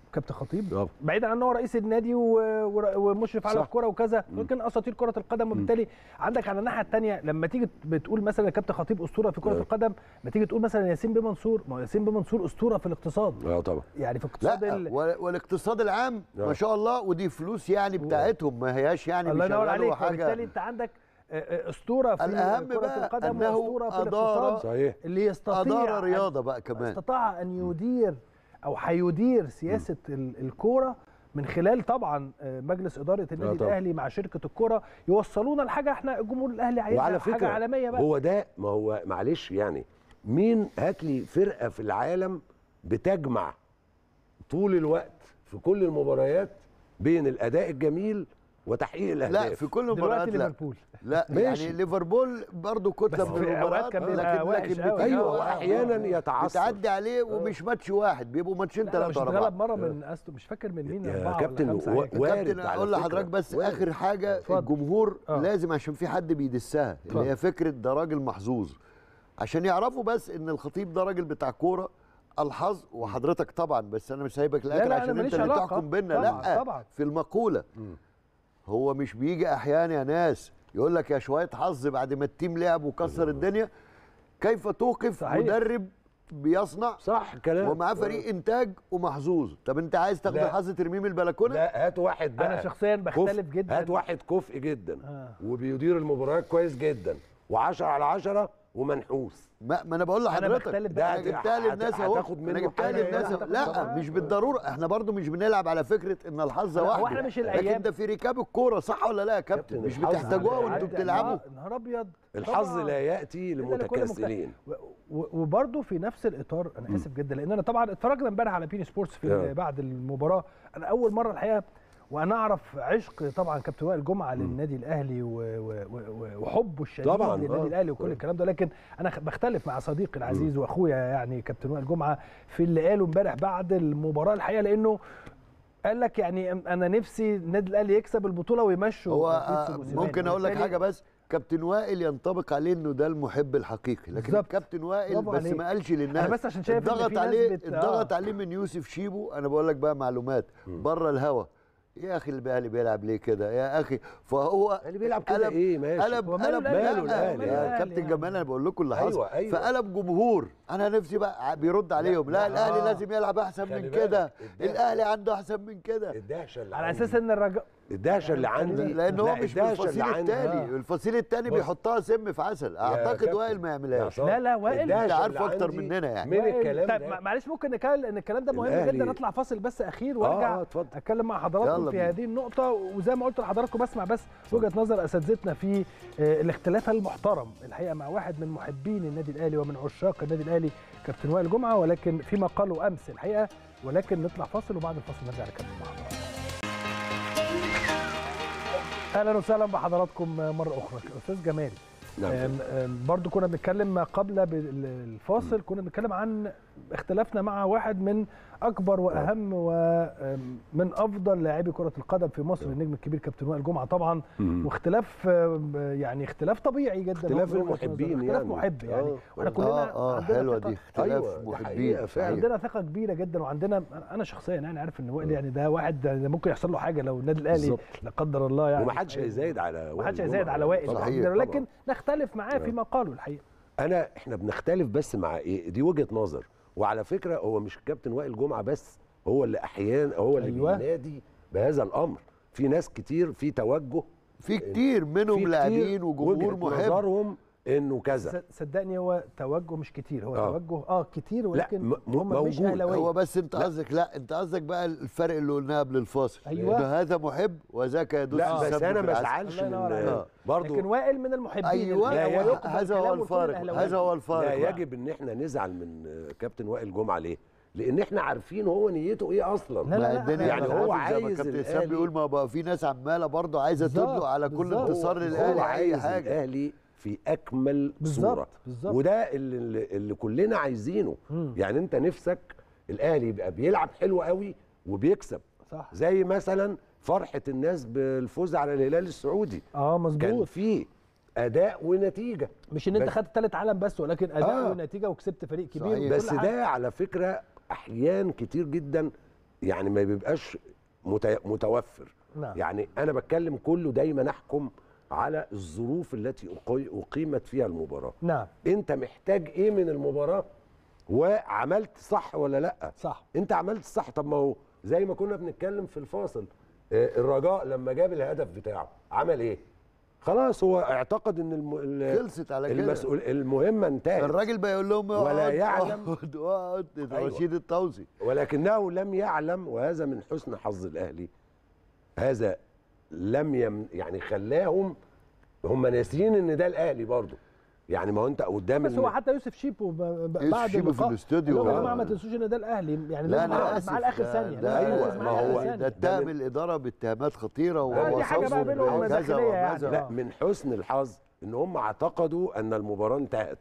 كابتن خطيب طبعا. بعيدا عن ان هو رئيس النادي و- ور- ومشرف على صح. الكره وكذا ولكن اساطير كره القدم وبالتالي عندك على الناحيه الثانيه لما تيجي بتقول مثلا كابتن خطيب اسطوره في كره آه. القدم ما تيجي تقول مثلا ياسين بيه منصور ما هو ياسين بيه منصور اسطوره في الاقتصاد اه طبعا يعني في اقتصاد لا ال... وال- والاقتصاد العام آه. ما شاء الله ودي فلوس يعني بتاعتهم ما هياش يعني الله ينور بيشغلوا عليك وبالتالي حاجه انت عندك آه، آه، اسطوره في الأهم كره بقى القدم أنه واسطوره في أدار- الاقتصاد صحيح اللي يستطيع اداره أن- رياضه بقى كمان استطاع ان يدير او هيدير سياسه ال- الكوره من خلال طبعا آه، مجلس اداره النادي طبعا. الاهلي مع شركه الكوره يوصلونا لحاجه احنا الجمهور الاهلي عايزها وعلى حاجه فكره عالميه بقى هو ده ما هو معلش يعني مين هات لي فرقه في العالم بتجمع طول الوقت في كل المباريات بين الاداء الجميل وتحقيق الاهداف لا في كل المباريات دلوقتي لا ليفربول لا ماشي. يعني ليفربول برضه كتله بس في في أوقات المباريات كان بيبقى لكن وحش لكن أوي. بتيجي ايوه واحد- واحيانا يتعثر بتعدي عليه ومش ماتش واحد بيبقوا ماتشين لا، ثلاثه مش ورا اتغلب بعض مره من استو مش فاكر من مين يا اربعه كابتن ولا خمسه و- حاجة كده. وارد كابتن على اقول فكرة. لحضرتك بس وارد. اخر حاجه اتفضل. الجمهور آه. لازم عشان في حد بيدسها اتفضل. اللي هي فكره ده راجل محظوظ عشان يعرفوا بس ان الخطيب ده راجل بتاع كوره الحظ وحضرتك طبعا بس انا مش سايبك لا، الاخر أنا عشان ماليش انت اللي علاقة. تحكم بينا طبعاً، لا طبعاً. في المقوله هو مش بيجي احيانا يا ناس يقول لك يا شويه حظ بعد ما التيم لعب وكسر الدنيا كيف توقف صحيح. مدرب بيصنع صح كلام ومعاه فريق انتاج ومحظوظ طب انت عايز تاخد لا. الحظ ترميه من البلكونه لا هات واحد بقى انا شخصيا بختلف كفء. جدا هات واحد كفء جدا آه. وبيدير المباريات كويس جدا و10 على 10 ومنحوس ما, ما انا بقول أنا لحضرتك بختلف ده انا بقى. جبتها هت- للناس اهو هتاخد انا منه جبتها حاجة. للناس لا، أهو. هتاخد لا طبعاً. مش بالضروره احنا برضو مش بنلعب على فكره ان الحظ لا، هو واحده إحنا مش لكن الأيام. ده في ركاب الكوره صح ولا لا يا كابتن كابتن، مش الحظ بتحتاجوها ده وانتوا عدى. بتلعبوا نهار ابيض الحظ طبعاً. لا ياتي إلا لكل للمتكاسلين و- و- وبرضه في نفس الاطار انا اسف جدا لان انا طبعا اتفرجنا امبارح على بين سبورتس في آه. بعد المباراه انا اول مره الحقيقه وانا اعرف عشق طبعا كابتن وائل جمعه للنادي الاهلي و- و- و- وحبه الشديد طبعاً، للنادي آه. الاهلي وكل الكلام ده لكن انا خ- بختلف مع صديقي العزيز واخويا يعني كابتن وائل جمعه في اللي قاله امبارح بعد المباراه الحقيقه لانه قال لك يعني انا نفسي النادي الاهلي يكسب البطوله ويمشوا هو بيتسو آه، موسيماني. ممكن اقول لك وبالتالي حاجه بس كابتن وائل ينطبق عليه انه ده المحب الحقيقي لكن بالظبط. كابتن وائل برافو بس عليك. ما قالش للناس أنا بس عشان شايف إن في اتضغط ناس عليه بت- اتضغط آه. عليه من يوسف شيبو انا بقول لك بقى معلومات بره الهوا يا اخي الاهلي بيلعب ليه كده يا اخي فهو اللي بيلعب كده قلب- ايه ماشي قلب هو ماله قلب الأهلي؟ ماله لا، الأهلي؟ يا الأهلي كابتن يعني. جمال انا بقول لكم اللي حصل أيوة، أيوة. فقلب جمهور انا نفسي بقى بيرد عليهم لا لا، الاهلي آه. لازم يلعب احسن خلي من بالك، كده الدهشة. الاهلي عنده احسن من كده الدهشه اللي على عندي اساس ان الرجاء الدهشه اللي عندي لان هو لا، مش الدهشة بالفصيل اللي عندي- التاني آه. الفصيل التاني بص. بيحطها سم في عسل اعتقد كابتن. وائل ما يا يعملهاش صاحبي، لا، لا، وائل الدهشة أنت اللي عارفه أكتر عندي مننا يعني. من وائل- الكلام طيب ده مع- معلش ممكن نتكلم ان الكلام ده مهم الأهلي- جدا نطلع فاصل بس اخير آه، وارجع آه، اتفضل. اتكلم مع حضراتكم يلا في بينا. هذه النقطه وزي ما قلت لحضراتكم بسمع بس وجهه نظر اساتذتنا في آه، الاختلاف المحترم الحقيقه مع واحد من محبين النادي الاهلي ومن عشاق النادي الاهلي كابتن وائل جمعه ولكن فيما قاله امس الحقيقه ولكن نطلع فاصل وبعد الفاصل نرجع نكمل مع حضراتكم اهلا وسهلا بحضراتكم مره اخرى استاذ جمال نعم. أم- أم، برضو كنا بنتكلم ما قبل بال- الفاصل كنا بنتكلم عن اختلافنا مع واحد من اكبر واهم ومن افضل لاعبي كره القدم في مصر النجم الكبير كابتن وائل جمعه طبعا مم. واختلاف أم، يعني اختلاف طبيعي جدا اختلاف من وجهة نظر. المحبين اختلاف يعني. محب يعني آه. واحنا كلنا اه اه عندنا حلوه ثقة- دي اختلاف أيوة، دي محبين حقيقة فعلا. عندنا ثقه كبيره جدا وعندنا انا شخصيا يعني عارف ان وائل يعني ده واحد ده ممكن يحصل له حاجه لو النادي الاهلي بالظبط. لا قدر الله يعني ومحدش في أي- هيزايد على وائل محدش هيزايد جمعة على يعني. وائل طبعاً. صحيح. طبعاً. لكن طبعاً. نختلف معاه فيما قاله الحقيقه انا احنا بنختلف بس مع ايه دي وجهه نظر وعلى فكره هو مش الكابتن وائل جمعه بس هو اللي احيانا هو اللي أيوة. بينادي بهذا الامر في ناس كتير في توجه في كتير في منهم كتير لاعبين وجمهور وجهة محب نظرهم انه كذا ص- صدقني هو توجه مش كتير هو آه. توجه اه كتير ولكن م- م- هم مش موجود. اهلاويه هو بس انت قصدك لا انت قصدك بقى الفرق اللي قلناه قبل الفاصل أيوة. إن هذا محب وذاك يدوس لا بس السم انا في ما العسل. ازعلش الله ينور من عليك. برضه لكن وائل من المحبين ايوه لا الحقيقة. يجب- ويقبل هذا هو كلامه كل الفارق الأهلاوية. هذا هو لا الفارق بقى. يجب ان احنا نزعل من كابتن وائل جمعه ليه لان احنا عارفين هو نيته ايه اصلا لا، لا، ما لا، الدنيا يعني يعني هو هو زي ما عايز كابتن الأهلي- اسلام بيقول ما بقى في ناس عماله برضه عايزه بالظبط، تدلق على كل بالظبط. انتصار هو للاهلي اي عايز حاجه الاهلي في اكمل بالظبط، صوره بالظبط. وده اللي, اللي كلنا عايزينه مم. يعني انت نفسك الاهلي يبقى بيلعب حلو قوي وبيكسب صح زي مثلا فرحه الناس بالفوز على الهلال السعودي اه كان مظبوط في اداء ونتيجه مش ان انت بس- خدت ثالث عالم بس ولكن اداء آه. ونتيجه وكسبت فريق كبير صحيح. وكل بس حاجة. ده على فكره احيان كتير جدا يعني ما بيبقاش مت- متوفر نعم يعني انا بتكلم كله دايما احكم على الظروف التي أقي- اقيمت فيها المباراه نعم انت محتاج ايه من المباراه وعملت صح ولا لا صح انت عملت صح طب ما هو زي ما كنا بنتكلم في الفاصل آه، الرجاء لما جاب الهدف بتاعه عمل ايه خلاص هو اعتقد ان الم... ال- خلصت على كده المسؤول المهمه انتهت الراجل بيقول لهم ولا اقعد، يعلم. اقعد اقعد أيوة. رشيد الطوسي ولكنه لم يعلم وهذا من حسن حظ الاهلي هذا لم يم يعني خلاهم هم ناسيين ان ده الاهلي برضه يعني ما هو انت قدام بس الم- هو حتى يوسف شيبو ب- ب- يوسف بعد شيبو في اللقاء الاستوديو، قال لهم يا آه. جماعه ما تنسوش ان ده الاهلي يعني لا لازم انا نركز اسف معاه لاخر ده- ثانيه ده لازم أيوة، نركز ما معاه هو لآخر ثانية. ده اتهم الاداره باتهامات خطيره آه، دي حاجة بقى بينهم ووصفهم داخلية بكذا يعني. وكذا. لا من حسن الحظ ان هم اعتقدوا ان المباراه انتهت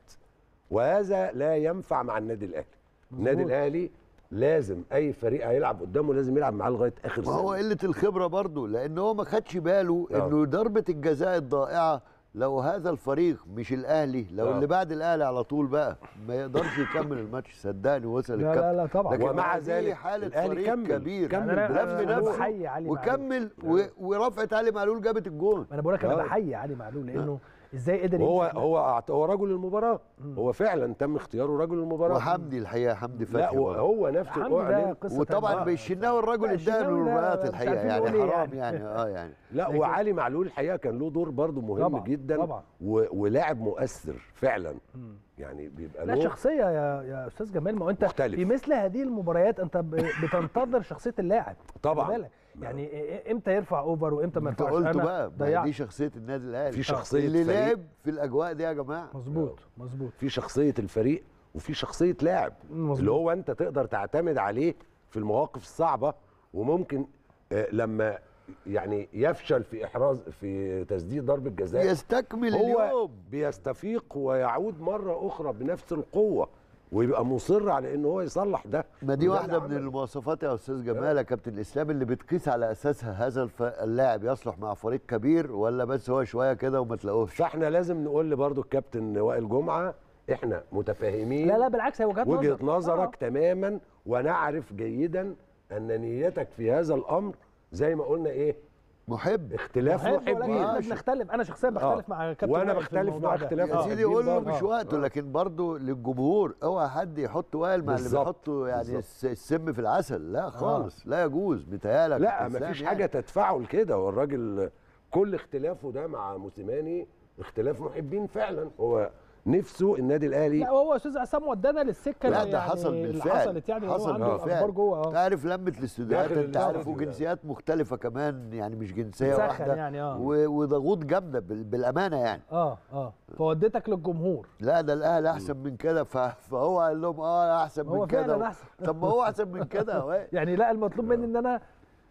وهذا لا ينفع مع النادي الاهلي النادي الاهلي لازم اي فريق هيلعب قدامه لازم يلعب معاه لغايه اخر ما هو ثانيه قله الخبره برضه لان هو ما خدش باله آه. انه ضربه الجزاء الضائعه لو هذا الفريق مش الاهلي لو آه. اللي بعد الاهلي على طول بقى ما يقدرش يكمل الماتش صدقني وصل لا الكابتن لا لا طبعا لكن ومع دي ذلك حاله الأهلي فريق كمل- كبير كمل أنا- لف أنا- أنا نفسه بحيي علي معلول. وكمل و- ورفعت علي معلول جابت الجون انا بقول لك انا آه. بحيي علي معلول لانه ازاي قدر هو يمسك هو أعت- هو رجل المباراه هو فعلا تم اختياره رجل المباراه وحمدي الحقيقه حمدي لا فتحي برضه. هو نفسه حمدي ده اعلن قصه وطبعا تانية. بالشناوي الراجل لا، اداله الشناوي ده الرباط مش الحقيقه عارفين يعني نقول إيه حرام يعني. يعني اه يعني لا لكن- وعلي معلول الحقيقه كان له دور برضه مهم طبعا، جدا طبعا. و... ولاعب مؤثر فعلا يعني بيبقى لا له شخصيه يا يا استاذ جمال ما هو انت مختلف. في مثل هذه المباريات انت ب- بتنتظر شخصيه اللاعب طبعا. خلي بالك. يعني إيه- امتى يرفع اوفر وامتى ما انت يرفعش قلت انا بقى ما هي ضيعت دي شخصيه النادي الاهلي في شخصية اللي فريق. لعب في الاجواء دي يا جماعه مظبوط مظبوط في شخصيه الفريق وفي شخصيه لاعب مظبوط. اللي هو انت تقدر تعتمد عليه في المواقف الصعبه وممكن آه، لما يعني يفشل في احراز في تسديد ضربه جزاء يستكمل هو اليوم بيستفيق ويعود مره اخرى بنفس القوه ويبقى مصر على ان هو يصلح ده ما دي وده واحده اللي من عمله. المواصفات يا استاذ جمال يا كابتن الاسلام اللي بتقيس على اساسها هذا الف... اللاعب يصلح مع فريق كبير ولا بس هو شويه كده وما تلاقوش فاحنا لازم نقول برضو الكابتن وائل جمعه احنا متفاهمين لا لا بالعكس هي وجهات نظر وجهه نظرك آه. تماما ونعرف جيدا ان نيتك في هذا الامر زي ما قلنا ايه محب اختلاف بحب ولكن محبين احنا بنختلف انا شخصيا بختلف آه. مع كابتن وأنا وائل في بختلف الموضوع مع ده. اختلاف يا آه. سيدي محبين قول له برضه. مش وقته لكن برضه للجمهور اوعى حد يحط وائل مع اللي بالظبط. بيحطوا يعني بالظبط. الس- السم في العسل لا خالص لا يجوز متهيألك لا كابتن ما إسلام فيش يعني. حاجه تدفعه لكده هو الراجل كل اختلافه ده مع موسيماني اختلاف محبين فعلا هو نفسه النادي الاهلي لا هو استاذ عصام ودانا للسكه لا اللي ده يعني حصل اللي بالفعل حصلت يعني حصل هو عنده بالفعل الاخبار جوه اه تعرف لمه الاستوديوهات داخل انت عارف الاستوديو ده. وجنسيات مختلفه كمان يعني مش جنسيه سخن واحده يعني، آه. و- وضغوط جامده بال- بالامانه يعني اه اه فوديتك للجمهور لا ده الاهلي احسن من كده ف- فهو قال لهم اه احسن هو من كده فعلاً و- أحسن. طب ما هو احسن من كده يا وائل. يعني لا المطلوب مني ان انا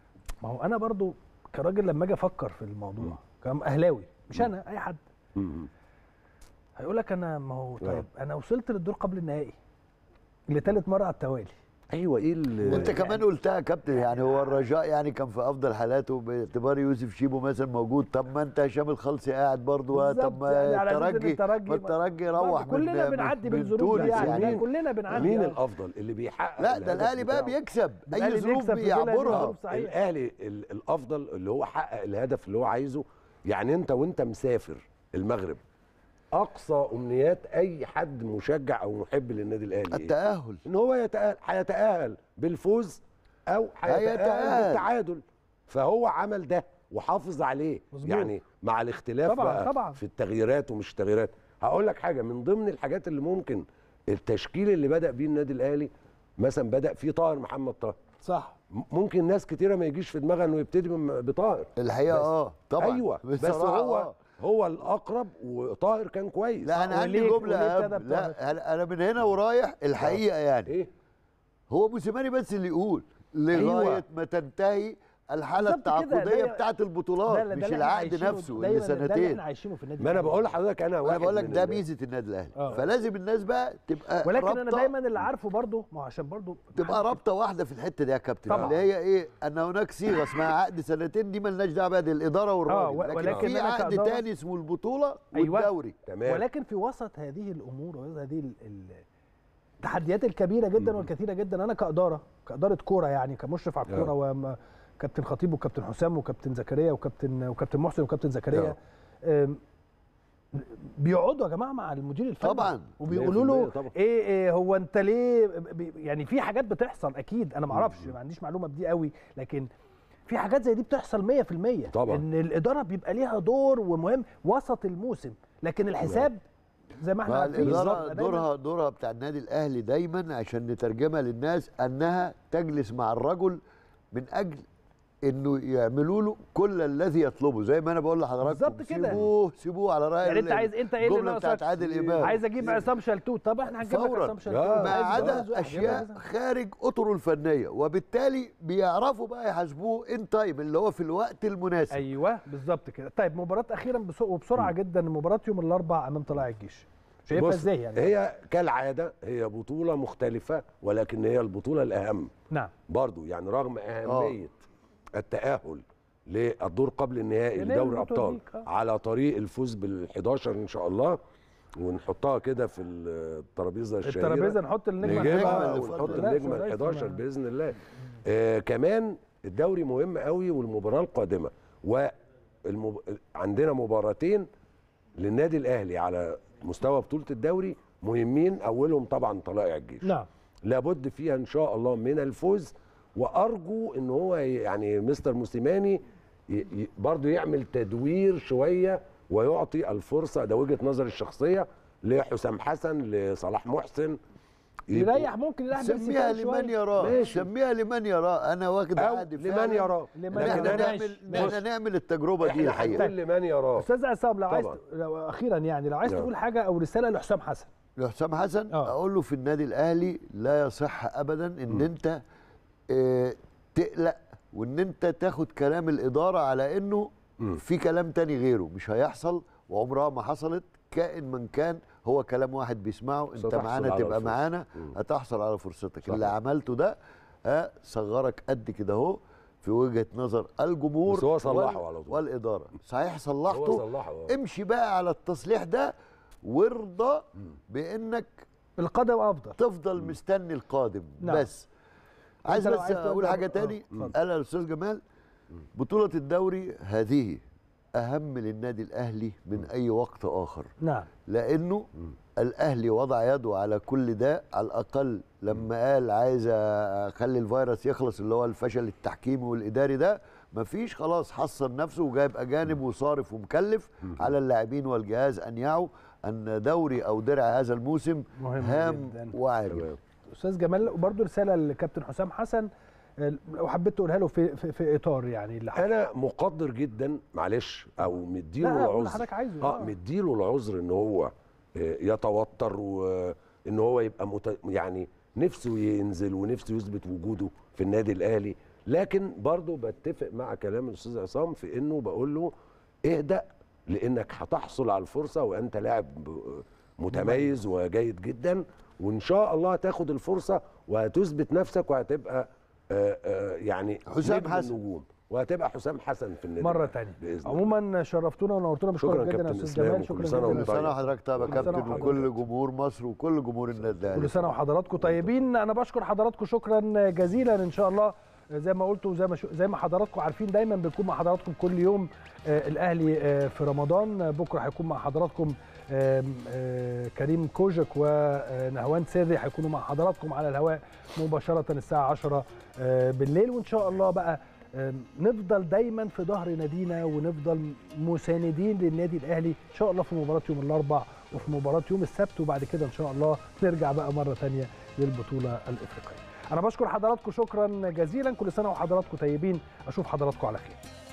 ما هو انا برضو كراجل لما اجي افكر في الموضوع كم اهلاوي مش انا اي حد مم. هيقول لك انا ما هو طيب انا وصلت للدور قبل النهائي لثالث مره على التوالي ايوه ايه اللي وانت كمان قلتها يا كابتن يعني هو الرجاء يعني كان في افضل حالاته باعتبار يوسف شيبو مثلا موجود طب ما انت هشام الخلصي قاعد برضه طب بالظبط، ما يعني على أساس إن الترجي الترجي ما الترجي روح من كلنا من- بنعدي من بالظروف دي تونس يعني مين- كلنا بنعدي مين آه. الافضل اللي بيحقق لا ده الهدف الاهلي بقى بتاعه؟ بيكسب الأهلي اي ظروف بيكسب في كل هذه بيعبرها الظروف. صحيح. الاهلي ال- الافضل اللي هو حقق الهدف اللي هو عايزه يعني انت وانت مسافر المغرب اقصى امنيات اي حد مشجع او محب للنادي الاهلي إيه؟ التاهل ان هو يتأهل هيتأهل بالفوز او هيتأهل هيتأهل. بالتعادل فهو عمل ده وحافظ عليه مظبوط. يعني مع الاختلاف طبعاً، بقى طبعاً. في التغييرات ومش تغييرات هقول لك حاجه من ضمن الحاجات اللي ممكن التشكيل اللي بدأ بيه النادي الاهلي مثلا بدأ فيه طاهر محمد طاهر صح م- ممكن ناس كتيره ما يجيش في دماغها انه يبتدي من- بطاهر الحقيقه بس- اه طبعا ايوه بس بصراحة هو آه. هو الاقرب وطاهر كان كويس لا انا عندي وليه- جمله وليه أهم. ابتدى لا انا أنا من هنا ورايح الحقيقه يعني ايه هو موسيماني بس اللي يقول لغايه أيوة. ما تنتهي الحاله بالظبط كده، التعاقديه ده- بتاعه ده- البطولات ده مش اللي إحنا العقد عايشينه نفسه دايماً، اللي ده اللي سنتين احنا عايشينه في النادي ما انا الأهلي. بقول لحضرتك انا واحد انا بقول لك من ده ال- ميزه النادي الاهلي آه. فلازم الناس بقى تبقى ولكن انا رابطة دايما اللي عارفه برضو ما هو عشان برضو تبقى رابطه واحده في الحته دي يا كابتن طبعاً. اللي هي ايه ان هناك صيغه اسمها عقد سنتين دي ملناش دعوه بقى دي الاداره والراجل و- لكن, ولكن في أنا عقد كإدارة- تاني اسمه البطوله أيوة. والدوري تمام ولكن في وسط هذه الامور ووسط هذه ال ال التحديات الكبيره جدا والكثيره جدا انا كاداره كاداره كوره يعني كمشرف على الكوره وكابتن خطيب وكابتن حسام وكابتن زكريا وكابتن وكابتن محسن وكابتن زكريا أم، بيقعدوا يا جماعه مع المدير الفني طبعاً. وبيقولوا 100% له طبعاً. ايه, إيه هو انت ليه بي- يعني في حاجات بتحصل اكيد انا ما اعرفش ما عنديش معلومه بدي قوي لكن في حاجات زي دي بتحصل 100% طبعاً. ان الاداره بيبقى ليها دور ومهم وسط الموسم لكن الحساب زي ما احنا عارفين الاداره بيبقى دايماً- دورها دورها بتاع النادي الاهلي دايما عشان نترجمها للناس انها تجلس مع الرجل من اجل انه يعملوا له كل الذي يطلبه زي ما انا بقول لحضراتكم بالظبط كده. سيبوه سيبوه على راي يعني انت عايز انت ايه اللي الجمله ناقصك بتاعت عادل امام عايز اجيب عصام شلتوت طب احنا هنجيب لك فورا عصام شلتوت آه. ما عايز عدا جواز واحد، اشياء جواز. خارج اطره الفنيه وبالتالي بيعرفوا بقى يحاسبوه ان تايم اللي هو في الوقت المناسب ايوه بالظبط كده طيب مباراه اخيرا بس- وبسرعه جدا مباراه يوم الاربعاء امام طلائع الجيش شايفها بص، ازاي يعني هي كالعاده هي بطوله مختلفه ولكن هي البطوله الاهم نعم برضو يعني رغم اهميه التاهل للدور قبل النهائي لأن هي لدوري البطولة ابطال دي، آه. على طريق الفوز بال11 ان شاء الله ونحطها كده في الترابيزه الشهيره الترابيزه نحط النجمه النجمة نجيبها اللي ونحط فضل. لا، النجمه سؤال ال11 اسمها- باذن الله آه كمان الدوري مهم قوي والمباراه القادمه والمب... عندنا مباراتين للنادي الاهلي على مستوى بطوله الدوري مهمين اولهم طبعا طلائع الجيش نعم لابد فيها ان شاء الله من الفوز وارجو ان هو يعني مستر موسيماني ي- ي- برضه يعمل تدوير شويه ويعطي الفرصه ده وجهه نظري الشخصيه لحسام حسن لصلاح محسن يبقوا- يريح ممكن يريح بن سميها سيفان لمن شوية. يراه ماشي. سميها لمن يراه انا واخد او عهد لمن فعلاً يراه لمن ان يراه. احنا لكن انا نعمل ان ماشي. احنا نعمل التجربه دي احنا الحقيقه هنقول لمن يراه استاذ عصام لو عايز طبعاً. لو اخيرا يعني لو عايز نعم. تقول حاجه او رساله لحسام حسن لحسام حسن آه. اقول له في النادي الاهلي لا يصح ابدا ان انت اه تقلق وان انت تاخد كلام الاداره على انه في كلام تاني غيره مش هيحصل وعمرها ما حصلت كائن من كان هو كلام واحد بيسمعه انت ستحصل معانا على تبقى الفرصة. معانا هتحصل على فرصتك اللي عملته ده ها صغرك قد كده اهو في وجهه نظر الجمهور بس هو صلحه وال- على طول. والاداره صحيح صلحته هو صلحه آه. امشي بقى على التصليح ده وارضى بانك القدم افضل تفضل مستني القادم نعم. بس عايز لو بس عايز تقول اقول ده- حاجه آه، تاني اتفضل. قالها الاستاذ جمال بطوله الدوري هذه اهم للنادي الاهلي من اي وقت اخر نعم لانه الاهلي وضع يده على كل ده على الاقل لما قال عايز اخلي الفيروس يخلص اللي هو الفشل التحكيمي والاداري ده مفيش خلاص حصن نفسه وجايب اجانب وصارف ومكلف على اللاعبين والجهاز ان يعوا ان دوري او درع هذا الموسم مهم هام جداً. وعاجل استاذ جمال وبرده رساله للكابتن حسام حسن آه، لو حبيت تقولها له في في, في اطار يعني اللي حصل. انا مقدر جدا معلش او مديله لا، قول اللي العذر حضرتك عايزه، اه آه. مديله العذر ان هو آه، يتوتر وان هو يبقى مت... يعني نفسه ينزل ونفسه يثبت وجوده في النادي الاهلي لكن برضه بتفق مع كلام الاستاذ عصام في انه بقول له اهدأ لانك هتحصل على الفرصه وانت لاعب متميز وجيد جدا وان شاء الله هتاخد الفرصه وهتثبت نفسك وهتبقى آه، آه، يعني حسام نجم حسن. النجوم وهتبقى حسام حسن في النادي مره الأهلي تانية بإذن الله. عموما شرفتونا ونورتونا شكراً بشكرك جدا يا كابتن استاذ إسلام، جمال وكل شكرا سنة جدا وأنت كل سنه وحضرتك طيب يا كل سنة كابتن وحضرتك. وكل جمهور مصر وكل جمهور النادي الاهلي كل سنه وحضراتكم طيبين انا بشكر حضراتكم شكرا جزيلا ان شاء الله زي ما قلت وزي ما شو زي ما حضراتكم عارفين دايما بنكون مع حضراتكم كل يوم آه، الاهلي آه، في رمضان بكره هيكون مع حضراتكم آم، آه، كريم كوجك ونهوان سري هيكونوا مع حضراتكم على الهواء مباشره الساعه 10 آه، بالليل وان شاء الله بقى آم، نفضل دايما في ظهر نادينا ونفضل مساندين للنادي الاهلي ان شاء الله في مباراه يوم الاربع وفي مباراه يوم السبت وبعد كده ان شاء الله نرجع بقى مره ثانيه للبطوله الافريقيه انا بشكر حضراتكم شكرا جزيلا كل سنه وحضراتكم طيبين اشوف حضراتكم على خير